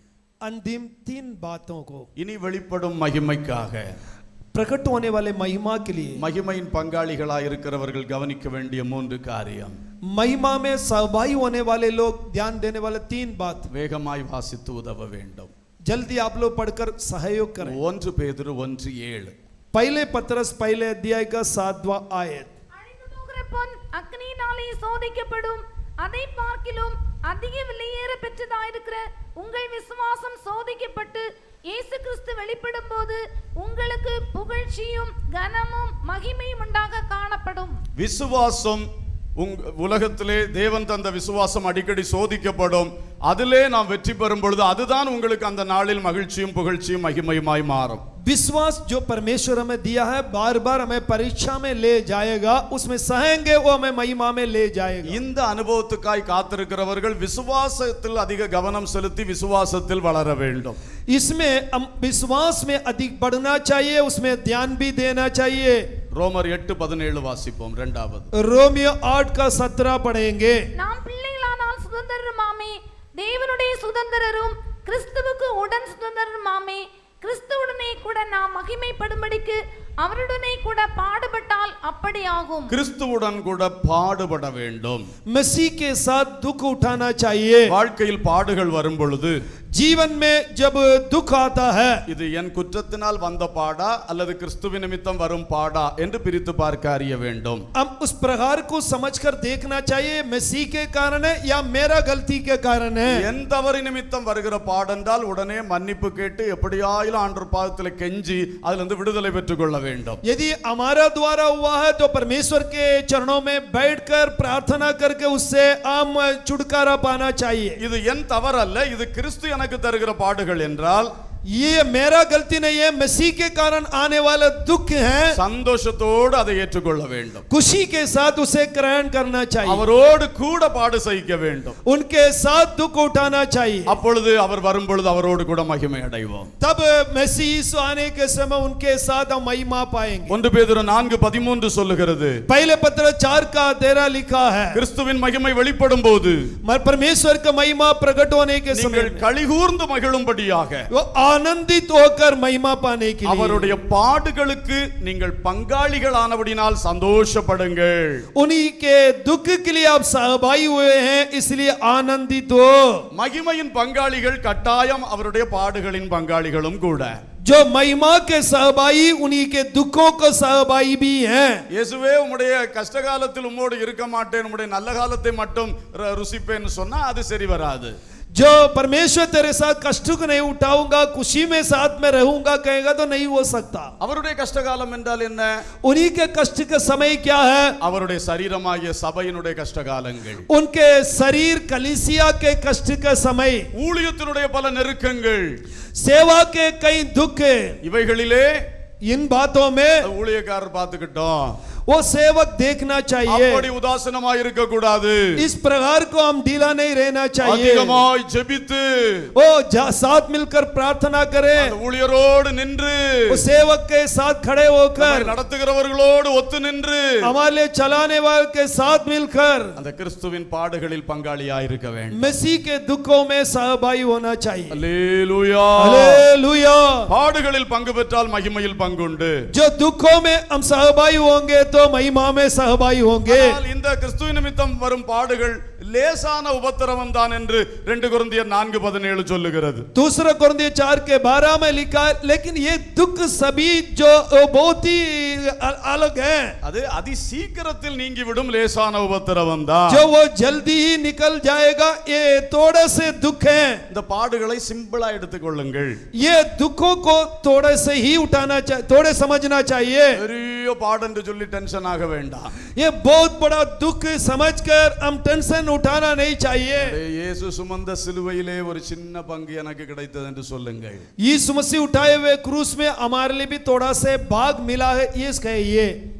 अंतिम तीन बातों को இனி வெளிப்படும் மகிமைக்காக प्रकट होने वाले महिमा के लिए மகிமையின் பங்காளிகளாய் இருக்கிறவர்கள் கவனிக்க வேண்டிய மூன்று காரியம் महिमा में सहभागी होने वाले लोग ध्यान देने वाले तीन बात வேகமாய் வாசித்து உதவ வேண்டும் जल्दी आप लोग पढ़कर सहयोग करें ஒன்று பேதுரு ஒன்று ஏழு पहले पत्रस पहले अध्याय का सातवां आयत அழிந்து போகிற பொன் அக்னியினாலே சோதிக்கப்படும் அதை பார்க்கிலும் அதிக விலையேற பெற்றதாயிருக்கிற உங்கள் விசுவாசம் சோதிக்கப்பட்டு இயேசு கிறிஸ்து வெளிப்படும் போது உங்களுக்கு புகழ்ச்சியும் கனமும் மகிமையும் உண்டாக காணப்படும் விசுவாசம் உங் உலகத்திலே தேவன் தந்த விசுவாசம் அடிக்கடி சோதிக்கப்படும் அதிலே நாம் வெற்றி பெறும் பொழுது அதுதான் உங்களுக்கு அந்த நாளில் மகிழ்ச்சியும் புகழ்ச்சியும் மகிமையுமாய் மாறும் विश्वास जो परमेश्वर हमें दिया है बार बार हमें परीक्षा में ले जाएगा उसमें सहेंगे वो हमें महिमा में ले जाएगा இந்த அனுபவத்துக்காய் காத்திருக்கிறவர்கள் விசுவாசத்தில் அதிக கவனம் செலுத்தி விசுவாசத்தில் வளர வேண்டும் इसमें हम विश्वास में अधिक बढ़ना चाहिए उसमें ध्यान भी देना चाहिए ரோமர் எட்டு பதினேழு வாசிப்போம் இரண்டாவது रोमियो आठ का सत्रह पढ़ेंगे நாம் பிள்ளைகளானால் சுதந்திரமாமே தேவனுடைய சுதந்திரரும் கிறிஸ்துவுக்கு உடன் சுதந்திரமாமே கிறிஸ்துவுடனே கூட நாம் மகிமைப்படும்படிக்கு அவருடனே கூட பாடுபட்டால் அப்படி ஆகும் கிறிஸ்துவுடன் கூட பாடுபட வேண்டும் मसीह के साथ दुख उठाना चाहिए வாழ்க்கையில் பாடுகள் வரும் பொழுது जीवन में जब दुख आता है இது என் குற்றத்தினால் வந்த பாடா அல்லது கிறிஸ்துவின் நிமித்தம் வரும் பாடா என்று பிரித்து பார்க்க அறிய வேண்டும் हम उस प्रकार को समझकर देखना चाहिए मसीह के कारण है या मेरा गलती के कारण है என் தவறு நிமித்தம் வருகிற பாடென்றால் உடனே மன்னிப்பு கேட்டு எப்படியாயிலும் ஆண்டு பாதத்தில் கெஞ்சி அதுல இருந்து விடுதலை பெற்றுக் கொள்ள வேண்டும் यदि हमारा द्वारा हुआ है तो परमेश्वर के चरणों में बैठकर प्रार्थना करके उससे हम छुटकारा पाना चाहिए இது என் தவறு அல்ல இது கிறிஸ்து எனக்கு தருகிற பாடுகள் என்றால் ये मेरा गलती नहीं है मसीह के कारण आने वाला दुख है சந்தோஷத்தோடு அதை ஏற்றுக்கொள்ள வேண்டும் खुशी के साथ उसे ग्रहण करना चाहिए அவரோடு கூட பாடு சகிக்க வேண்டும் उनके साथ दुख उठाना चाहिए அப்பொழுது அவர் வரும் பொழுது அவரோடு கூட மகிமை அடைவோம் तब मसीह यीशु आने के समय उनके साथ हम महिमा पाएंगे ஒன்று பேதுரு நான்கு பதிமூன்று சொல்லுகிறது पहले पत्र चार का तेरा लिखा है கிறிஸ்துவின் மகிமை வெளிப்படும் போது मर- परमेश्वर का महिमा प्रकट होने के समय நீங்கள் கலிகூர்ந்து மகிழும்படியாக वो आनंदित होकर महिमा पाने के लिए அவருடைய பாடுகளுக்கு நீங்கள் பங்காளிகளானபடினால் சந்தோஷப்படுங்கள் उन्हीं के दुख के लिए आप सहभागी हुए हैं इसलिए आनंदित हो மகிமையின் பங்காளிகள் கட்டாயம் அவருடைய பாடுகளின் பங்காளிகளும் கூட जो महिमा के सहभागी उन्हीं के दुखों को सहभागी भी हैं இயேசுவே உம்முடைய கஷ்ட காலத்தில் உம்மோடு இருக்க மாட்டேன் உம்முடைய நல்ல காலத்தை மட்டும் ர- ருசிப்பேன்னு சொன்னா அது சரி வராது जो परमेश्वर तेरे साथ कष्ट को नहीं उठाऊंगा खुशी में साथ में रहूंगा कहेगा तो नहीं हो सकता அவருடைய கஷ்ட காலம் என்றால் என்ன उन्हीं के कष्ट का समय क्या है அவருடைய சரீரமாகிய சபையினுடைய கஷ்ட காலங்கள் उनके शरीर कलिसिया के कष्ट का समय ஊழியத்தினுடைய பல நெருக்கங்கள் सेवा के कई दुख இவைகளிலே इन बातों में ஊழியக்காரர் பார்த்துக்கிட்டோம் वो सेवक देखना चाहिए அப்படி உதாசீனமாய் இருக்க கூடாது इस प्रकार को हम ढीला नहीं रहना चाहिए அதிகமாய் ஜெபித்து वो जा- साथ मिलकर प्रार्थना करें அந்த ஊழியரோடு நின்று वो सेवक के साथ खड़े நம்மை होकर நடத்துகிறவர்களோடு ஒத்து நின்று हमारे लिए चलाने वाले के साथ मिलकर அந்த கிறிஸ்துவின் பாடுகளில் பங்காளியாய் இருக்க வேண்டும் मसीह के दुखों में सहभागी होना चाहिए அல்லேலூயா हालेलुया பாடுகளில் பங்கு பெற்றால் மகிமையில் பங்குண்டு जो दुखों में हम सहभागी होंगे तो महिमा में सहभागी होंगे ஆனால் இந்த கிறிஸ்துவ நிமித்தம் வரும் பாடுகள் லேசான உபத்திரவம் தான் என்று ரெண்டு குருந்தியர் நான்கு பதினேழு சொல்லுகிறது दूसरा कुरिन्थियों चार के बारह में लिखा है लेकिन ये दुख सभी जो अ, बहुत ही अ- अलग है அது அதி சீக்கிரத்தில் நீங்கிவிடும் லேசான உபத்திரவம் தான் जो वो जल्दी ही निकल जाएगा ये थोड़े से दुख है இந்த பாடுகளை சிம்பிளா எடுத்துக்கொள்ளுங்கள் ये दुखों को थोड़े से ही उठाना चाहिए थोड़े समझना चाहिए பெரிய பாடு என்று சொல்லி டென்ஷன் ஆக வேண்டாம் ये बहुत बड़ा दुख समझकर हम टेंशन उठाना नहीं चाहिए அடே, இயேசு சுமந்த சிலுவையிலே ஒரு சின்ன பங்கு எனக்கு கிடைத்தது என்று சொல்லுங்கள் यीशु मसीह उठाए हुए क्रूस में हमारे लिए भी थोड़ा से भाग मिला है ये कहिए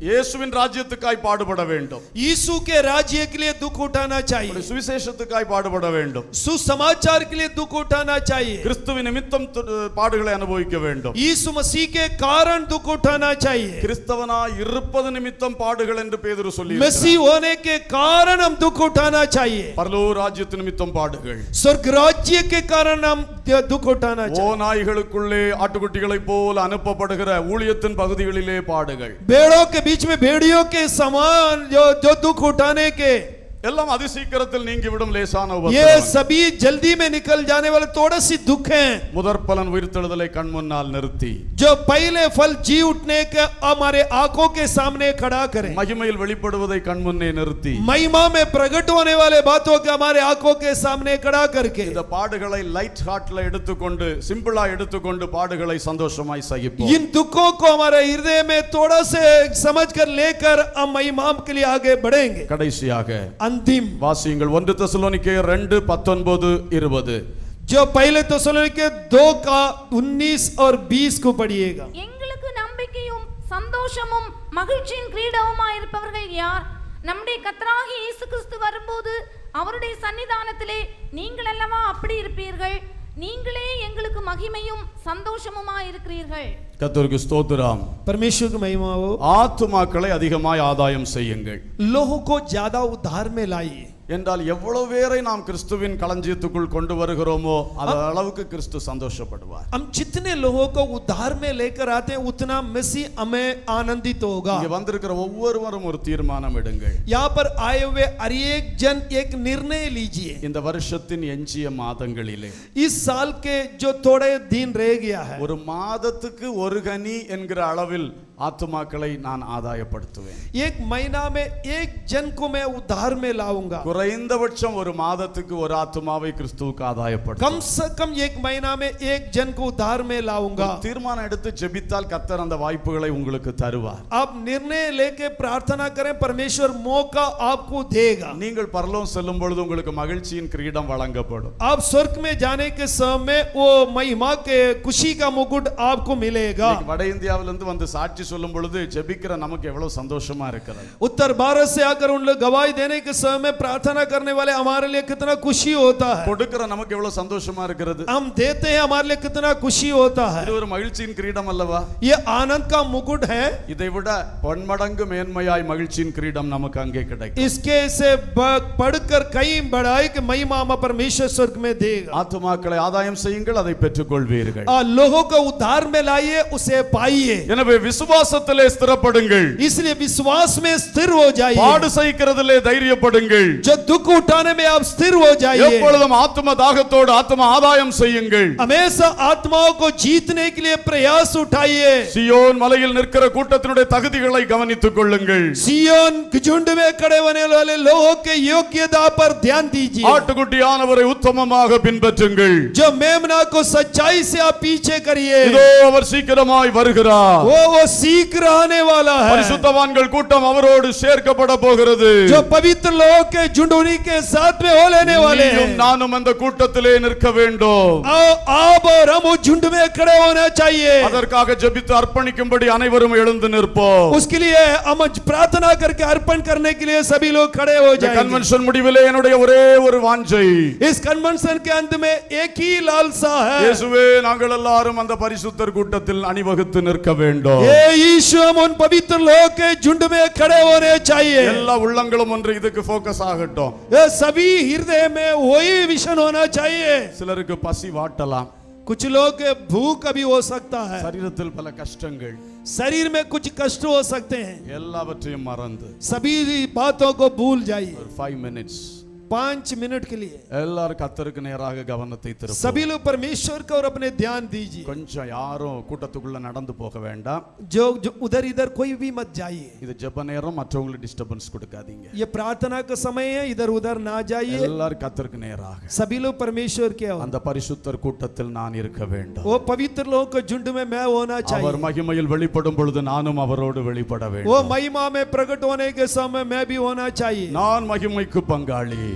இயேசுவின் ராஜ்யத்துக்காய் பாடுபட வேண்டும் यीशु के राज्य के लिए दुख उठाना உம்முடைய चाहिए சுவிசேஷத்துக்காய் பாடுபட வேண்டும் सुसमाचार के लिए दुख उठाना चाहिए கிறிஸ்துவின் நிமித்தம் து- பாடுகளை அனுபவிக்க வேண்டும் यीशु मसीह के कारण दुख उठाना चाहिए கிறிஸ்தவனாய் இருப்பது நிமித்தம் பாடுகள் என்று பேதுரு சொல்லி मसीह होने के कारण हम दुख उठाना चाहिए பரலோ ராஜ்யத்து நிமித்தம் பாடுகள் स्वर्ग राज्य के कारण हम दुख उठाना ஓ चाहिए நாய்களுக்குள்ளே ஆட்டுக்குட்டிகளைப் போல அனுப்பப்படுகிற ஊழியத்தின் பகுதிகளிலே பாடுகள் भेड़ों के बीच में भेड़ियों के समान जो जो दुख उठाने के எல்லாம் அதிசீக்கிரத்தில் நீங்கிவிடும் லேசான ये உபத்திரவங்கள். सभी जल्दी में निकल जाने वाले थोड़े सी दुख हैं முதற் பலன் உயிர்த்தெழுதலை கண் முன்னால் நிறுத்தி जो पहले फल जी उठने के हमारे आंखों के सामने खड़ा करें மகிமையில் வெளிப்படுவதை கண் முன்னே நிறுத்தி महिमा में प्रकट होने वाले बातों के हमारे आंखों के सामने खड़ा करके இந்த பாடுகளை லைட் ஹார்ட்ல எடுத்துக்கொண்டு சிம்பிளா எடுத்துக்கொண்டு பாடுகளை சந்தோஷமாய் சகிப்போம் इन दुखों को हमारे हृदय में थोड़ा से समझ कर लेकर हम महिमाम के लिए आगे बढ़ेंगे கடைசியாக अंतिम வாசியுங்கள் ஒன்று தெசலோனிக்கே ரெண்டு பத்தொன்பது இருபது जो पहले तो के दो का उन्नीस और बीस को पढ़िएगा எங்களுக்கு நம்பிக்கையும் சந்தோஷமும் மகிழ்ச்சியின் கிரீடவுமாய் இருப்பவர்கள் யார் நம்முடைய கத்தராகிய இயேசு கிறிஸ்து வரும்போது அவருடைய சன்னிதானத்திலே நீங்கள் அல்லவா அப்படி இருப்பீர்கள் நீங்களே எங்களுக்கு மகிமையும் சந்தோஷமுமாய் இருக்கிறீர்கள் கத்தருக்கு ஸ்தோத்திரம் परमेश्वर की महिमा हो ஆத்துமாக்களை அதிகமாய் ஆதாயம் செய்யுங்கள் लोगों को ज्यादा उद्धार में लाइए என்றால் எவ்வளவு பேரை நாம் கிறிஸ்துவின் களஞ்சியத்துக்குள் கொண்டு வருகிறோமோ அது அளவுக்கு கிறிஸ்து சந்தோஷப்படுவார் हम जितने लोगों को उद्धार में लेकर आते हैं उतना मसीह हमें आनंदित होगा இங்க வந்திருக்கிற ஒவ்வொருவரும் ஒரு தீர்மானம் எடுங்கள் यहाँ पर आए हुए हर एक जन एक निर्णय लीजिए இந்த வருஷத்தின் எஞ்சிய மாதங்களிலே इस साल के जो थोड़े दिन रह गया है ஒரு மாதத்துக்கு ஒரு கனி என்கிற அளவில் ஆத்துமாக்களை நான் ஆதாயப்படுத்துவேன் एक महीना में एक जन को मैं उद्धार में लाऊंगा குறைந்தபட்சம் ஒரு மாதத்துக்கு ஒரு ஆத்துமாவை கிறிஸ்துவுக்கு ஆதாயப்படுத்தும் कम से कम एक महीना में एक जन को उद्धार में लाऊंगा தீர்மானம் எடுத்து ஜெபித்தால் கத்தர் அந்த வாய்ப்புகளை உங்களுக்கு தருவார் आप निर्णय लेके प्रार्थना करें परमेश्वर मौका आपको देगा நீங்கள் பரலோகம் செல்லும் பொழுது உங்களுக்கு மகிழ்ச்சியின் கிரீடம் வழங்கப்படும் आप स्वर्ग में जाने के समय वो महिमा के खुशी का मुकुट आपको मिलेगा இன்னைக்கு வட இந்தியாவிலிருந்து வந்து சாட்சி சொல்லும் பொழுது ஜெபிக்கிற நமக்கு எவ்வளவு சந்தோஷமா இருக்கிறது उत्तर भारत से आकर उन लोग गवाही देने के समय में प्रार्थना करने वाले हमारे लिए कितना खुशी होता है கொடுக்கிற நமக்கு எவ்வளவு சந்தோஷமா இருக்கிறது हम देते हैं हमारे लिए कितना खुशी होता है இது ஒரு மகிழ்ச்சியின் கிரீடம் அல்லவா ये आनंद का मुकुट है இதை விட பன்மடங்கு மேன்மையாய் மகிழ்ச்சியின் கிரீடம் நமக்கு அங்கே கிடைக்கும் इसके से ब- बढ़कर कई बढ़ाई के महिमा हमें परमेश्वर स्वर्ग में देगा ஆத்துமாக்களை ஆதாயம் செய்யுங்கள் அதை பெற்றுக்கொள்வீர்கள் और लोगों को उद्धार में लाइए उसे पाइए எனவே விசுவாசத்திலே ஸ்திரப்படுங்கள் इसलिए विश्वास में स्थिर हो जाइए பாடு சகிக்கிறதிலே தைரியப்படுங்கள் जो दुख उठाने में आप स्थिर हो जाइए எப்பொழுதும் ஆத்ம தாகத்தோடு ஆத்ம ஆதாயம் செய்யுங்கள் हमेशा आत्माओं को जीतने के लिए प्रयास उठाइए சியோன் மலையில் நிற்கிற கூட்டத்தினுடைய தகுதிகளை கவனித்துக் கொள்ளுங்கள் सियोन के झुंड में खड़े होने वाले लोगों के योग्यता पर ध्यान दीजिए ஆட்டுக்குட்டியானவரை உத்தமமாக பின்பற்றுங்கள் जो मेमना को सच्चाई से आप पीछे करिए இதோ அவர் சீக்கிரமாய் வருகிறார் वो वो शीघ्र आने वाला है பரிசுத்தவான்கள் கூட்டம் அவரோடு சேர்க்கப்பட போகிறது जो पवित्र लोगों के झुंड उन्हीं के साथ में हो लेने वाले हैं நீயும் நானும் அந்த கூட்டத்திலே நிற்க வேண்டும் आओ आप और हम उस झुंड में खड़े होना चाहिए அதற்காக ஜெபித்து அர்ப்பணிக்கும்படி அனைவரும் எழுந்து நிற்போம் उसके लिए हम प्रार्थना करके अर्पण करने के लिए सभी लोग खड़े हो இந்த जाएंगे கன்வென்ஷன் முடிவிலே என்னுடைய ஒரே ஒரு வாஞ்சை इस कन्वेंशन के अंत में एक ही लालसा है இயேசுவே நாங்கள் எல்லாரும் அந்த பரிசுத்தர் கூட்டத்தில் அணிவகுத்து நிற்க வேண்டும் ये यीशु हम उन पवित्र लोगों के झुंड में खड़े होने चाहिए எல்லா உள்ளங்களும் ஒன்று இதுக்கு ஃபோக்கஸ் ஆகட்டும் ये सभी हृदय में वही विषण होना चाहिए சிலருக்கு பசி வாட்டலாம் कुछ लोग के भूख भी हो सकता है சரீரத்தில் பல கஷ்டங்கள் शरीर में कुछ कष्ट हो सकते हैं எல்லாவற்றையும் மறந்து सभी बातों को भूल जाइए ஒரு ஃபைவ் மினிட்ஸ் पांच मिनट के लिए எல்லாரும் கத்தருக்கு நேராக கவனத்தை திருப்ப सभी लोग परमेश्वर को और अपने ध्यान दीजिए கொஞ்சம் யாரும் கூட்டத்துக்குள்ள நடந்து போக வேண்டாம் जो जो उधर इधर कोई भी मत जाइए இது ஜெப நேரம் மற்றவங்களுக்கு டிஸ்டர்பன்ஸ் கொடுக்காதீங்க ये प्रार्थना का समय है इधर उधर ना जाइए எல்லாரும் கத்தருக்கு நேராக सभी लोग परमेश्वर के हो அந்த பரிசுத்தர் கூட்டத்தில் நான் இருக்க வேண்டும் वो पवित्र लोगों के झुंड में मैं होना அவர் चाहिए மகிமையில் வெளிப்படும் பொழுது நானும் அவரோடு வெளிப்பட वो வேண்டும் महिमा में प्रकट होने के समय मैं भी होना चाहिए நான் மகிமைக்கு பங்காளி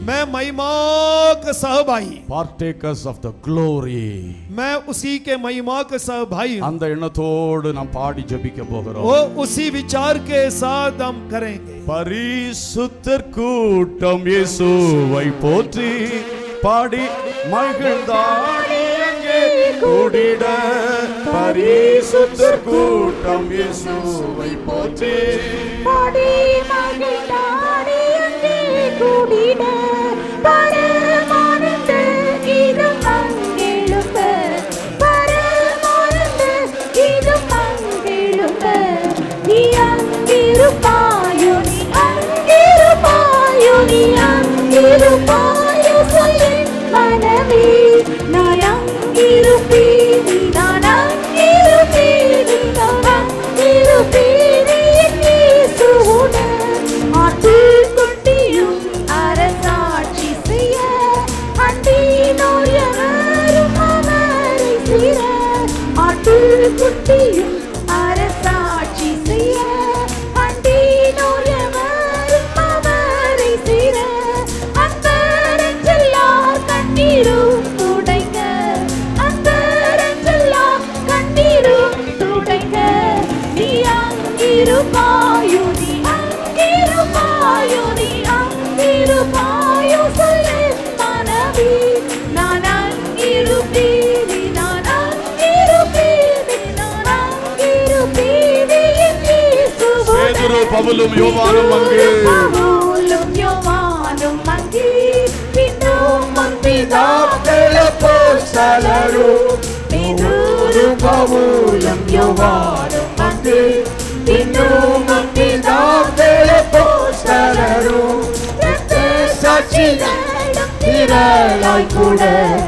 मैं महिमा का सहभागी partakers of the glory मैं उसी के महिमा का सहभागी हूँ அந்த எண்ணத்தோடு நாம் பாடி ஜெபிக்க போகிறோம் वो उसी विचार के साथ हम करेंगे பரிசுத்தர் கூட்டம் இயேசுவை போற்றி பாடி மகிழ்ந்தாடி அங்கே கூடிட பரிசுத்தர் கூட்டம் இயேசுவை போற்றி பாடி மகிழ்ந்தாடி அங்கே கூடிட பரமானந்த கீதம் அங்கெழும்ப பரமானந்த கீதம் அங்கெழும்ப நீ அங்கிருப்பாயோ நீ அங்கிருப்பாயோ நீ அங்கிருப்பாயோ சொல்லு மனமே நான் அங்கிருப்பேன் நான் அங்கிருப்பேன் நான் அங்கிருப்பேன் என் இயேசுவுடன் ஆட்டுக்குட்டியும் அரசாட்சி செய்ய அன்பினோர் எவரும் அவரை சிற ஆட்டுக்குட்டியும் அரசாட்சி செய்ய அன்பினோர் எவரும் அவரை சிற அன்பரஞ்செல்லார் கண்ணீரும் துடைக்க அன்பரஞ்செல்லார் கண்ணீரும் துடைக்க நீ அங்கிருப்பாயோ நீ அங்கிருப்பாயோ நீ அங்கிருப்பாயோ சொல்லு மனமே நான் அங்கிருப்பேனே நான் அங்கிருப்பேனே நான் அங்கிருப்பேனே என் இயேசுவுடன். பேதுரு பவுலும் யோவானும் அங்கே பவுலும் யோவானும் அங்கே பின்னும் பேதுரு பவுலும் யோவானும் அங்கே பின்னும் சாட்சிகளும் திரளாய் கூட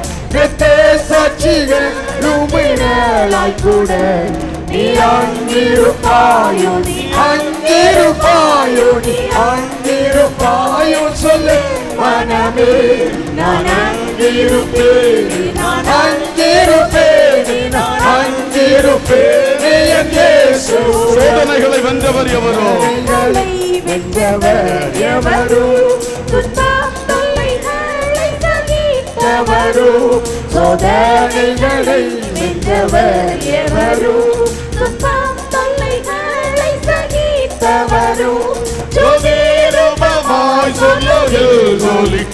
சாட்சிகளும் கூட நீ அங்கிருப்பாயோ நீ அங்கிருப்பாயோ நீ அங்கிருப்பாயோ சொல்லு மனமே நான் அங்கிருப்பேன் நான் அங்கிருப்பேன் நான் அங்கிருப்பேன் என் இயேசு சோதனைகளை வென்றவர் எவரோ சோதனைகளை வென்றவர் எவரோ துன்பம் தொல்லைகளை சகித்தவர் எவரோ சோதனைகளை வென்றவர் எவரோ துன்பம் தொல்லைகளை சகித்தவர் ஜோதிரூபமாய் சொல்லுகில் ஜோலிக்க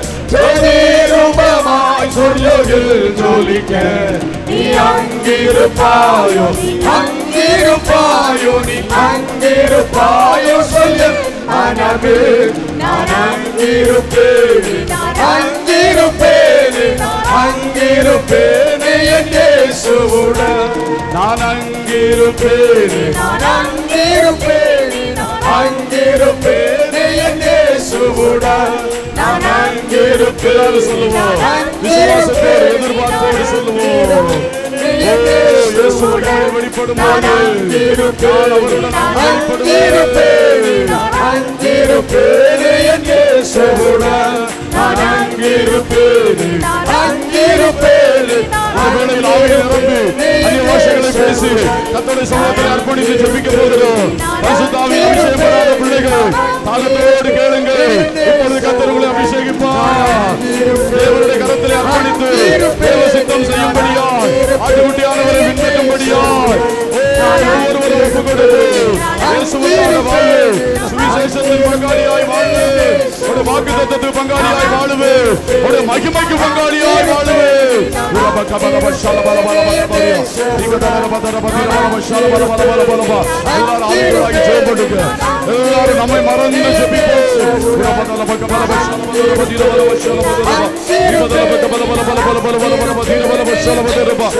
ஜோதிரூபமாய் சொல்லுகில் ஜோலிக்க நீ அங்கிருப்பாயோ நீ அங்கிருப்பாயோ நீ அங்கிருப்பாயோ சொல்லு மனமே நான் அங்கிருப்பேன் அங்கிருப்பேன் அங்கிருப்பேன் என் இயேசுவுடன் நான் அங்கிருப்பேன் நான் அங்கிருப்பேன் அங்கிருப்பேன் என் இயேசுவுடன் நான் அங்கிருப்பேன் எல்லாரும் சொல்லுவோம் விசுவாசத்தோடு எதிர்பார்ப்போடு சொல்லுவோம் ஓ, இயேசு உடனே வெளிப்படும் போது நான் அவருடன் அங்கிருப்பேன் அங்கிருப்பேன் என் இயேசுவுடன் நான் அங்கிருப்பேன் அங்கிருப்பேன் இந்த வேளையில் ஆவியை நிரம்பி அந்நிய பாஷைகளை பேசி கத்தோடைய சமூகத்தில் அர்ப்பணித்து ஜெபிக்க போகிறோம் பரிசுத்தாவியை அபிஷேகம் பெறாத பிள்ளைகள் தாகத்தோடு கேளுங்கள் இப்பொழுது கத்தர் உங்களை அபிஷேகிப்பார் தேவனுடைய கரத்திலே அர்ப்பணித்து தேவ சித்தம் செய்யும்படியாய் ஆட்டுக்குட்டியானவரை பின்பற்றும்படியாய் ஓ, ஒவ்வொருவரும் ஒப்பு கொடுத்து இயேசுவுக்காக வாழ்வு சுவிசேஷத்தின் பங்காளியாய் வாழ்வு ஒரு வாக்கு தத்தத்து பங்காளியாய் வாழுவு ஒரு மகிமைக்கு பங்காளியாய் வாழுவு உலக கபல பஷல பல பல பல பல நீங்க தர பதர பதர பல பஷல பல பல பல பல பல எல்லாரும் ஆவிகளாகி ஜெபப்படுங்க எல்லாரும் நம்மை மறந்து ஜெபிப்போம் உலக பல பல பல பஷல பல பதர பல பஷல பல பல நீங்க தர பல பல பல பல பல பல பல பதர பல பஷல பதர பல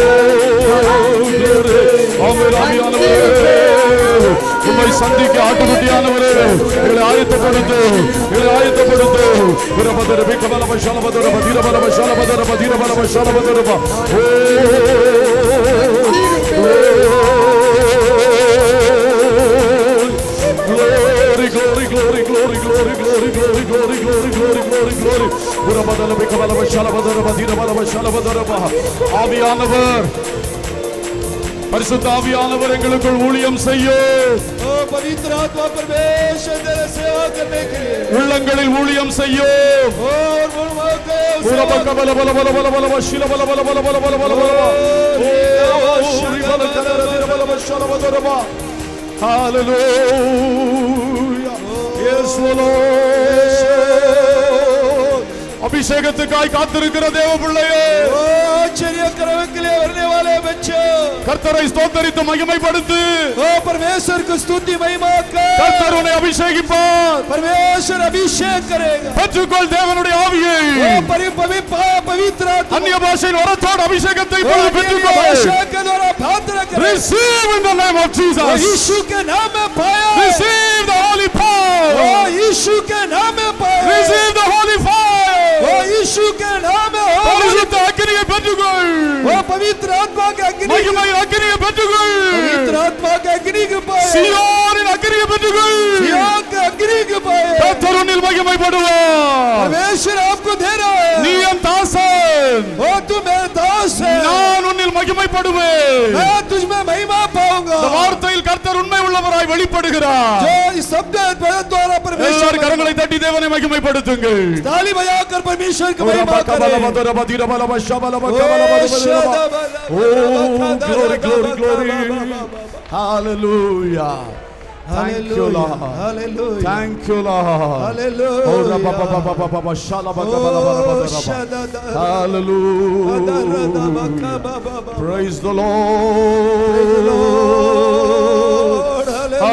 ஓ ஆமென் ஆவியானவரே உம்மை சந்திக்க ஆட்டுக்குட்டியானவரே எங்களை ஆயத்தப்படுத்து எங்களை ஆயத்தப்படுத்து வீரபதர பிக்கபல பஷால பதர பதீர பல பஷால பதர பதீர பல பஷால பதர ப ஓ Glory, glory, glory, glory, glory, glory, glory, glory, glory, glory, glory, glory. வீரபதர பிக்கபல பஷால பதர பதீர பல பஷால பதர ப ஆவியானவர் பரிசுத்த ஆவியானவர் எங்களுக்குள் ஊழியம் செய்யும் ओ पवित्र आत्मा परमेश्वर तेरे सेवा करने के लिए உள்ளங்களில் ஊழியம் செய்யும் और मुर्मो के உரபக்க பல பல பல பல பல வஷில பல பல பல பல பல பல பல Hallelujah. Yes, Lord. அபிஷேகத்துக்காய் காத்திருக்கிற தேவ பிள்ளையே आश्चर्य करने के लिए भरने वाले बच्चों கர்த்தரை ஸ்தோத்தரித்து மகிமைப்படுத்து ओ परमेश्वर को स्तुति महिमा कर கர்த்தர் உன்னை அபிஷேகிப்பார் परमेश्वर अभिषेक करेगा பெற்றுக்கொள் தேவனுடைய ஆவியை ओ परि पवि- प- पवित्र आत्मा அந்நிய பாஷையின் வரத்தோடு அபிஷேகத்தை ओ இப்பொழுது अन्य பெற்றுக்கொள் भाषा के द्वारा प्रार्थना करें Receive in the name of O Jesus. यीशु के नाम में पाया Receive the holy O power. यीशु के नाम में पाया Receive the holy O fire. यीशु के नाम में हो பரிசுத்த அக்கினியை பெற்றுக்கொள் ओ पवित्र आत्मा के अग्नि மகிமை அக்கினியை பெற்றுக்கொள் पवित्र आत्मा के अग्नि के पाए சியோனின் அக்கினியை பெற்றுக்கொள் सियोन के अग्नि के पाए கர்த்தர் உன்னில் மகிமைப்படுவார் परमेश्वर आपको दे रहा நீ है என் தாசன் ओ तू मेरे दास है நான் உன்னில் மகிமைப்படுவேன் मैं तुझ में महिमा पाऊंगा இந்த வார்த்தையில் கர்த்தர் உண்மை உள்ளவராய் வெளிப்படுகிறார் जो इस शब्द द्वारा परमेश्वर எல்லாரும் கரங்களை தட்டி தேவனை மகிமைப்படுத்துங்கள் ताली बजाकर परमेश्वर की महिमा करें Oh, glory, glory, glory. Hallelujah. Thank you, Lord. Hallelujah. Thank you, Lord. Hallelujah. Oh, rabba, ba, ba, ba, ba, ba, ba, shala, ba, ga, ba, la, ba, la, ba, Oh, da, ra, ba. shadada. Hallelujah. Lord, Praise the Lord. hallelujah.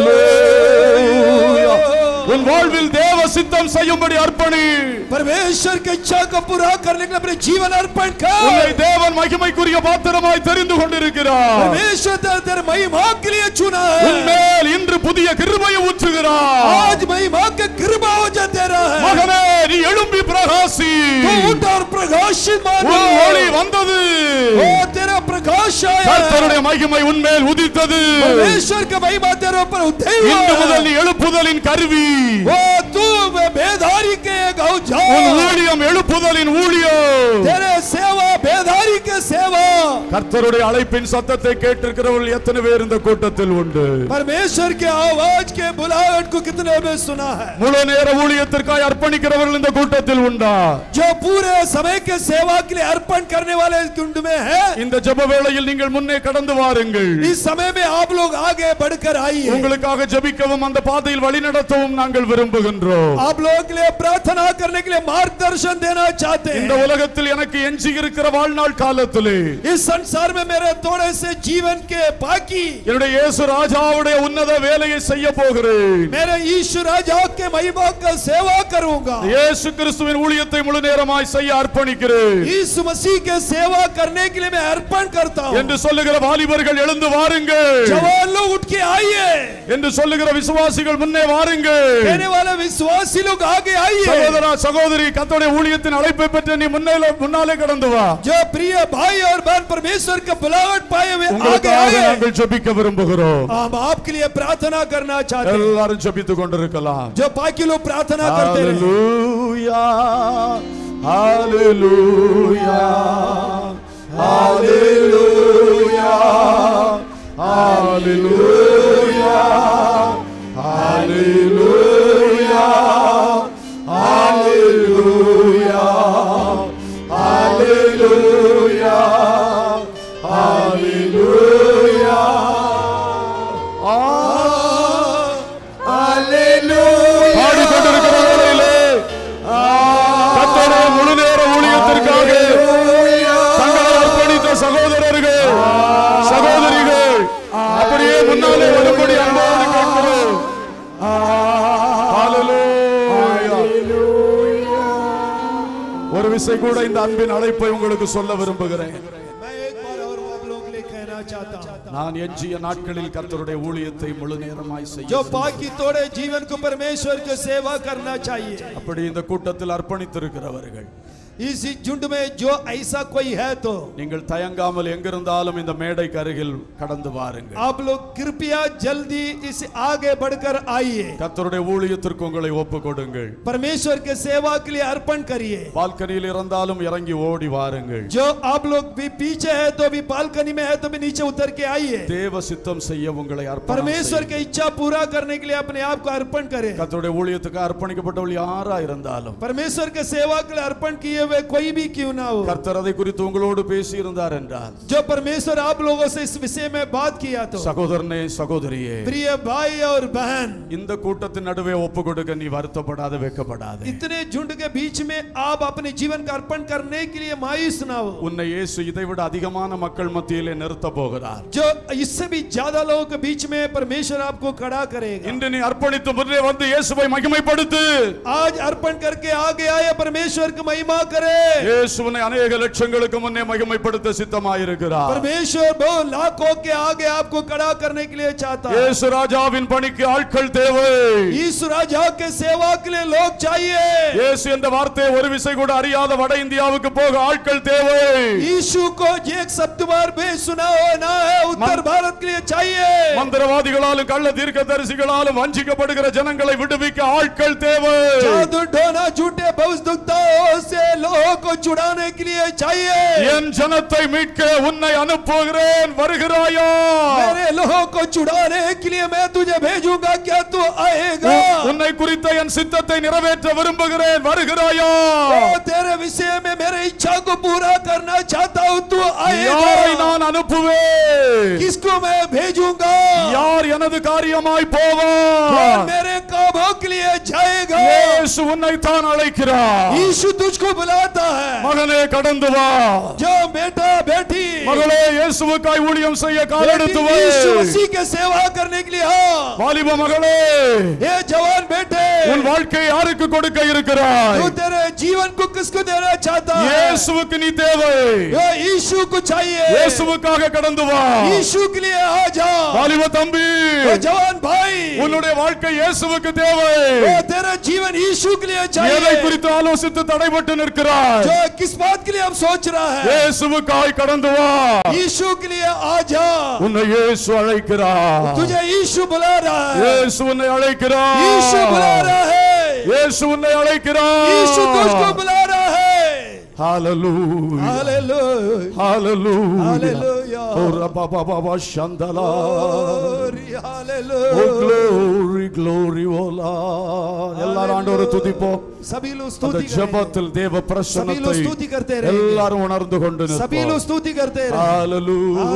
Hallelujah. உன் வாழ்வில் தேவ சித்தம் செய்யும்படி அர்ப்பணி परमेश्वर की इच्छा को पूरा करने के लिए अपने जीवन अर्पण உன்னை कर தேவன் மகிமைக்குரிய பாத்திரமாய் தெரிந்து கொண்டிருக்கிறார் परमेश्वर तेरे तेरे महिमा के लिए चुना है உன்மேல் இன்று புதிய கிருபையை ஊற்றுகிறார் आज महिमा के कृपा हो जा दे रहा है மகனே நீ எழும்பி பிரகாசி तू उठ और प्रकाशित मान உன் ஒளி வந்தது ओ तेरा प्रकाश आया கர்த்தருடைய மகிமை உன்மேல் உதித்தது परमेश्वर का महिमा तेरे ऊपर उदय हुआ இன்று முதல் है। நீ எழுப்புதலின் கருவி ओ तू बेदारी के एक உன் औजार ஊழியம் எழுப்புதலின் ஊழியம் तेरे सेवा बेदारी के सेवा கர்த்தருடைய அழைப்பின் சத்தத்தை கேட்டிருக்கிறவர்கள் எத்தனை பேர் இந்த கூட்டத்தில் உண்டு परमेश्वर के आवाज के बुलाहट को कितने में सुना है முழு நேர ஊழியத்திற்காய் அர்ப்பணிக்கிறவர்கள் இந்த கூட்டத்தில் உண்டா जो पूरे समय के सेवा के लिए अर्पण करने वाले इस कुंड में है இந்த ஜெப வேளையில் நீங்கள் முன்னே கடந்து வாருங்கள் इस समय में आप लोग आगे बढ़कर आइए உங்களுக்காக ஜெபிக்கவும் அந்த பாதையில் வழிநடத்தவும் நாங்கள் விரும்புகின்றோம் आप लोगों के लिए प्रार्थना करने के लिए मार्गदर्शन देना चाहते இந்த हैं உலகத்தில் எனக்கு எஞ்சி இருக்கிற வாழ்நாள் காலத்திலே इस संसार में मेरे थोड़े से जीवन के बाकी என்னுடைய இயேசு ராஜாவுடைய உன்னத வேலையை செய்ய போகிறேன் मेरे ईश्वर राजा के महिमा का सेवा करूंगा இயேசு கிறிஸ்துவின் ஊழியத்தை முழு நேரமாய் செய்ய அர்ப்பணிக்கிறேன் यीशु मसीह के सेवा करने के लिए मैं अर्पण करता हूँ என்று சொல்லுகிற வாலிபர்கள் எழுந்து வாருங்கள் जवान लोग उठ के आइए என்று சொல்லுகிற விசுவாசிகள் முன்னே வாருங்கள் कहने वाले विश्वासी लोग आगे आइए சகோதரா சகோதரி கத்தோடைய ஊழியத்தின் அழைப்பை பெற்று நீ முன்னே முன்னாலே கடந்து வா जो प्रिय भाई और बहन परमेश्वर का बुलावट पाए हुए आगे உங்களுக்காக आए நாங்கள் ஜெபிக்க விரும்புகிறோம் हम आपके लिए प्रार्थना करना चाहते हैं எல்லாரும் ஜெபித்துக் கொண்டிருக்கலாம் जो बाकी लोग प्रार्थना करते रहे Hallelujah. Hallelujah. Hallelujah. Hallelujah. Hallelujah. Hallelujah. Hallelujah. பாடிக்கொண்டிருக்கிற வேளையிலே கர்த்தருடைய முழு நேர ஊழியத்திற்காக தங்களை அர்ப்பணித்த சகோதரர்கள் சகோதரிகள் அப்படியே முன்னாலே வரும்படி அன்போடு கேட்கிறோம் Hallelujah. ஒரு விசை கூட இந்த அன்பின் அழைப்பை உங்களுக்கு சொல்ல விரும்புகிறேன் मैं एक बार और आप लोगों के लिए कहना चाहता हूँ நான் எஞ்சிய நாட்களில் கர்த்தருடைய ஊழியத்தை முழு நேரமாய் செய்ய जो बाकी थोड़े जीवन को परमेश्वर की सेवा करना चाहिए அப்படி இந்த கூட்டத்தில் அர்ப்பணித்திருக்கிறவர்கள் इस झुंड में जो ऐसा कोई है तो நீங்கள் தயங்காமல் எங்கிருந்தாலும் இந்த மேடைக்கு அருகில் கடந்து வாருங்கள் आप लोग कृपया जल्दी इस आगे बढ़कर आइए கர்த்தருடைய ஊழியத்திற்கு உங்களை ஒப்பு கொடுங்கள் परमेश्वर के सेवा के लिए अर्पण करिए பால்கனியில் இருந்தாலும் இறங்கி ஓடி வாருங்கள் जो आप लोग भी पीछे है तो भी बालकनी में है तो भी नीचे उतर के आइए தேவ சித்தம் செய்ய உங்களை அர்ப்பணம் परमेश्वर செய்யுங்கள். की इच्छा पूरा करने के लिए अपने आप को अर्पण करें கர்த்தருடைய ஊழியத்துக்கு அர்ப்பணிக்கப்பட்டவள் யாரா இருந்தாலும் परमेश्वर के सेवा के लिए अर्पण किए हुए कोई भी क्यों ना हो கர்த்தர் அதை குறித்து உங்களோடு பேசி இருந்தார் என்றால் जो परमेश्वर आप लोगों से इस विषय में बात किया तो சகோதரனே சகோதரியே प्रिय भाई और बहन இந்த கூட்டத்தின் நடுவே ஒப்பு கொடுக்க நீ வருத்தப்படாத வெட்கப்படாத इतने झुंड के बीच में आप अपने जीवन का अर्पण करने के लिए मायूस ना हो உன்னை இயேசு இதை விட அதிகமான மக்கள் மத்தியிலே நிறுத்த போகிறார் जो इससे भी ज्यादा लोगों के बीच में परमेश्वर आपको खड़ा करेगा இன்று நீ அர்ப்பணித்து முன்னே வந்து இயேசுவை மகிமைப்படுத்து आज अर्पण करके आगे आए परमेश्वर की महिमा करे இயேசுவனை அநேக லட்சங்களுக்கு முன்னே மகிமைப்படுத்த சித்தமாயிருக்கிறார் परमेश्वर बहु लाखों के आगे आपको खड़ा करने के लिए चाहता है இயேசு ராஜாவின் பணிக்கு ஆட்கள் தேவை इस राजा के सेवा के लिए लोग चाहिए இயேசு என்ற வார்த்தையை ஒரு விசை கூட அறியாத வட இந்தியாவுக்கு போக ஆட்கள் தேவை यीशु को एक शब्द बार भी सुना हो ना है उत्तर भारत के लिए चाहिए மந்திரவாதிகளாலும் கள்ள தீர்க்கதரிசிகளாலும் வஞ்சிக்கப்படுகிற ஜனங்களை விடுவிக்க ஆட்கள் தேவை जादू टोना झूठे भविष्यताओं से लोगों को छुड़ाने के लिए चाहिए என் ஜனத்தை மீட்க உன்னை அனுப்புகிறேன் வருகிறாயா मेरे लोगों को छुड़ाने के लिए मैं तुझे भेजूंगा क्या तू आएगा உன்னை குறித்த என் சித்தத்தை நிறைவேற்ற விரும்புகிறேன் வருகிறாயா ओ, तेरे विषय में मेरे इच्छा को पूरा करना चाहता हूँ तू யாரை आएगा நான் அனுப்புவேன் किसको मैं भेजूंगा யார் எனது காரியமாய் போவார் कौन मेरे कामों के लिए जाएगा இயேசு உன்னை தான் அழைக்கிறார் यीशु तुझको बुलाता है மகனே கடந்து வா जो बेटा बेटी மகளே இயேசுவுக்காய் ஊழியம் செய்ய காலெடுத்து बेटी வை यीशु मसीह के सेवा करने के लिए हाँ வாலிப மகளே ये जवान बेटे உன் வாழ்க்கை யாருக்கு கொடுக்க இருக்கிறாய் तू तेरे जीवन को किसको देना चाहता है இயேசுவுக்கு நீ தேவை ये यीशु को चाहिए இயேசுவுக்காக கடந்து வா यीशु के लिए आ जा வாலிப தம்பி ओ जवान भाई உன்னுடைய வாழ்க்கை இயேசுவுக்கு தேவை ओ तेरा जीवन यीशु के लिए எதை चाहिए குறித்து ஆலோசித்து தடைபட்டு நிற்கிறாய் जो किस बात के लिए हम सोच रहा है இயேசுவுக்காய் கடந்து வா यीशु के लिए आ जा உன்னை இயேசு அழைக்கிறார் तुझे यीशु बुला रहा है இயேசு உன்னை அழைக்கிறார் यीशु बुला रहा है இயேசு உன்னை அழைக்கிறார் यीशु तुझको बुला रहा है ஹalleluya हालेलुया ஹalleluya हालेलुया ஓ ரபா பாபா சந்தலா glory ஓ hallelujah glory glory ஓலா எல்லாரும் ஆண்டவரை துதிப்போம் सभी लोग அந்த स्तुति करेंगे ஜெபத்தில் தேவ सभी लोग பிரசன்னத்தை स्तुति करते रहेंगे எல்லாரும் உணர்ந்து கொண்டு सभी लोग நிற்போம் स्तुति करते रहेंगे ஹalleluya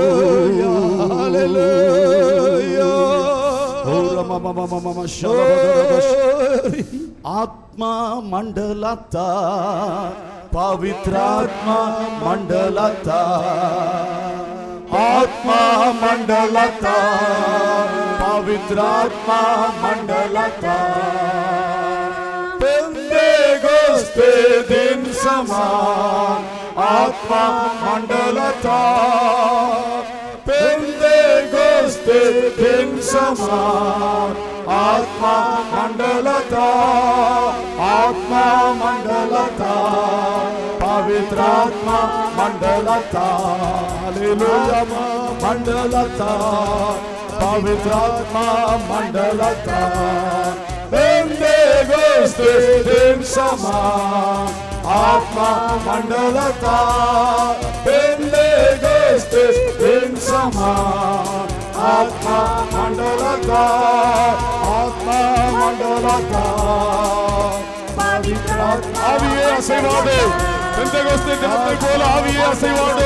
हालेलुया ஓ हालेलुया ரமமமமமம ஷலபதரபஷ் glory ಆತ್ಮ ಮಂಡಲತ ಪವಿತ್ರಾತ್ಮ ಮಂಡಲತ ಆತ್ಮ ಮಂಡಲತ ಪವಿತ್ರಾತ್ಮ ಮಂಡಲತ ಪೆಂದೆಗೋಸ್ತೆ ದಿನ್ ಸಮಾನ್ ಆತ್ಮ ಮಂಡಲತ ಪೆಂದೆಗೋಸ್ತೆ ದಿನ್ ಸಮಾನ್ ಆತ್ಮ ಮಂಡಲತ ಆತ್ಮ ಮಂಡಲತ ಪವಿತ್ರಾತ್ಮ ಮಂಡಲತ ಅಲೆಲುಯ ಮಂಡಲತ ಪವಿತ್ರಾತ್ಮ ಮಂಡಲತ ಬೆಂದೆಗೋಸ್ತೆ ದಿನ್ ಸಮಾನ್ ಆತ್ಮ ಮಂಡಲತ ಬೆಂದೆಗೋಸ್ತೆ ದಿನ್ ಸಮಾನ್ ಆತ್ಮ ಮಂಡಲತ ಆತ್ಮ ಮಂಡಲತ ஆவியே அசைவாடு பெந்தகோஸ்தே தினத்தை போல ஆவியே அசைவாடு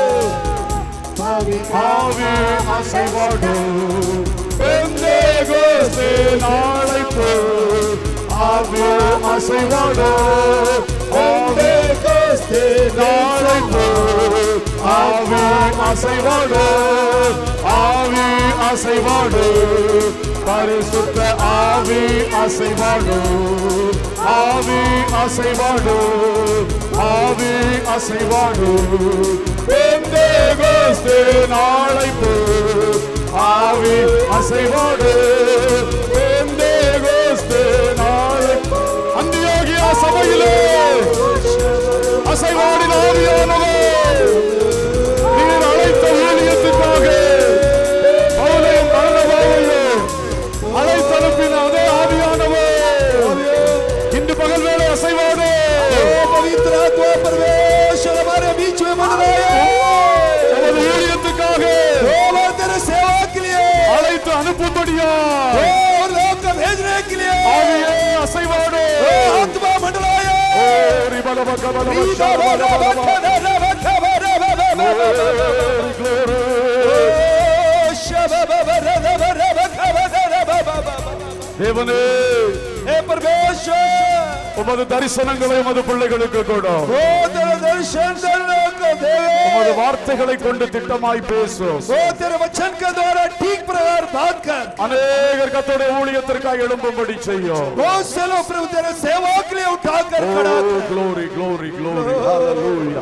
ஆவியே அசைவாடு பெந்தகோஸ்தே நாளை போல் ஆவியே அசைவாடு பெந்தகோஸ்தே நாளை போல் ஆவி அசைவாடு ஆவி அசைவாடு பரிசுத்த ஆவி அசைவாடு ஆவி அசைவாடு ஆவி அசைவாடு பெந்தேகோஸ்தே நாளை போல் ஆவி அசைவாடு பெந்தேகோஸ்தே நாளை அந்தியோகியா சபையிலே கபலப கபலப ஷபலப Glory, glory. தேவனே हे परमेश्वर உமது தரிசனங்களை உமது பிள்ளைகளுக்கு கொடும் वो तेरे दर्शन करने को दे உமது வார்த்தைகளை கொண்டு திட்டமாய் பேசும் वो तेरे वचन के द्वारा ठीक प्रकार बात कर அநேகர் கத்தோடைய ஊழியத்திற்காக எழும்பும்படி செய்யும் बहुत से लोग प्रभु तेरे सेवा के लिए उठाकर खड़ा कर। glory glory glory hallelujah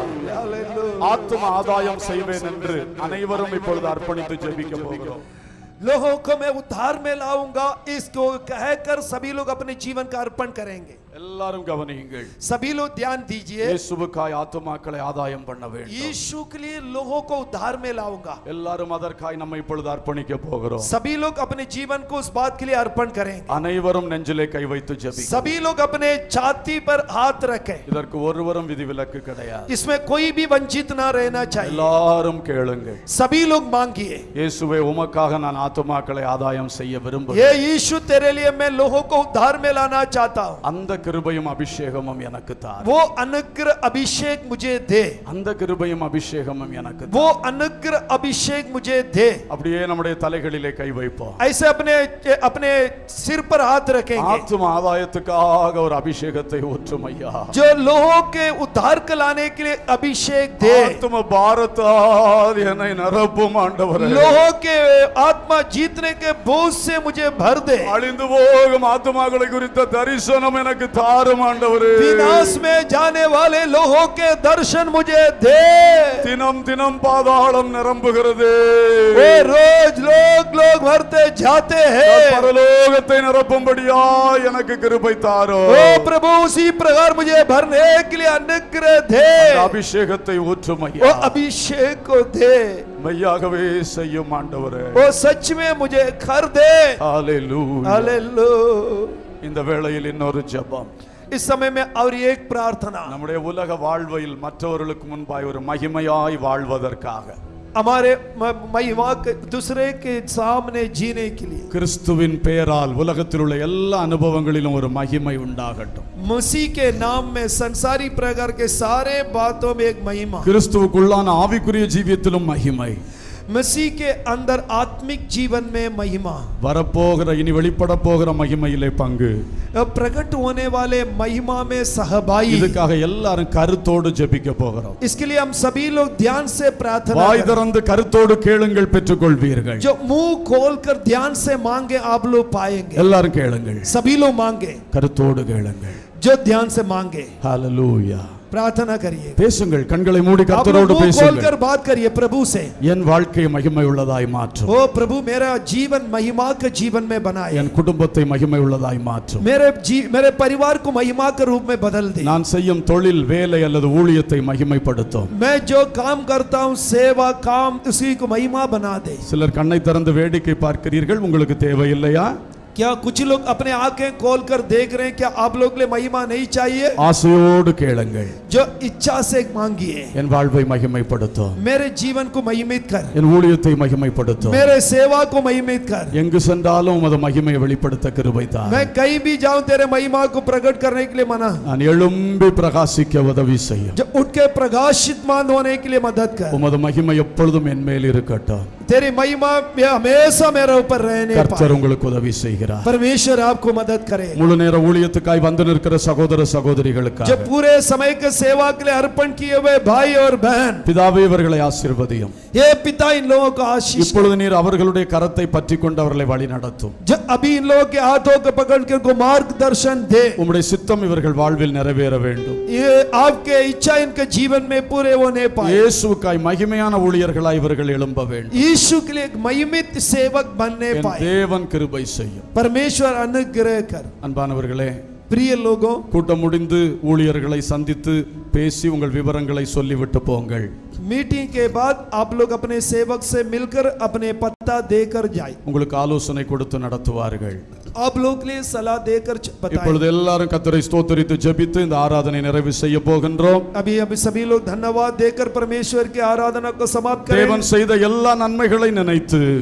ஆத்தும ஆதாயம் செய்வேன் என்று அனைவரும் இப்பொழுது அர்ப்பணித்து ஜெபிக்க போகிறோம் लोगों को मैं उद्धार में लाऊंगा इसको कहकर सभी लोग अपने जीवन का अर्पण करेंगे எல்லாரும் கவனியுங்கள் सभी लोग ध्यान दीजिए இயேசுவுக்காய் ஆத்துமாக்களை ஆதாயம் பண்ண வேண்டும் यीशु के लिए लोगों को उद्धार में लाऊंगा எல்லாரும் அதற்காய் நம்ம இப்பொழுது அர்ப்பணிக்க போகிறோம் सभी लोग अपने जीवन को उस बात के लिए अर्पण करेंगे அனைவரும் நெஞ்சிலே கை வைத்து ஜெபி सभी लोग अपने छाती पर हाथ रखें இதற்கு ஒருவரும் விதிவிலக்கு கிடையாது इसमें कोई भी वंचित ना रहना चाहिए எல்லாரும் கேளுங்கள் सभी लोग मांगिए இயேசுவே உமக்காக நான் ஆத்துமாக்களை ஆதாயம் செய்ய விரும்புகிறேன் ये यीशु तेरे लिए मैं लोगों को उद्धार में लाना चाहता हूँ அந்த கிருபையும் அபிஷேகமும் எனக்கு தார் वो अनुग्रह अभिषेक मुझे दे அந்த கிருபையும் அபிஷேகமும் எனக்கு தார். वो अनुग्रह अभिषेक मुझे दे அப்படியே நம்முடைய தலைகளிலே கை வைப்போம் ऐसे अपने अपने सिर पर हाथ रखेंगे ஆத்தும ஆதாயத்துக்காக ஒரு அபிஷேகத்தை ஊற்றும் ஐயா जो लोगों के उद्धार को लाने के लिए अभिषेक दे ஆத்தும பாரத்தால் என்னை நிரப்பும் ஆண்டவரே लोगों के आत्मा जीतने के बोझ से मुझे भर दे அழிந்து போகும் ஆத்துமாக்களை குறித்த தரிசனம் எனக்கு தாரும் ஆண்டவரே विनाश में जाने वाले लोगों के दर्शन मुझे दे தினம் தினம் பாதாளம் நிரம்புகிறது वो रोज लोग लोग भरते जाते हैं பரலோகத்தை நிரப்பும்படியா எனக்கு கிருபை தாரோ ओ प्रभु उसी प्रकार मुझे भरने के लिए अनुग्रह दे அந்த அபிஷேகத்தை ஊற்றும் वो ஐயா अभिषेक को दे மெய்யாகவே செய்யும் ஆண்டவரே वो सच में मुझे कर दे ஹalleluya हालेलुया இந்த வேளையில் இன்னொரு ஜெபம் इस समय में और एक प्रार्थना நம்முடைய உலக வாழ்வையில் மற்றவர்களுக்கு முன்பாய் ஒரு மகிமையாய் வாழ்வதற்காக हमारे म- महिमा के दूसरे के सामने जीने के लिए கிறிஸ்துவின் பெயரால் உலகத்தில் உள்ள எல்லா அனுபவங்களிலும் ஒரு மகிமை உண்டாகட்டும் मसीह के नाम में संसारी प्रकार के सारे बातों में एक महिमा கிறிஸ்துவுக்குள்ளான ஆவிக்குரிய ஜீவியத்திலும் மகிமை मसीह के अंदर आत्मिक जीवन में महिमा வரப்போகிற இனி வெளிப்பட போகிற மகிமையிலே பங்கு अब प्रकट होने वाले महिमा में सहभागी இதுக்காக எல்லாரும் கருத்தோடு ஜெபிக்க போகிறோம் इसके लिए हम सभी लोग ध्यान से प्रार्थना வாய் करें। திறந்து கருத்தோடு கேளுங்கள் பெற்றுக்கொள்வீர்கள் जो मुंह खोलकर ध्यान से मांगे आप लोग पाएंगे எல்லாரும் கேளுங்கள் सभी लोग मांगे கருத்தோடு கேளுங்கள் जो ध्यान से मांगे ஹalleluya प्रार्थना करिए பேசுங்கள் கண்களை மூடி आप लोग கர்த்தரோடு मुंह பேசுங்கள் खोलकर बात करिए प्रभु से என் வாழ்க்கையை மகிமை உள்ளதாய் மாற்றும் ओ प्रभु मेरा जीवन महिमा के जीवन में बनाए என் குடும்பத்தை மகிமை உள்ளதாய் மாற்றும் मेरे जी मेरे परिवार को महिमा के रूप में बदल दे நான் செய்யும் தொழில் வேலை அல்லது ஊழியத்தை மகிமைப்படுத்தும் मैं जो काम करता हूँ सेवा काम उसी को महिमा बना दे சிலர் கண்ணை திறந்து வேடிக்கை பார்க்கிறீர்கள் உங்களுக்கு தேவையில்லையா क्या कुछ लोग अपने आंखें खोलकर देख रहे हैं क्या आप लोग के लिए महिमा नहीं चाहिए ஆசையோடு கேளுங்கள் जो इच्छा से मांगिए என் வாழ்வை மகிமைப்படுத்தும் मेरे जीवन को महिमित कर என் ஊழியத்தை மகிமைப்படுத்தும் मेरे सेवा को महिमित कर எங்கு சென்றாலும் உமது மகிமையை வெளிப்படுத்த கிருபை தார் मैं कहीं भी जाऊं तेरे महिमा को प्रकट करने के लिए मना நான் எழும்பி பிரகாசிக்க உதவி செய்யும் जो उठ के प्रकाशित मान होने के लिए मदद कर உமது மகிமை எப்பொழுதும் என் மேல் இருக்கட்டும் तेरी महिमा में हमेशा मेरे ऊपर रहने पाए கர்த்தர் உங்களுக்கு உதவி செய்கிறார் परमेश्वर आपको मदद करे முழு நேர ஊழியத்துக்காய் வந்து நிற்கிற சகோதர जो சகோதரிகளுக்காக पूरे समय के सेवा के लिए अर्पण किए हुए भाई और बहन பிதாவே இவர்களை ஆசீர்வதியும் ये पिता इन लोगों को आशीष இப்பொழுது நீர் அவர்களுடைய கரத்தை பற்றி கொண்டு அவர்களை வழி நடத்தும் जो अभी इन लोगों के हाथों को पकड़ के उनको मार्गदर्शन दे உம்முடைய சித்தம் இவர்கள் வாழ்வில் நிறைவேற வேண்டும் ये आपके इच्छा इनके जीवन में पूरे होने पाए இயேசுவுக்காய் மகிமையான ஊழியர்களாய் இவர்கள் எழும்ப வேண்டும் यीशु के लिए एक महिमित सेवक बनने என் पाए தேவன் கிருபை செய்யும் परमेश्वर अनुग्रह कर அன்பானவர்களே प्रिय लोगों கூட்டம் முடிந்து ஊழியர்களை சந்தித்து பேசி உங்கள் விவரங்களை சொல்லிவிட்டு போங்கள் मीटिंग के बाद आप लोग अपने सेवक से मिलकर अपने पत्ता देकर जाए உங்களுக்கு ஆலோசனை கொடுத்து நடத்துவார்கள் आप लोग के लिए सलाह देकर च- बताएं இப்பொழுது எல்லாரும் கத்தரை ஸ்தோத்தரித்து ஜெபித்து இந்த ஆராதனை நிறைவு செய்ய போகின்றோம் अभी अभी सभी लोग धन्यवाद देकर परमेश्वर की आराधना को समाप्त करें தேவன் செய்த எல்லா நன்மைகளை நினைத்து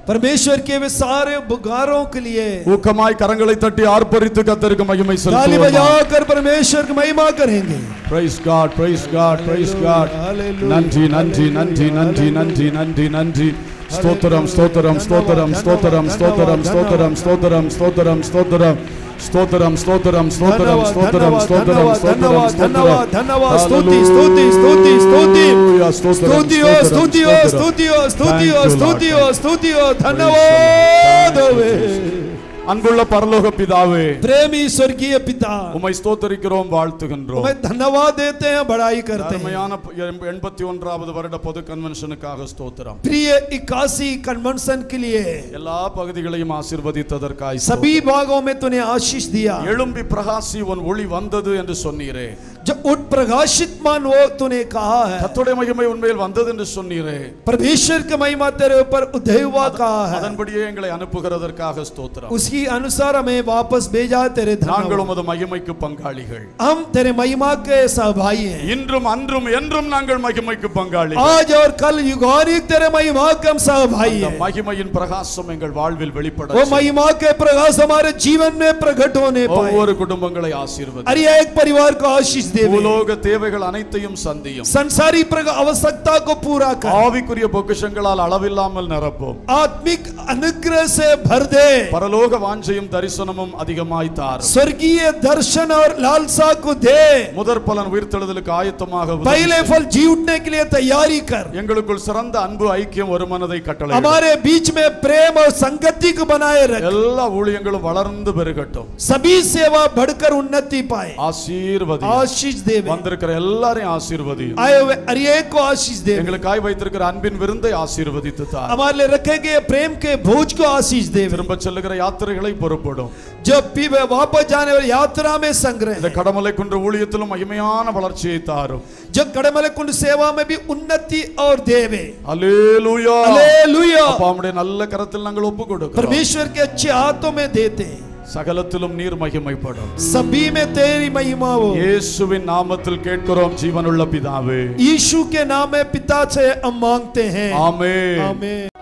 परमेश्वर के वे सारे बुगारों के लिए ஊக்கமாய் கரங்களை தட்டி ஆர்ப்பரித்து கத்தருக்கு மகிமை ताली செலுத்துவோம் बजाकर परमेश्वर की महिमा करेंगे praise God praise God praise God Hallelujah. நன்றி நன்றி நன்றி நன்றி நன்றி நன்றி நன்றி ஸ்தோத்திரம் ஸ்தோத்திரம் ஸ்தோத்திரம் ஸ்தோத்திரம் ஸ்தோத்திரம் ஸ்தோத்திரம் ஸ்தோத்திரம் ஸ்தோத்திரம் ஸ்தோத்திரம் ஸ்தோத்திரம் ஸ்தோத்திரம் ஸ்தோத்திரம் ஸ்தோத்திரம் ஸ்தோத்திரம் धन्यवाद ஸ்தோத்திரம் धन्यवाद ஸ்தோத்திரம் धन्यवाद स्तुति स्तुति स्तुति स्तुति Hallelujah. ஸ்தோத்திரம், स्तुतियो ஸ்தோத்திரம், स्तुतियो ஸ்தோத்திரம். स्तुतियो स्तुतियो Thank you, Lord. स्तुतियो स्तुतियो Praise the धन्यवाद Lord. होवे Thank you, Jesus. அன்புள்ள பரலோக பிதாவே प्रेमी स्वर्गीय पिता உம்மை ஸ்தோத்தரிக்கிறோம் வாழ்த்துகின்றோம் हमें धन्यवाद देते हैं बड़ाई करते हैं அருமையான எண்பத்தி ஒன்றாவது வருட பொது கன்வென்ஷனுக்காக ஸ்தோத்திரம் प्रिय इक्यासी कन्वेंशन के लिए எல்லா பகுதிகளையும் ஆசீர்வதித்ததற்காய் सभी भागों में तूने आशीष दिया எழும்பி பிரகாசி உன் ஒளி வந்தது என்று சொன்னீரே जो उठ प्रकाशित मान वो तूने कहा है கர்த்தருடைய மகிமை உண்மையில் வந்தது என்று சொன்னீரே परमेश्वर की महिमा तेरे ऊपर उदय हुआ कहा है அதன்படியே எங்களை அனுப்புகிறதற்காக ஸ்தோத்திரம் उसकी अनुसार हमें वापस भेजा तेरे நாங்கள் धन्यवाद உமது மகிமைக்கு பங்காளிகள் हम तेरे महिमा के सहभागी हैं இன்றும் அன்றும் என்றும் நாங்கள் மகிமைக்கு பங்காளி आज और कल युगानिक तेरे महिमा के हम सहभागी அந்த हैं மகிமையின் பிரகாசம் எங்கள் வாழ்வில் வெளிப்பட वो महिमा के प्रकाश हमारे जीवन में प्रकट होने पाए ஒவ்வொரு குடும்பங்களை ஆசீர்வதி अरे एक परिवार को आशीष दे பூலோக தேவைகள் அனைத்தையும் சந்தியும் संसारी प्रग- आवश्यकता को पूरा कर ஆவிக்குரிய பொக்கிஷங்களால் அளவில்லாமல் நிரப்பும் आत्मिक अनुग्रह से भर दे பரலோக வாஞ்சையும் தரிசனமும் அதிகமாய் தாரும் स्वर्गीय दर्शन और लालसा को दे முதற் பலன் உயிர்த்தெழுதலுக்கு ஆயத்தமாக உதவி पहले फल जी उठने के लिए तैयारी कर எங்களுக்குள் சிறந்த அன்பு ஐக்கியம் ஒரு மனதை கட்டளை हमारे बीच में प्रेम और संगति को बनाए रख எல்லா ஊழியங்களும் வளர்ந்து பெருகட்டும் सभी सेवा बढ़कर उन्नति पाए ஆசீர்வதி आशीष दे வந்திருக்கிற எல்லாரையும் ஆசீர்வதி आए हुए हर एक को आशीष दे எங்களுக்காய் வைத்திருக்கிற அன்பின் விருந்தை ஆசீர்வதித்து தார் हमारे लिए रखे गए प्रेम के भोज को आशीष दे திரும்ப செல்லுகிற யாத்திரைகளை பொறுப்படும் जब भी वे वापस जाने वाली यात्रा में संग्रह இந்த கடமலை குன்ற ஊழியத்திலும் மகிமையான வளர்ச்சியை தாரும் जब कड़मल कुंड सेवा में भी उन्नति और देवे அல்லேலூயா हालेलुया அப்பா உம்முடைய நல்ல கரத்தில் நாங்கள் ஒப்பு கொடுக்கிறோம் परमेश्वर के अच्छे हाथों में देते हैं சகலத்திலும் நீர் மகிமைப்படும் सभी में तेरी महिमा हो இயேசுவின் நாமத்தில் கேட்கிறோம் ஜீவனுள்ள பிதாவே यीशु के नाम में पिता से हम मांगते हैं ஆமென் आमीन